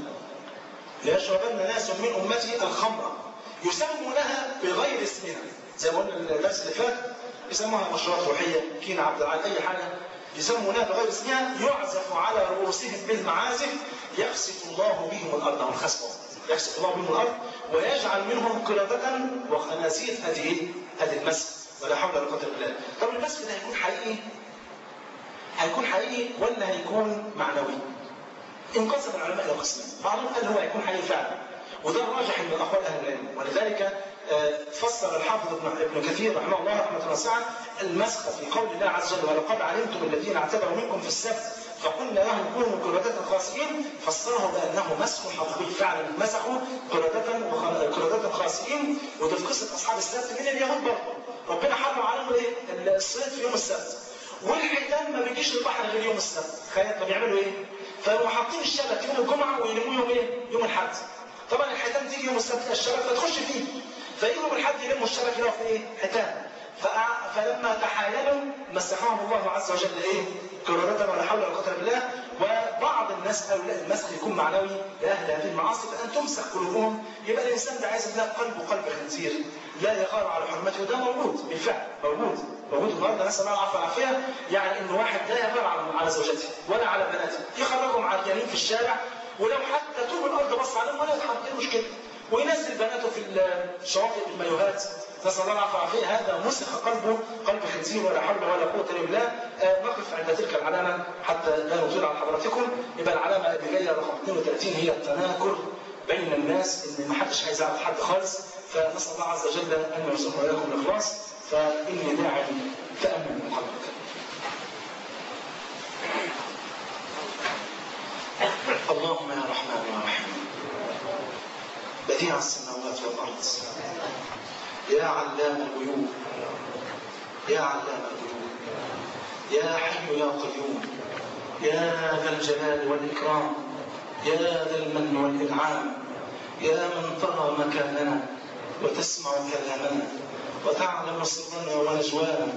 ليشربن ناس من امتي الخمر يسمونها بغير اسمها زي ما قلنا الدرس اللي فات يسموها مشروبات روحيه كينا عبد العال اي حاجه يسمونها بغير اسمها يعزف على رؤوسهم بالمعازف يخسف الله بهم الارض او الخسف يخسف الله بهم الارض ويجعل منهم قردة وخنازير هذه هذه المسك ولا حول ولا قوة الا بالله. طب المسك ده هيكون حقيقي؟ هيكون حقيقي ولا هيكون معنوي؟ انقسم العلماء الى قسمين، بعضهم قال هو هيكون حقيقي فعلا. وده الراجح من اقوال اهل العلم ولذلك فسر الحافظ ابن كثير رحمه الله رحمه واسعه المسخ في قول الله عز وجل ولقد علمتم الذين اعتبروا منكم في السبت فقلنا لهم كونوا قردة خاسئين فسره بانه مسخ حقيقي فعلا مسخوا قردة قردة خاسئين وده في قصه اصحاب السبت من اليهود برضه ربنا حرم عليهم ايه؟ الصيد في يوم السبت والحيتان ما بيجيش للبحر غير يوم السبت تخيل طب يعملوا ايه؟ فيقوموا حاطين الشبك يوم الجمعه ويلموه يوم ايه؟ يوم الاحد طبعا الحيتان تيجي يوم السبت الشبك فتخش فيه فيجوا من حد يلموا الشبك يلاقوا في ايه؟ حيتان فلما تحايلوا مسحهم الله عز وجل ايه؟ قردة ولا حول ولا قوة الا بالله وبعض الناس قالوا لا المسح يكون معنوي لاهل هذه المعاصي فان تمسح قلوبهم يبقى الانسان ده عايز يلاقي قلبه قلب خنزير لا يغار على حرمته وده موجود بالفعل موجود موجود النهارده نسال الله العافيه والعافيه يعني ان واحد لا يغار على على زوجته ولا على بناته يخرجهم عريانين في الشارع ولو حتى طوب الارض بص عليهم ولا يضحك ايه المشكله وينزل بناته في الشواطئ بالمايوهات نسال الله العافيه والعافيه هذا مسخ قلبه قلب خنزير ولا حول ولا قوه الا بالله آه نقف عند تلك العلامه حتى لا نطيل على حضراتكم يبقى العلامه اللي جايه رقم 32 هي التناكر بين الناس ان ما حدش عايز يعرف حد خالص فنسال الله عز وجل ان يرزقنا واياكم الاخلاص فإني داعي فأمن من قلبك اللهم يا رحمن يا رحيم بديع السماوات والأرض يا علام الغيوب يا علام الغيوب يا حي يا قيوم يا ذا الجلال والإكرام يا ذا المن والإنعام يا من ترى مكاننا وتسمع كلامنا وتعلم سرنا ونجوانا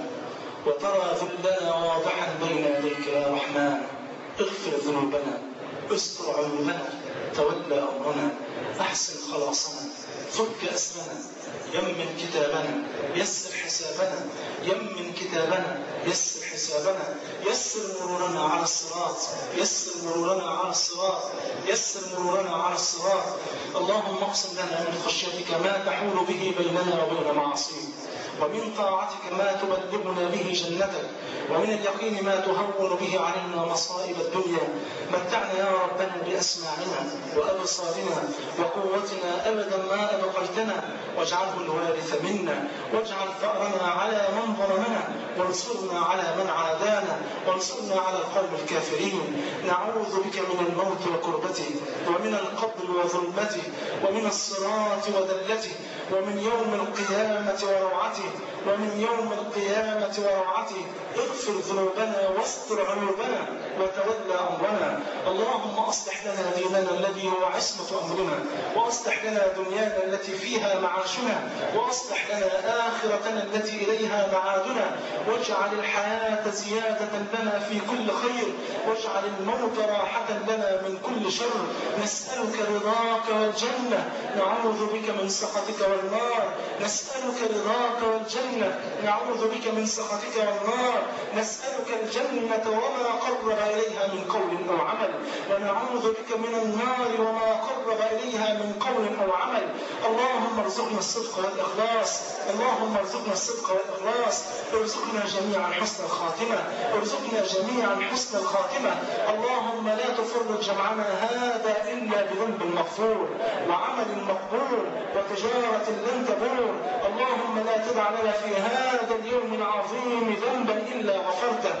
وترى ذلنا واضحا بين يديك يا رحمن اغفر ذنوبنا استر عيوبنا تولى امرنا احسن خلاصنا فك اسرنا يمن كتابنا يسر حسابنا يمن كتابنا يسر حسابنا يسر مرورنا على الصراط يسر مرورنا على الصراط يسر مرورنا على الصراط اللهم اقسم لنا من خشيتك ما تحول به بيننا وبين معاصيك ومن طاعتك ما تبلغنا به جنتك ومن اليقين ما تهون به علينا مصائب الدنيا متعنا يا ربنا بأسماعنا وأبصارنا وقوتنا أبدا ما أبقيتنا واجعله الوارث منا واجعل ثأرنا على من ظلمنا وانصرنا على من عادانا وانصرنا على القوم الكافرين نعوذ بك من الموت وكربته ومن القبر وظلمته ومن الصراط ودلته ومن يوم القيامة وروعته ومن يوم القيامة وروعته اغفر ذنوبنا واستر عيوبنا وتولى أمرنا اللهم أصلح لنا ديننا الذي هو عصمة أمرنا وأصلح لنا دنيانا التي فيها معاشنا وأصلح لنا آخرتنا التي إليها معادنا واجعل الحياة زيادة لنا في كل خير واجعل الموت راحة لنا من كل شر نسألك رضاك والجنة نعوذ بك من سخطك والنار نسألك رضاك والجنة نعوذ بك من سخطك والنار نسألك الجنة وما قرب إليها من قول أو عمل ونعوذ بك من النار وما قرب إليها من قول أو عمل اللهم ارزقنا الصدق والإخلاص اللهم ارزقنا الصدق والإخلاص ارزقنا جميعا حسن الخاتمة ارزقنا جميعا حسن الخاتمة اللهم لا تفرج جمعنا هذا إلا بذنب مغفور وعمل مقبول وتجارة لن تبور اللهم لا تدع لنا في هذا اليوم العظيم ذنبا إلا غفرته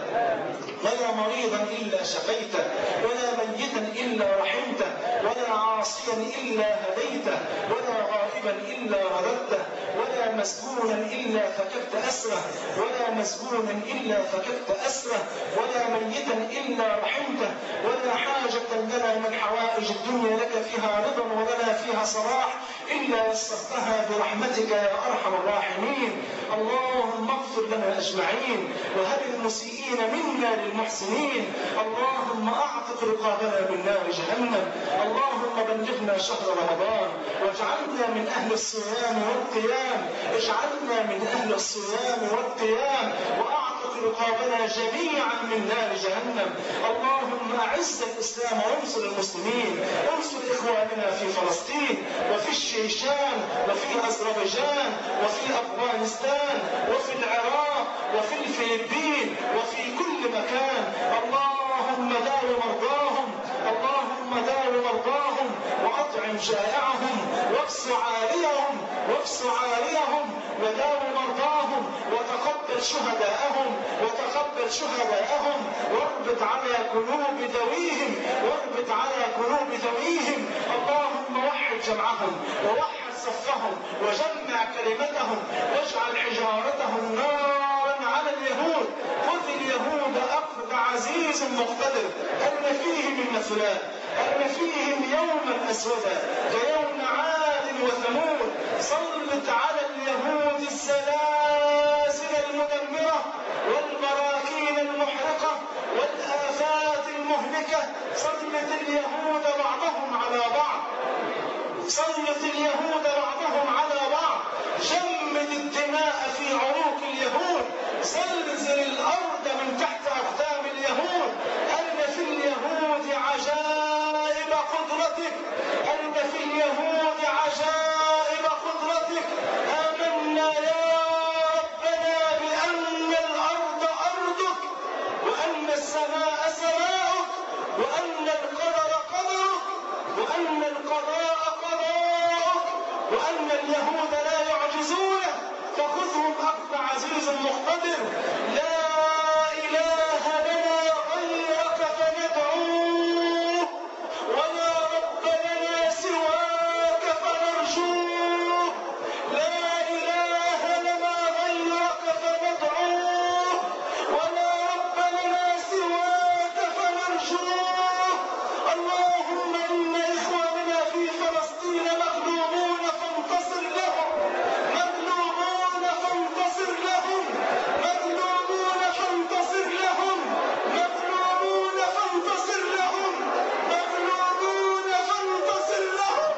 ولا مريضا إلا شفيته ولا ميتا إلا رحمته ولا عاصيا إلا هديته ولا غائبا إلا رددته ولا مسجونا إلا فككت أسره ولا مسجونا إلا فككت أسره ولا ميتا إلا رحمته ولا حاجة لنا من حوائج الدنيا لك فيها رضا ولنا فيها صلاح إلا يسرتها برحمتك يا أرحم الراحمين اللهم اغفر لنا أجمعين وهب المسيئين منا للمحسنين اللهم أعتق رقابنا من نار جهنم اللهم بلغنا شهر رمضان واجعلنا من أهل الصيام والقيام اجعلنا من أهل الصيام والقيام وأعتق رقابنا جميعا من نار جهنم اللهم أعز الإسلام وانصر المسلمين انصر إخواننا في فلسطين وفي الشيشان وفي أذربيجان وفي أفغانستان وفي العراق وفي الفلبين وفي كل مكان اللهم داو مرضاهم اللهم داو مرضاهم وأطعم جائعهم واكس عاريهم واكس عاريهم وداو مرضاهم وتقبل شهداءهم وتقبل شهداءهم واربط على قلوب ذويهم واربط على قلوب ذويهم اللهم وحد جمعهم ووحد صفهم وجمع كلمتهم واجعل حجارتهم نارا على اليهود خذ اليهود اخذ عزيز مقتدر ان فيهم المثلات ان فيهم يوما اسودا كيوم عاد وثمود سلط على اليهود الزلازل المدمره والبراكين المحرقه والافات المهلكه سلط اليهود بعضهم على بعض سلط اليهود بعضهم على بعض جمد الدماء في عروق اليهود زلزل الارض من تحت اقدام اليهود ان في اليهود عجائب قدرتك ان في اليهود عجائب قدرتك امنا يا ربنا بان الارض ارضك وان السماء سماؤك وان القدر قدرك وان القضاء قضاءك وان اليهود لا يعجزونك فخذهم أخذ عزيز مقتدر لا إله لنا غيرك فندعوه ولا رب لنا سواك فنرجوه لا إله لنا غيرك فندعوه ولا رب لنا سواك فنرجوه اللهم إن إخواننا في فلسطين مغلوبون فانتصر لهم مغلوبون فانتصر لهم مغلوبون فانتصر لهم مغلوبون فانتصر لهم مغلوبون فانتصر لهم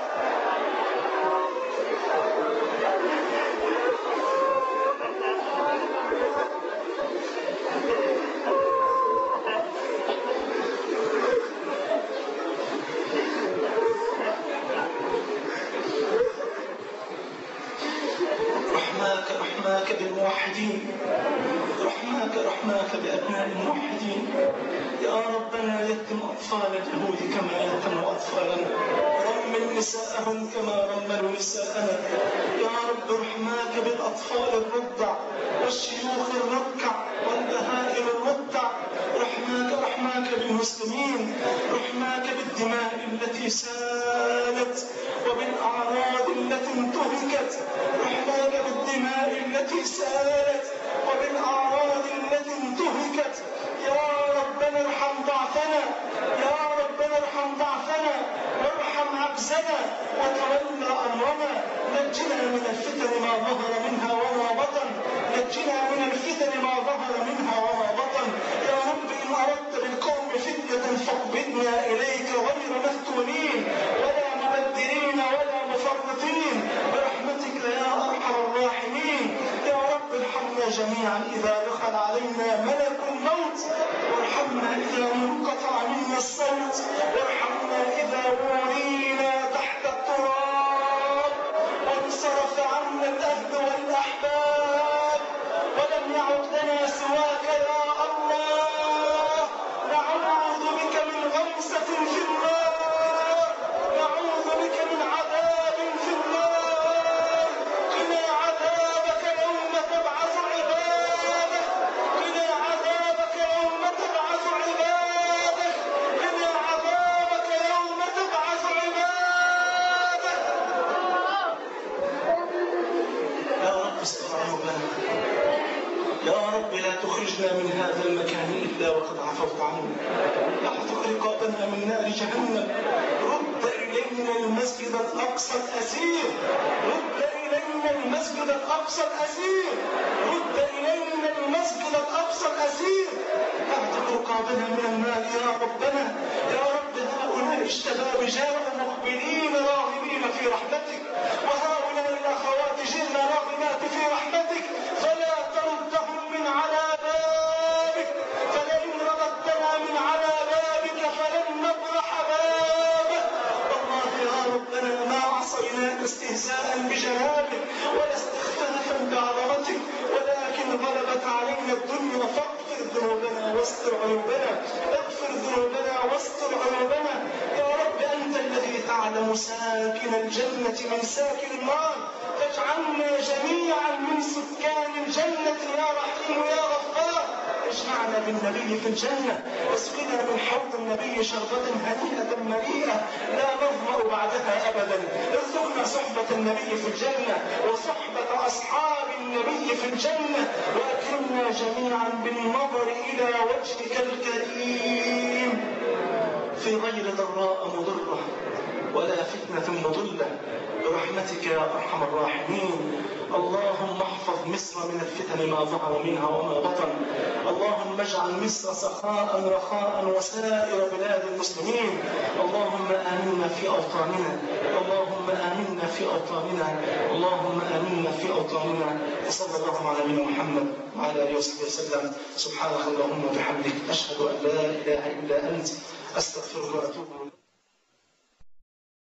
رحماك رحماك بالموحدين رحماك رحماك بأبناء الموحدين يا ربنا يتم أطفال اليهود كما يتم أطفالنا رمل نساءهم كما رملوا نساءنا يا رب رحماك بالأطفال الرضع والشيوخ الركع والبهائم الرضع رحماك رحماك بالمسلمين رحماك بالدماء التي سالت وبالأعراض التي انتهكت رحماك بالدماء التي سالت وبالأعراض التي انتهكت يا ربنا ارحم ضعفنا يا ربنا ارحم ضعفنا وارحم عجزنا وتولى أمرنا نجنا من الفتن ما ظهر منها وما بطن نجنا من الفتن ما ظهر منها وما بطن يا رب إن أردت بالقوم فتنة فاقبضنا إليك غير مفتونين ولا مبدلين ولا مفرطين برحمتك يا أرحم الراحمين يا رب ارحمنا جميعا إذا دخل علينا ملك الموت وارحمنا إذا انقطع منا الصوت وارحمنا إذا ورينا تحت التراب وانصرف عنا الأهل والأحباب ولم يعد لنا سواك يا الله نعوذ بك من غمسة في النار نعوذ بك من عذاب في النار قنا عذابك يوم تبعث عبادك قنا عذابك يوم تبعث عبادك قنا عذابك يوم تبعث عبادك يا رب استر عيوبنا يا رب لا تخرجنا من هذا المكان إلا وقد عفوت عنه احفظ رقابنا من نار جهنم رد إلينا المسجد الأقصى الأسير رد إلينا المسجد الأقصى الأسير رد إلينا المسجد الأقصى الأسير اعتق رقابنا من النار يا ربنا يا رب هؤلاء الشباب جاءوا مقبلين راغبين في رحمتك وهؤلاء الأخوات جئنا راغبات في رحمتك فلا تردهم من على بابك فلئن رددتنا من على بابك فلن نبرح بابك والله يا ربنا ما عصيناك استهزاء بجلالك ولا استخفافا بعظمتك ولكن غلبت علينا الدنيا فاغفر ذنوبنا واستر عيوبنا اغفر ذنوبنا واستر عيوبنا يا رب انت الذي تعلم ساكن الجنه من ساكن النار فاجعلنا جميعا من سكان الجنه يا رحيم يا غفار اجمعنا بالنبي في الجنة واسقنا من حوض النبي شربة هنيئة مريئة لا نظمأ بعدها أبدا ارزقنا صحبة النبي في الجنة وصحبة أصحاب النبي في الجنة وأكرمنا جميعا بالنظر إلى وجهك الكريم في غير ضراء مضرة ولا فتنة مضلة برحمتك يا أرحم الراحمين اللهم احفظ مصر من الفتن ما ظهر منها وما بطن اللهم اجعل مصر سخاء رخاء وسائر بلاد المسلمين اللهم آمنا في أوطاننا اللهم آمنا في أوطاننا اللهم آمنا في أوطاننا وصلى الله على نبينا محمد وعلى آله وصحبه وسلم سبحانك اللهم وبحمدك أشهد أن لا إله إلا أنت أستغفرك وأتوب إليك